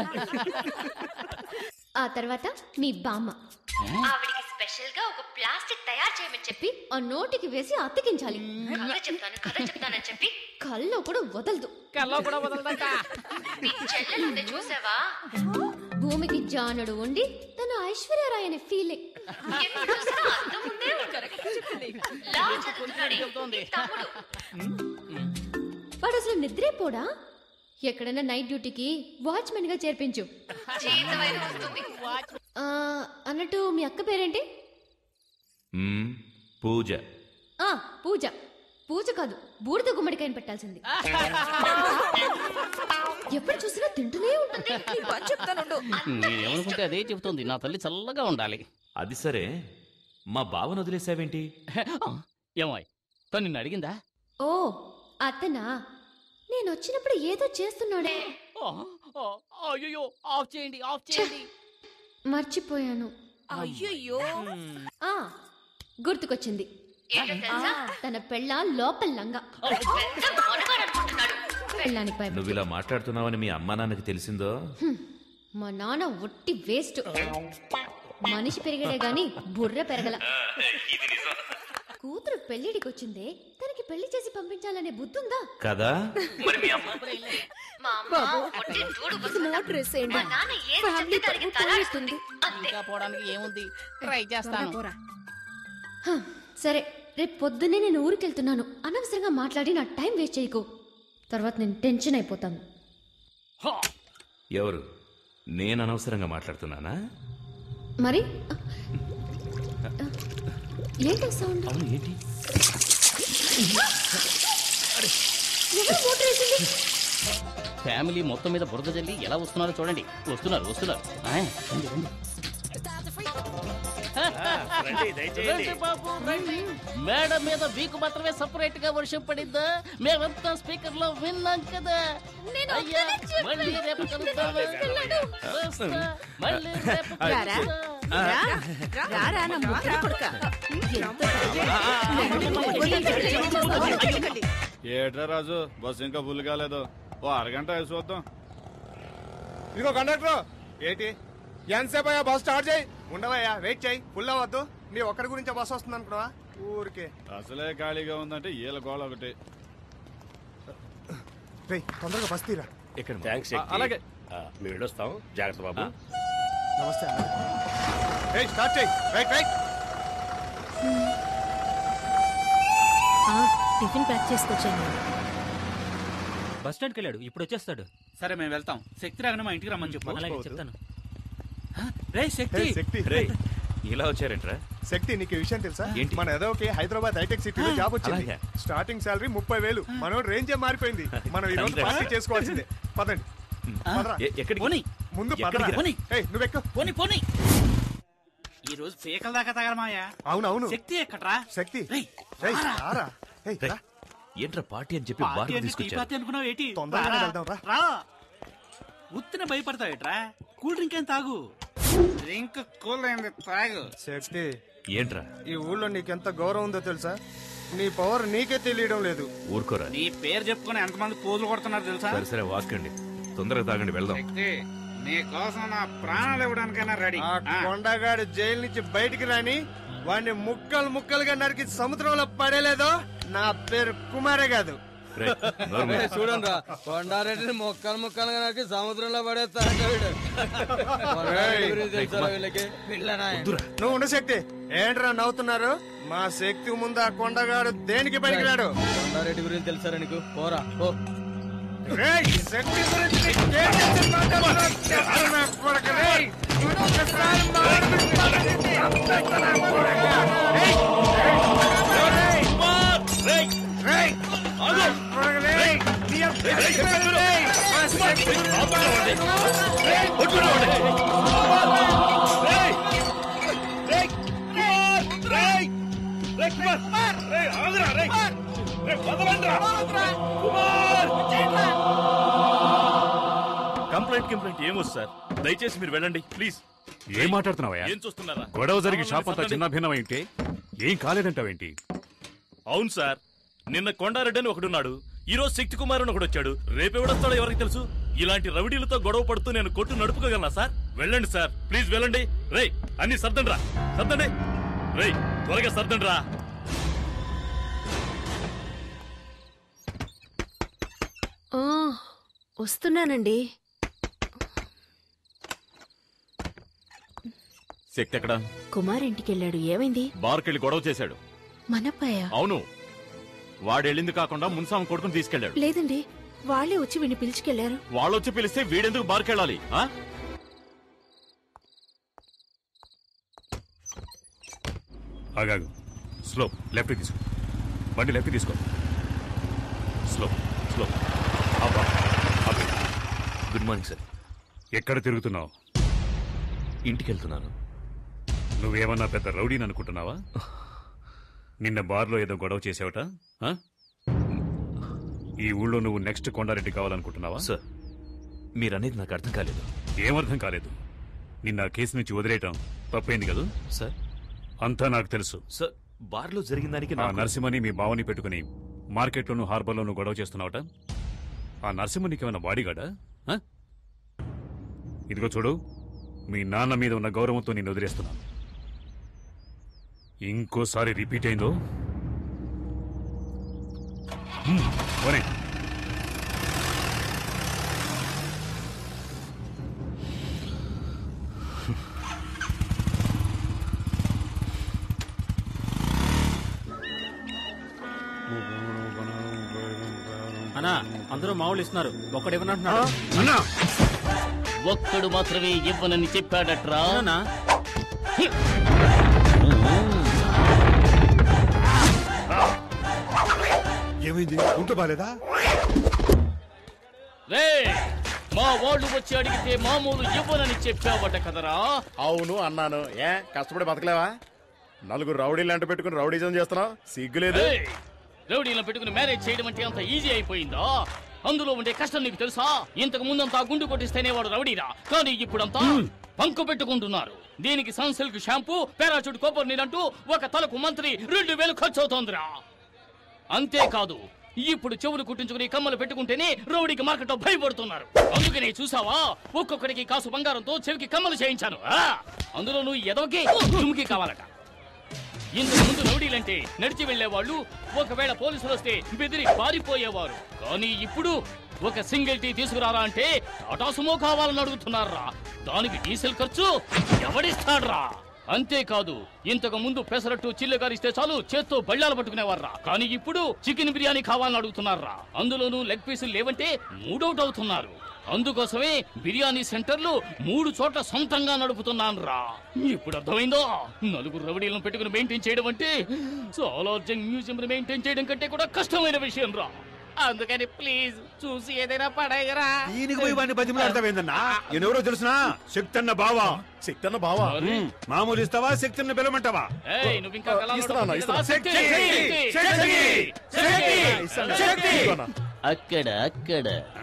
ఆ తర్వాత మీ బామ్మ ఆవిడికి స్పెషల్ గా ఒక ప్లాస్టిక్ తయారు చేయమని చెప్పి ఆ నోటికి వేసి అతికించాలి కథ చెప్తాను కథ చెప్తానని చెప్పి కల్లో కూడా వదలదు కల్లో కూడా వదలదంట మీ చెల్లెలు ఉంది చూసావా భూమికి జానుడు ఉండి తన ఐశ్వర్యరాయ్ అనే ఫీలింగ్ ఎప్పుడు చూసినా అద్దం ముందే ఉంటాడు. లా చదువుతున్నాడే ఈ తమ్ముడు. వాడు అసలు నిద్రే పోడా ఎక్కడైనా నైట్ డ్యూటీకి వాచ్మెన్ గా చేర్పించు జీతమైనా వస్తుంది ఆ, అన్నట్టు మీ అక్క పేరేంటి మ్మ్, పూజ ఆ పూజ పూజ కాదు బూడిద గుమ్మడికాయని పెట్టాల్సింది ఎప్పుడు చూసినా తింటూనే ఉంటుంది నీ పని చెప్తానుండు. నేనేమనుకుంటే అదే చెబుతోంది నా తల్లి చల్లగా ఉండాలి అది సరే మా బావను వదిలేసావేంటి ఏమాయ్ తను నిన్ను అడిగిందా ఓ అతనా నేను వచ్చినప్పుడు ఏదో చేస్తున్నాడే అయ్యో ఆఫ్ చేయండి ఆఫ్ చేయండి మర్చిపోయాను అయ్యయ్యో ఆ గుర్తుకొచ్చింది ఏంటో తెలుసా? తన పెళ్ళ లోపల లంగా పెళ్ళానికి భయపడి నువ్వు ఇలా మాట్లాడుతున్నావని మీ అమ్మా నాన్నకి తెలిసిందో హ్మ్. మా నాన్న ఒట్టి వేస్ట్ మనిషి పెరిగాడే గాని బుర్ర పెరగల కూతురు పెళ్లిడికి వచ్చిందే తనకి పెళ్లి చేసి పంపించాలనే బుద్ధి ఉందా కదా మా అమ్మ ఒట్టి దూడు బుసమంద. మా నాన్న ఏది చెప్తే దానికి తలాడిస్తుంది. ఇంకా పోవడానికి ఏముంది ట్రై చేస్తాను హ, సరే రేపు పొద్దున్నే నేను ఊరికెళ్తున్నాను అనవసరంగా మాట్లాడి నా టైం వేస్ట్ చేయకు తర్వాత నేను టెన్షన్ అయిపోతాను ఎవరు నేను అనవసరంగా మాట్లాడుతున్నానా మరి ఏంటో సౌండ్ అవును ఏంటి ఎవరు మోటార్ వేసింది ఫ్యామిలీ మొత్తం మీద బురద జల్లి ఎలా వస్తున్నారో చూడండి వస్తున్నారు వస్తున్నారు ఆ, రండి, రండి. రండి, దయచేయండి. రండి బాబు రండి మేడం మీద వీకు మాత్రమే సపరేట్ గా వర్షం పడిందా మేమంతా స్పీకర్ లో విన్నాం కదా అయ్యా మళ్ళీ రేపు కలుద్దామా? వస్తా. మళ్ళీ రేపు రారా? కలుద్దాం. రా, రారా నా ముద్ర కొడుక. ఏట్రా రాజు బస్సు ఇంకా ఫుల్ కాలేదు ఓ అరగంట వేసి చూద్దాం ఇదిగో కండక్టర్ ఏంటి ఎంతసేపు అయ్యా బస్ స్టార్ట్ చేయి ఉండవయ్యా వెయిట్ చేయి ఫుల్ అవ్వద్దు నీ ఒక్కడి గురించే బస్ వస్తుంది అనుకున్నావా ఊరికే అసలే ఖాళీగా ఉందంటే ఈల గోళ ఒకటి రేయ్ తొందరగా బస్ తీరా ఇక్కడ థ్యాంక్స్ ఆ, అలాగే. మేము వెళ్ళొస్తాం జాగ్రత్త బాబు నమస్తే రేయ్ స్టార్ట్ చేయి రైట్ రైట్ ఆ, టిఫిన్ ప్యాక్ చేసుకొచ్చాను బస్ స్టాండ్కి వెళ్ళాడు ఇప్పుడు వచ్చేస్తాడు సరే మేము వెళ్తాం శక్తి రాగానే మా ఇంటికి రమ్మని చెప్పు అలాగే చెప్తాను రే శక్తి ఏయ్, శక్తి రేయ్, ఇలా వచ్చారేంట్రా శక్తి నీకు ఈ విషయం తెలుసా ఏంటి? మన ఎదోకి హైదరాబాద్ హైటెక్ సిటీలో జాబ్ వచ్చింది అలాగా? స్టార్టింగ్ సాలరీ ముప్పై వేలు మనం రేంజే మారిపోయింది మనం ఈ రోజు Congrats. పార్టీ చేసుకోవాల్సిందే పదండి పదరా. ఎ- ఎక్కడికి? పోనీ ముందు ఎక్కడికి పదరా. రా? పోనీ. ఏయ్, నువ్వెక్కు పోనీ పోనీ ఈ రోజు పీకల దాకా తగలమాయా అవును అవును శక్తి ఎక్కడ్రా శక్తి రేయ్, రేయ్, రారా. రారా. ఏయ్, రా. ఏంట్రా పార్టీ అని చెప్పి పార్టీ బార్కు అంటే టీ తీసుకొచ్చారు పార్టీ అనుకున్నావు ఏంటి తొందరగా రారా. వెళ్దాం, రా. రా ఉత్తిన భయపడతావేట్రా కూల్ డ్రింక్ ఏం తాగు డ్రింక్ కూల్ అయింది తాగు శక్తి ఏంట్రా ఈ ఊళ్ళో నీకెంత గౌరవం ఉందో తెలుసా నీ పవర్ నీకే తెలియడం లేదు ఊరుకోరా నీ పేరు చెప్పుకొని ఎంతమంది పోజులు కొడుతున్నారు తెలుసా సరే సరే వాక్యండి తొందరగా తాగండి వెళ్దాం శక్తి నీ కోసం నా ప్రాణాలు ఇవ్వడానికైనా రెడీ ఆ కొండగాడు జైలు నుంచి బయటికి రాని వాడిని ముక్కలు ముక్కలుగా నరికి సముద్రంలో పడేలేదో నా పేరు కుమారే కాదు రేయ్, నోరు మూయి. చూడండి రా కొండారెడ్డిని మొక్కలు మొక్కలుగా నాకు సముద్రంలో పడేస్తా అంటే వీడు. కొండారెడ్డి గురించి తెలుసా వీళ్ళకి పిల్లనా నువ్వు ఉండు శక్తి ఏంట్రా నవ్వుతున్నారు మా శక్తి ముందు ఆ కొండగాడు దేనికి పనికిరాడు కొండారెడ్డి గురించి తెలుసారా నీకు పోరా పో రేయ్, శక్తి గురించి నీకేం తెలుసు మాట్లాడుతున్నావు? చెప్పు నా కొడుకు, రేయ్. ఒక్కసారి మా వాడి గురించి మాట్లాడితే చంపేస్తా నా కొడుకు. రేయ్, రేయ్, రేయ్, రేయ్, నా కొడుకు, రేయ్. నీ అబ్బ- రేయ్, మా శక్తి రేయ్, రేయ్, రేయ్, కుమార్, రేయ్, రేయ్, కుమార్, రేయ్, ఆగురా, రేయ్. రేయ్, వదలండిరా. కుమార్, కంప్లైంట్ కంప్లైంట్ ఏమొచ్చు సార్ దయచేసి మీరు వెళ్ళండి ప్లీజ్ ఏం మాట్లాడుతున్నావయ్యా ఏం చూస్తున్నారా గొడవ జరిగి సామాన్యుని షాప్ అంతా సర్దండి. చిన్న భిన్నమైంటే ఏం కాలేదంటావేంటి అవును సార్ నిన్న కొండారెడ్డి అని ఒకడున్నాడు ఈ రోజు శక్తి కుమార్ అని ఒకడు వచ్చాడు రేపెవడొస్తాడో ఎవరికి తెలుసు ఇలాంటి రౌడీలతో గొడవ పడుతూ నేను కొట్టు నడుపుకోగలనా సార్ వెళ్ళండి సార్ ప్లీజ్ వెళ్ళండి రేయ్ అన్ని సర్దండి రా సర్దండి రేయ్ త్వరగా సర్దండి రా ఆ, వస్తున్నానండి శక్తి ఎక్కడ కుమార్ ఇంటికి వెళ్ళాడు ఏమైంది బార్కెళ్ళి గొడవ చేశాడు మనప్పయ్య అవును వాడెళ్ళింది కాకుండా మున్సాం కొడుకుని తీసుకెళ్ళాడు లేదండి వాళ్ళే వచ్చి వీడిని పిలుచుకెళ్లారు వాళ్ళొచ్చి పిలిస్తే వీడెందుకు బార్కెళ్ళాలి ఆ? ఆగాగు స్లో లెఫ్ట్ తీసుకో బండి లెఫ్ట్ తీసుకో స్లో స్లో ఆపా. ఆపే. గుడ్ మార్నింగ్ సార్ ఎక్కడ తిరుగుతున్నావు ఇంటికి వెళ్తున్నాను నువ్వేమన్నా పెద్ద రౌడీని అనుకుంటున్నావా నిన్న బార్లో ఏదో గొడవ చేసావట ఆ? ఈ ఊళ్ళో నువ్వు నెక్స్ట్ కొండారెడ్డి కావాలనుకుంటున్నావా సార్ మీరనేది నాకు అర్థం కాలేదు ఏమర్థం కాలేదు నిన్న ఆ కేసు నుంచి వదిలేయటం తప్పైంది కదా సార్ అంతా నాకు తెలుసు సార్ బార్లో జరిగిన దానికి ఆ నాకు- నరసింహని మీ బావని పెట్టుకుని మార్కెట్లోను హార్బర్లోను గొడవ చేస్తున్నావట ఆ నరసింహ నీకేమైనా బాడీగాడా ఆ? ఇదిగో చూడు మీ నాన్న మీద ఉన్న గౌరవంతో నేను వదిలేస్తున్నాను ఇంకోసారి రిపీట్ అయిందో హ్మ్, పోనీ. అన్నా అందరూ మామూలు ఇస్తున్నారు ఒకడు ఇవ్వనంటున్నాడు ఒక్కడు మాత్రమే ఇవ్వనని చెప్పాడట్రా ఏమైంది ఉంట బాలేదా రే మా వాళ్ళు వచ్చి అడిగితే మామూలు ఇవ్వనని చెప్పావట కదరా అవును అన్నాను ఏ కష్టపడి బతకలేవా నలుగురు రౌడీలు అంట పెట్టుకుని రౌడీజం చేస్తున్నావు సిగ్గులేదు ఏయ్! రౌడీలను పెట్టుకుని మ్యారేజ్ చేయడం అంటే అంత ఈజీ అయిపోయిందా అందులో ఉండే కష్టం నీకు తెలుసా ఇంతకు ముందంతా గుండు కొట్టిస్తేనే వాడు రౌడీరా కానీ ఇప్పుడంతా పంకు పెట్టుకుంటున్నారు దీనికి సన్సిల్క్ షాంపూ పారాచూట్ కొబ్బరి నీరంటూ ఒక తలకు మంత్రి రెండు వేలు ఖర్చు అవుతోందిరా అంతేకాదు ఇప్పుడు చెవులు కుట్టించుకుని కమ్మలు పెట్టుకుంటేనే రౌడీకి మార్కెట్ భయపడుతున్నారు అందుకనే చూసావా ఒక్కొక్కడికి కాసు బంగారంతో చెవికి కమ్మలు చేయించాను ఆ! అందులో నువ్వు ఎదవకి తుమ్కి కావాలట ఇంతకు ముందు రౌడీలంటే నడిచి వెళ్లేవాళ్ళు ఒకవేళ పోలీసులు వస్తే బెదిరి పారిపోయేవారు కానీ ఇప్పుడు ఒక సింగిల్ టీ తీసుకురారా అంటే టాటా సుమో కావాలని అడుగుతున్నారా దానికి డీజిల్ ఖర్చు ఎవడిస్తాడ్రా అంతేకాదు ఇంతకు ముందు పెసరట్టు చిల్లగారిస్తే చాలు చేత్తో బళ్ళాలు పట్టుకునేవారా కానీ ఇప్పుడు చికెన్ బిర్యానీ కావాలని అడుగుతున్నారా అందులోనూ లెగ్ పీసులు లేవంటే మూడౌట్ అవుతున్నారు అందుకోసమే బిర్యానీ సెంటర్లు మూడు చోట్ల సొంతంగా నడుపుతున్నాను రా ఇప్పుడు అర్థమైందో నలుగురు రవడీలను పెట్టుకుని మెయింటైన్ చేయడం అంటే సాలార్జంగ్ మ్యూజియం మెయింటైన్ చేయడం కంటే కూడా కష్టమైన విషయం రా అందుకని ప్లీజ్ చూసి ఏదైనా పడేయరా దీనికి పోయి వాడిని బతిమలాడతావేందన్నా ఎవరో తెలుసునా శక్తన్న బావా శక్తన్న బావా మామూలు ఇస్తావా శక్తిని పిలవమంటావా ఏయ్, నువ్వు ఇంకా కళలో ఇస్తున్నాను, పడుతున్నావా? ఇస్తున్నాను. శక్తి, శక్తి, శక్తి, శక్తి, శక్తి, శక్తి. శక్తి. అక్కడ అక్కడ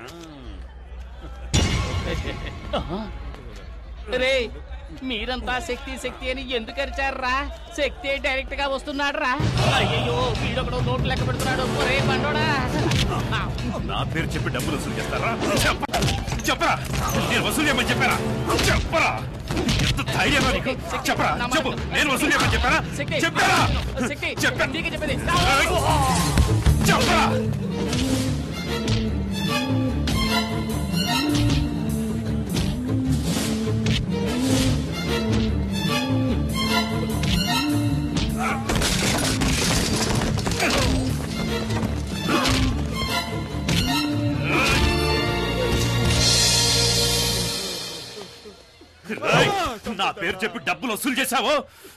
రే మీరంతా శక్తి శక్తి అని ఎందుకు అరిచారా శక్తి డైరెక్ట్ గా వస్తున్నాడు రా అయ్యో వీడొకడు నోట్లు లెక్క పెడుతున్నాడు ఒరే బండోడా నా పేరు చెప్పి డబ్బులు వసూలు చేస్తారా చెప్ప- చెప్పరా నేను వసూలు చేయమని చెప్పారా చెప్పరా ఎంత ధైర్యం నీకు చెప్పరా చెప్పు నేను వసూలు చేయమని చెప్పారా శక్తి చెప్పారా శక్తి చెప్పా నీకే చెప్పేది చెప్పరా రేయ్, నా పేరు చెప్పి డబ్బులు వసూలు చేశావు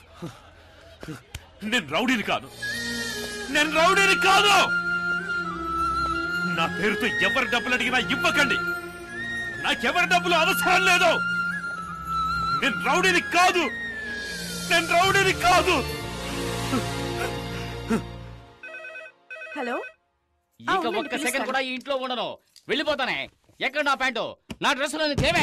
నేను రౌడీని కాదు నేను రౌడీని కాదు నా పేరుతో ఎవరి డబ్బులు అడిగినా ఇవ్వకండి నాకెవరి డబ్బులు అవసరం లేదు నేను రౌడీని కాదు నేను రౌడీని కాదు హలో ఇక ఒక్క సెకండ్ కూడా ఈ ఇంట్లో ఉండను వెళ్ళిపోతానే ఎక్కడ నా ప్యాంటు నా డ్రెస్ తేవే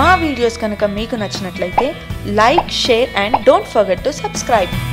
మా వీడియోస్ కనుక మీకు నచ్చినట్లయితే like share and don't forget to subscribe